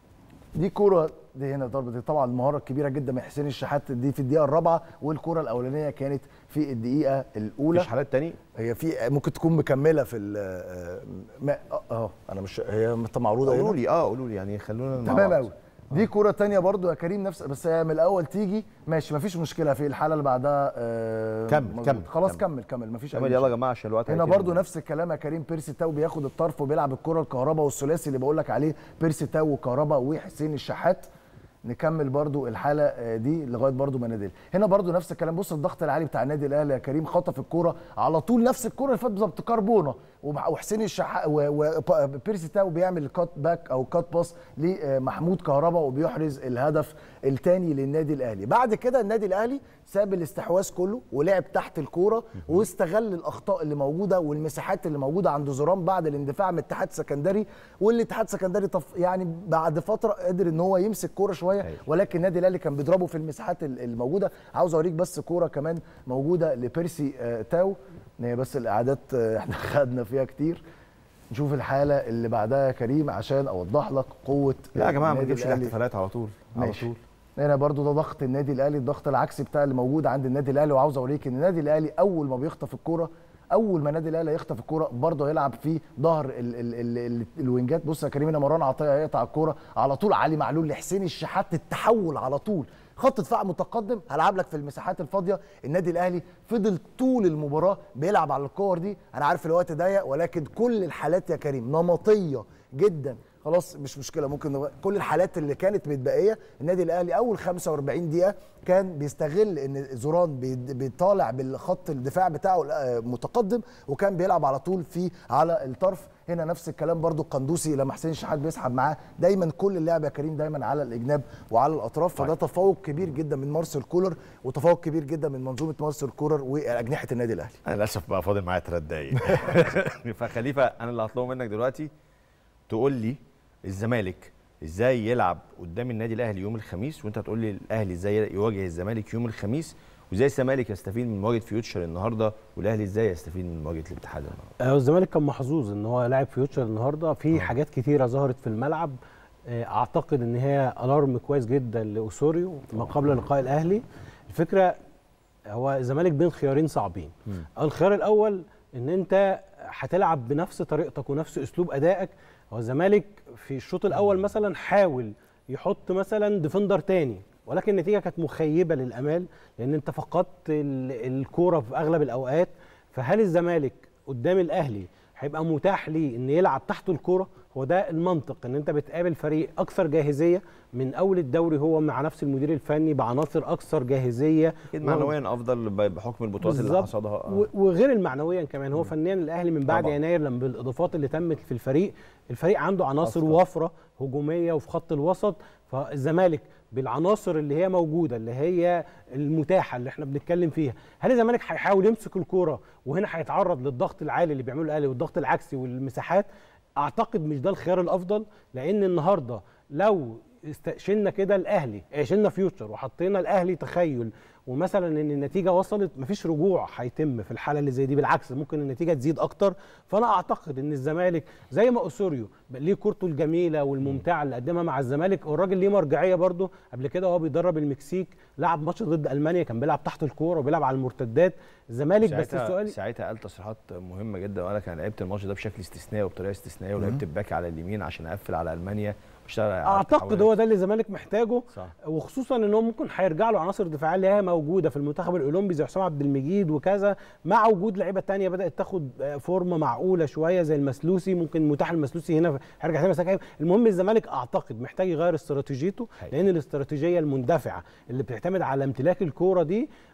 دي كوره دي هنا ضربه دي طبعا المهاره الكبيره جدا من حسين الشحات دي في الدقيقه الرابعه والكوره الاولانيه كانت في الدقيقه الاولى مفيش حالات تاني هي في ممكن تكون مكمله في ال- ما- اه اه انا مش هي معروضه قولوا هنا لي اه قولوا لي يعني خلونا مع تمام بعض. قوي دي كوره تانية برضو يا كريم نفس بس هي من الاول تيجي ماشي مفيش مشكله في الحاله اللي بعدها آه كمل، مظبوط. كمل، خلاص كمل. كمل كمل مفيش أي كمل يلا يا مشكلة. جماعه عشان الوقت هنا هيتم. برضو نفس الكلام يا كريم بيرسي تاو بياخد الطرف وبيلعب الكره الكهرباء والثلاثي اللي بقول لك عليه بيرسي تاو وكهرباء وحسين الشحات نكمل برضو الحاله آه، دي لغايه برضو ما نادل هنا برضو نفس الكلام بص الضغط العالي بتاع النادي الاهلي يا كريم خطف الكوره على طول نفس الكوره اللي فاتت بالظبط كربونه ومع- وحسين الشحات وبيرسي تاو بيعمل الكات باك او كات باس لمحمود كهربا وبيحرز الهدف الثاني للنادي الاهلي بعد كده النادي الاهلي ساب الاستحواذ كله ولعب تحت الكوره واستغل الاخطاء اللي موجوده والمساحات اللي موجوده عند زوران بعد الاندفاع من الاتحاد السكندري والاتحاد السكندري طف يعني بعد فتره قدر ان هو يمسك كوره شويه أيوة. ولكن النادي الاهلي كان بيضربه في المساحات ال- الموجوده عاوز اوريك بس كوره كمان موجوده لبيرسي آه، تاو إن هي بس الاعداد آه، احنا خدنا فيها كتير نشوف الحاله اللي بعدها يا كريم عشان اوضح لك قوه لا يا جماعه ما النادي تجيبش الأهلي. الاحتفالات على طول على ماشي. طول هنا برضو ده ضغط النادي الاهلي الضغط العكسي بتاع اللي موجود عند النادي الاهلي وعاوز اوريك ان النادي الاهلي اول ما بيخطف الكوره اول ما النادي الاهلي يخطف الكوره برضه هيلعب في ظهر ال ال ال ال الوينجات بص يا كريم هنا مروان عطيه هيقطع الكوره على طول علي معلول لحسين الشحات التحول على طول خط دفاع متقدم هلعب لك في المساحات الفاضيه النادي الاهلي فضل طول المباراه بيلعب على الكور دي انا عارف الوقت ضيق ولكن كل الحالات يا كريم نمطيه جدا خلاص مش مشكله ممكن نبقى كل الحالات اللي كانت متبقيه النادي الاهلي اول 45 دقيقه كان بيستغل ان زوران بي- بيطالع بالخط الدفاع بتاعه آه، متقدم وكان بيلعب على طول في على الطرف هنا نفس الكلام برضو القندوسي لما حسين الشحات بيسحب معاه دايما كل اللعب يا كريم دايما على الاجناب وعلى الاطراف فده تفوق كبير جدا من مارسيل كولر وتفوق كبير جدا من منظومه مارسيل كولر واجنحه النادي الاهلي انا للاسف بقى فاضل معايا ثلاث دقايق فخليفه انا اللي هطلبه منك دلوقتي تقول لي الزمالك ازاي يلعب قدام النادي الاهلي يوم الخميس وانت تقول لي الاهلي ازاي يواجه الزمالك يوم الخميس وازاي الزمالك يستفيد من مواجهه فيوتشر النهارده والاهلي ازاي يستفيد من مواجهه الاتحاد النهارده آه، الزمالك كان محظوظ ان هو لاعب فيوتشر النهارده في حاجات كتيره ظهرت في الملعب آه، اعتقد ان هي الارم كويس جدا لاوسوريو ما قبل لقاء الاهلي الفكره هو الزمالك بين خيارين صعبين الخيار الاول ان انت هتلعب بنفس طريقتك ونفس اسلوب ادائك هو الزمالك في الشوط الاول مثلا حاول يحط مثلا ديفندر تاني ولكن النتيجه كانت مخيبه للامال لان انت فقدت ال- الكوره في اغلب الاوقات فهل الزمالك قدام الاهلي هيبقى متاح ليه ان يلعب تحت الكوره هو ده المنطق ان انت بتقابل فريق اكثر جاهزيه من اول الدوري هو مع نفس المدير الفني بعناصر اكثر جاهزيه اكيد معنويا افضل ب- بحكم البطولات اللي بالظبط. حصدها آه. و- وغير المعنويا كمان هو فنيا الاهلي من بعد طبعاً. يناير لما بالاضافات اللي تمت في الفريق الفريق عنده عناصر أفضل. وفره هجوميه وفي خط الوسط فالزمالك بالعناصر اللي هي موجوده اللي هي المتاحه اللي احنا بنتكلم فيها هل الزمالك هيحاول يمسك الكوره وهنا هيتعرض للضغط العالي اللي بيعمله الاهلي والضغط العكسي والمساحات اعتقد مش ده الخيار الافضل لان النهارده لو است- شلنا كده الاهلي آه، شلنا فيوتشر وحطينا الاهلي تخيل ومثلا ان النتيجه وصلت مفيش رجوع هيتم في الحاله اللي زي دي بالعكس ممكن النتيجه تزيد اكتر فانا اعتقد ان الزمالك زي ما اسوريو ليه كورته الجميله والممتعه اللي قدمها مع الزمالك والراجل ليه مرجعيه برده قبل كده وهو بيدرب المكسيك لعب ماتش ضد المانيا كان بيلعب تحت الكوره وبيلعب على المرتدات الزمالك بس ساعتها السؤال ساعتها قال تصريحات مهمه جدا وقال لك انا لعبت الماتش ده بشكل استثنائي وبطريقه استثنائيه ولعبت الباك على اليمين عشان اقفل على المانيا واشتغل على اعتقد التحولات. هو ده اللي الزمالك محتاجه صح. وخصوصا ان هو ممكن هيرجع له عناصر دفاعيه اللي هي موجوده في المنتخب الاولمبي زي حسام عبد المجيد وكذا مع وجود لعيبه تانية بدات تاخد آه، فورمه معقوله شويه زي المسلوسي ممكن متاح المسلوسي هنا هيرجع تاني مساك المهم الزمالك اعتقد محتاج يغير استراتيجيته حقيقي. لان الاستراتيجيه المندفعه اللي بتعتمد على امتلاك الكوره دي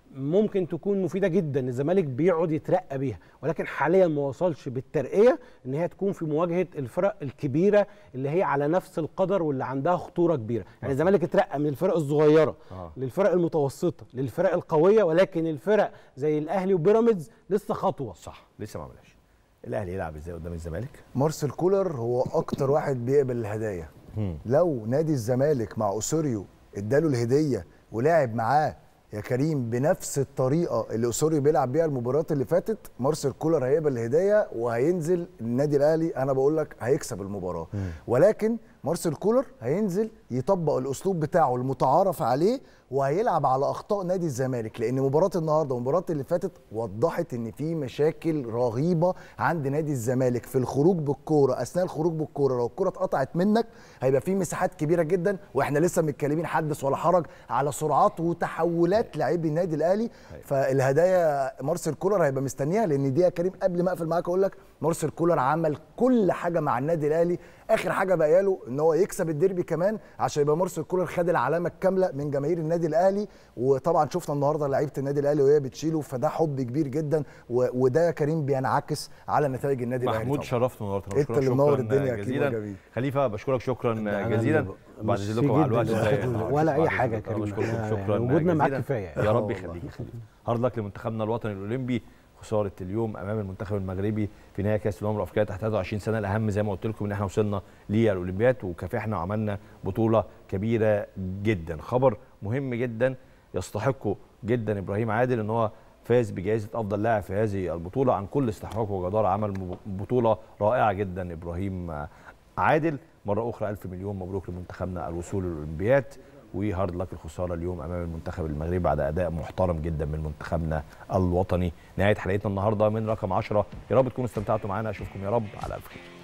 ممكن تكون مفيده جدا الزمالك بيقعد يترقى بيها ولكن حاليا ما وصلش بالترقيه ان هي تكون في مواجهه الفرق الكبيره اللي هي على نفس القدر واللي عندها خطوره كبيره يعني الزمالك اترقى من الفرق الصغيره آه. للفرق المتوسطه للفرق القويه ولكن الفرق زي الاهلي وبيراميدز لسه خطوه صح لسه ما عملهاش الاهلي يلعب ازاي قدام الزمالك مارسيل كولر هو اكتر واحد بيقبل الهدايا لو نادي الزمالك مع اوسوريو اداله الهديه ولعب معاه يا كريم بنفس الطريقه اللي اوسوريو بيلعب بيها المباريات اللي فاتت مارسيل كولر هيقبل الهديه وهينزل النادي الاهلي انا بقول لك هيكسب المباراه ولكن مارسيل كولر هينزل يطبق الاسلوب بتاعه المتعارف عليه وهيلعب على اخطاء نادي الزمالك لان مباراه النهارده والمباراه اللي فاتت وضحت ان في مشاكل رهيبه عند نادي الزمالك في الخروج بالكوره اثناء الخروج بالكوره لو الكوره اتقطعت منك هيبقى في مساحات كبيره جدا واحنا لسه متكلمين حدث ولا حرج على سرعات وتحولات لاعبي النادي الاهلي فالهدايا مارسيل كولر هيبقى مستنيها لان دي يا كريم قبل ما اقفل معاك اقول لك مارسيل كولر عمل كل حاجه مع النادي الاهلي اخر حاجه بقى له ان هو يكسب الديربي كمان عشان يبقى مارسيل كولر خد العلامه الكامله من جماهير النادي الاهلي وطبعا شفنا النهارده لعيبه النادي الاهلي وهي بتشيله فده حب كبير جدا و- وده يا كريم بينعكس على نتائج النادي الاهلي محمود طبعاً. شرفتنا ونورتنا انت بشكرك اللي منور شكراً الدنيا يا كريم جزيلا وجميل. خليفه بشكرك شكرا أنا جزيلا اللي ب- بعد ميرسي اذنكم على الوقت جداً. ازاي ولا أي بعد حاجة إذنكم. أنا كريم. بشكركم يعني شكرا وجودنا معاك جزيلاً. كفاية. يا آه رب والله. يخليك هارد لك لمنتخبنا الوطني الاولمبي خساره اليوم امام المنتخب المغربي في نهائي كاس الامم الافريقيه تحت 23 سنه الاهم زي ما قلت لكم ان احنا وصلنا للاولمبياد وكافحنا وعملنا بطوله كبيره جدا خبر مهم جدا يستحقه جدا ابراهيم عادل ان هو فاز بجائزه افضل لاعب في هذه البطوله عن كل استحقاق وجداره عمل مب- بطوله رائعه جدا ابراهيم عادل مره اخرى الف مليون مبروك لمنتخبنا الوصول للاولمبياد وهارد لك الخساره اليوم امام المنتخب المغربي بعد اداء محترم جدا من منتخبنا الوطني نهايه حلقتنا النهارده من رقم 10 يا رب تكونوا استمتعتوا معانا اشوفكم يا رب على الف خير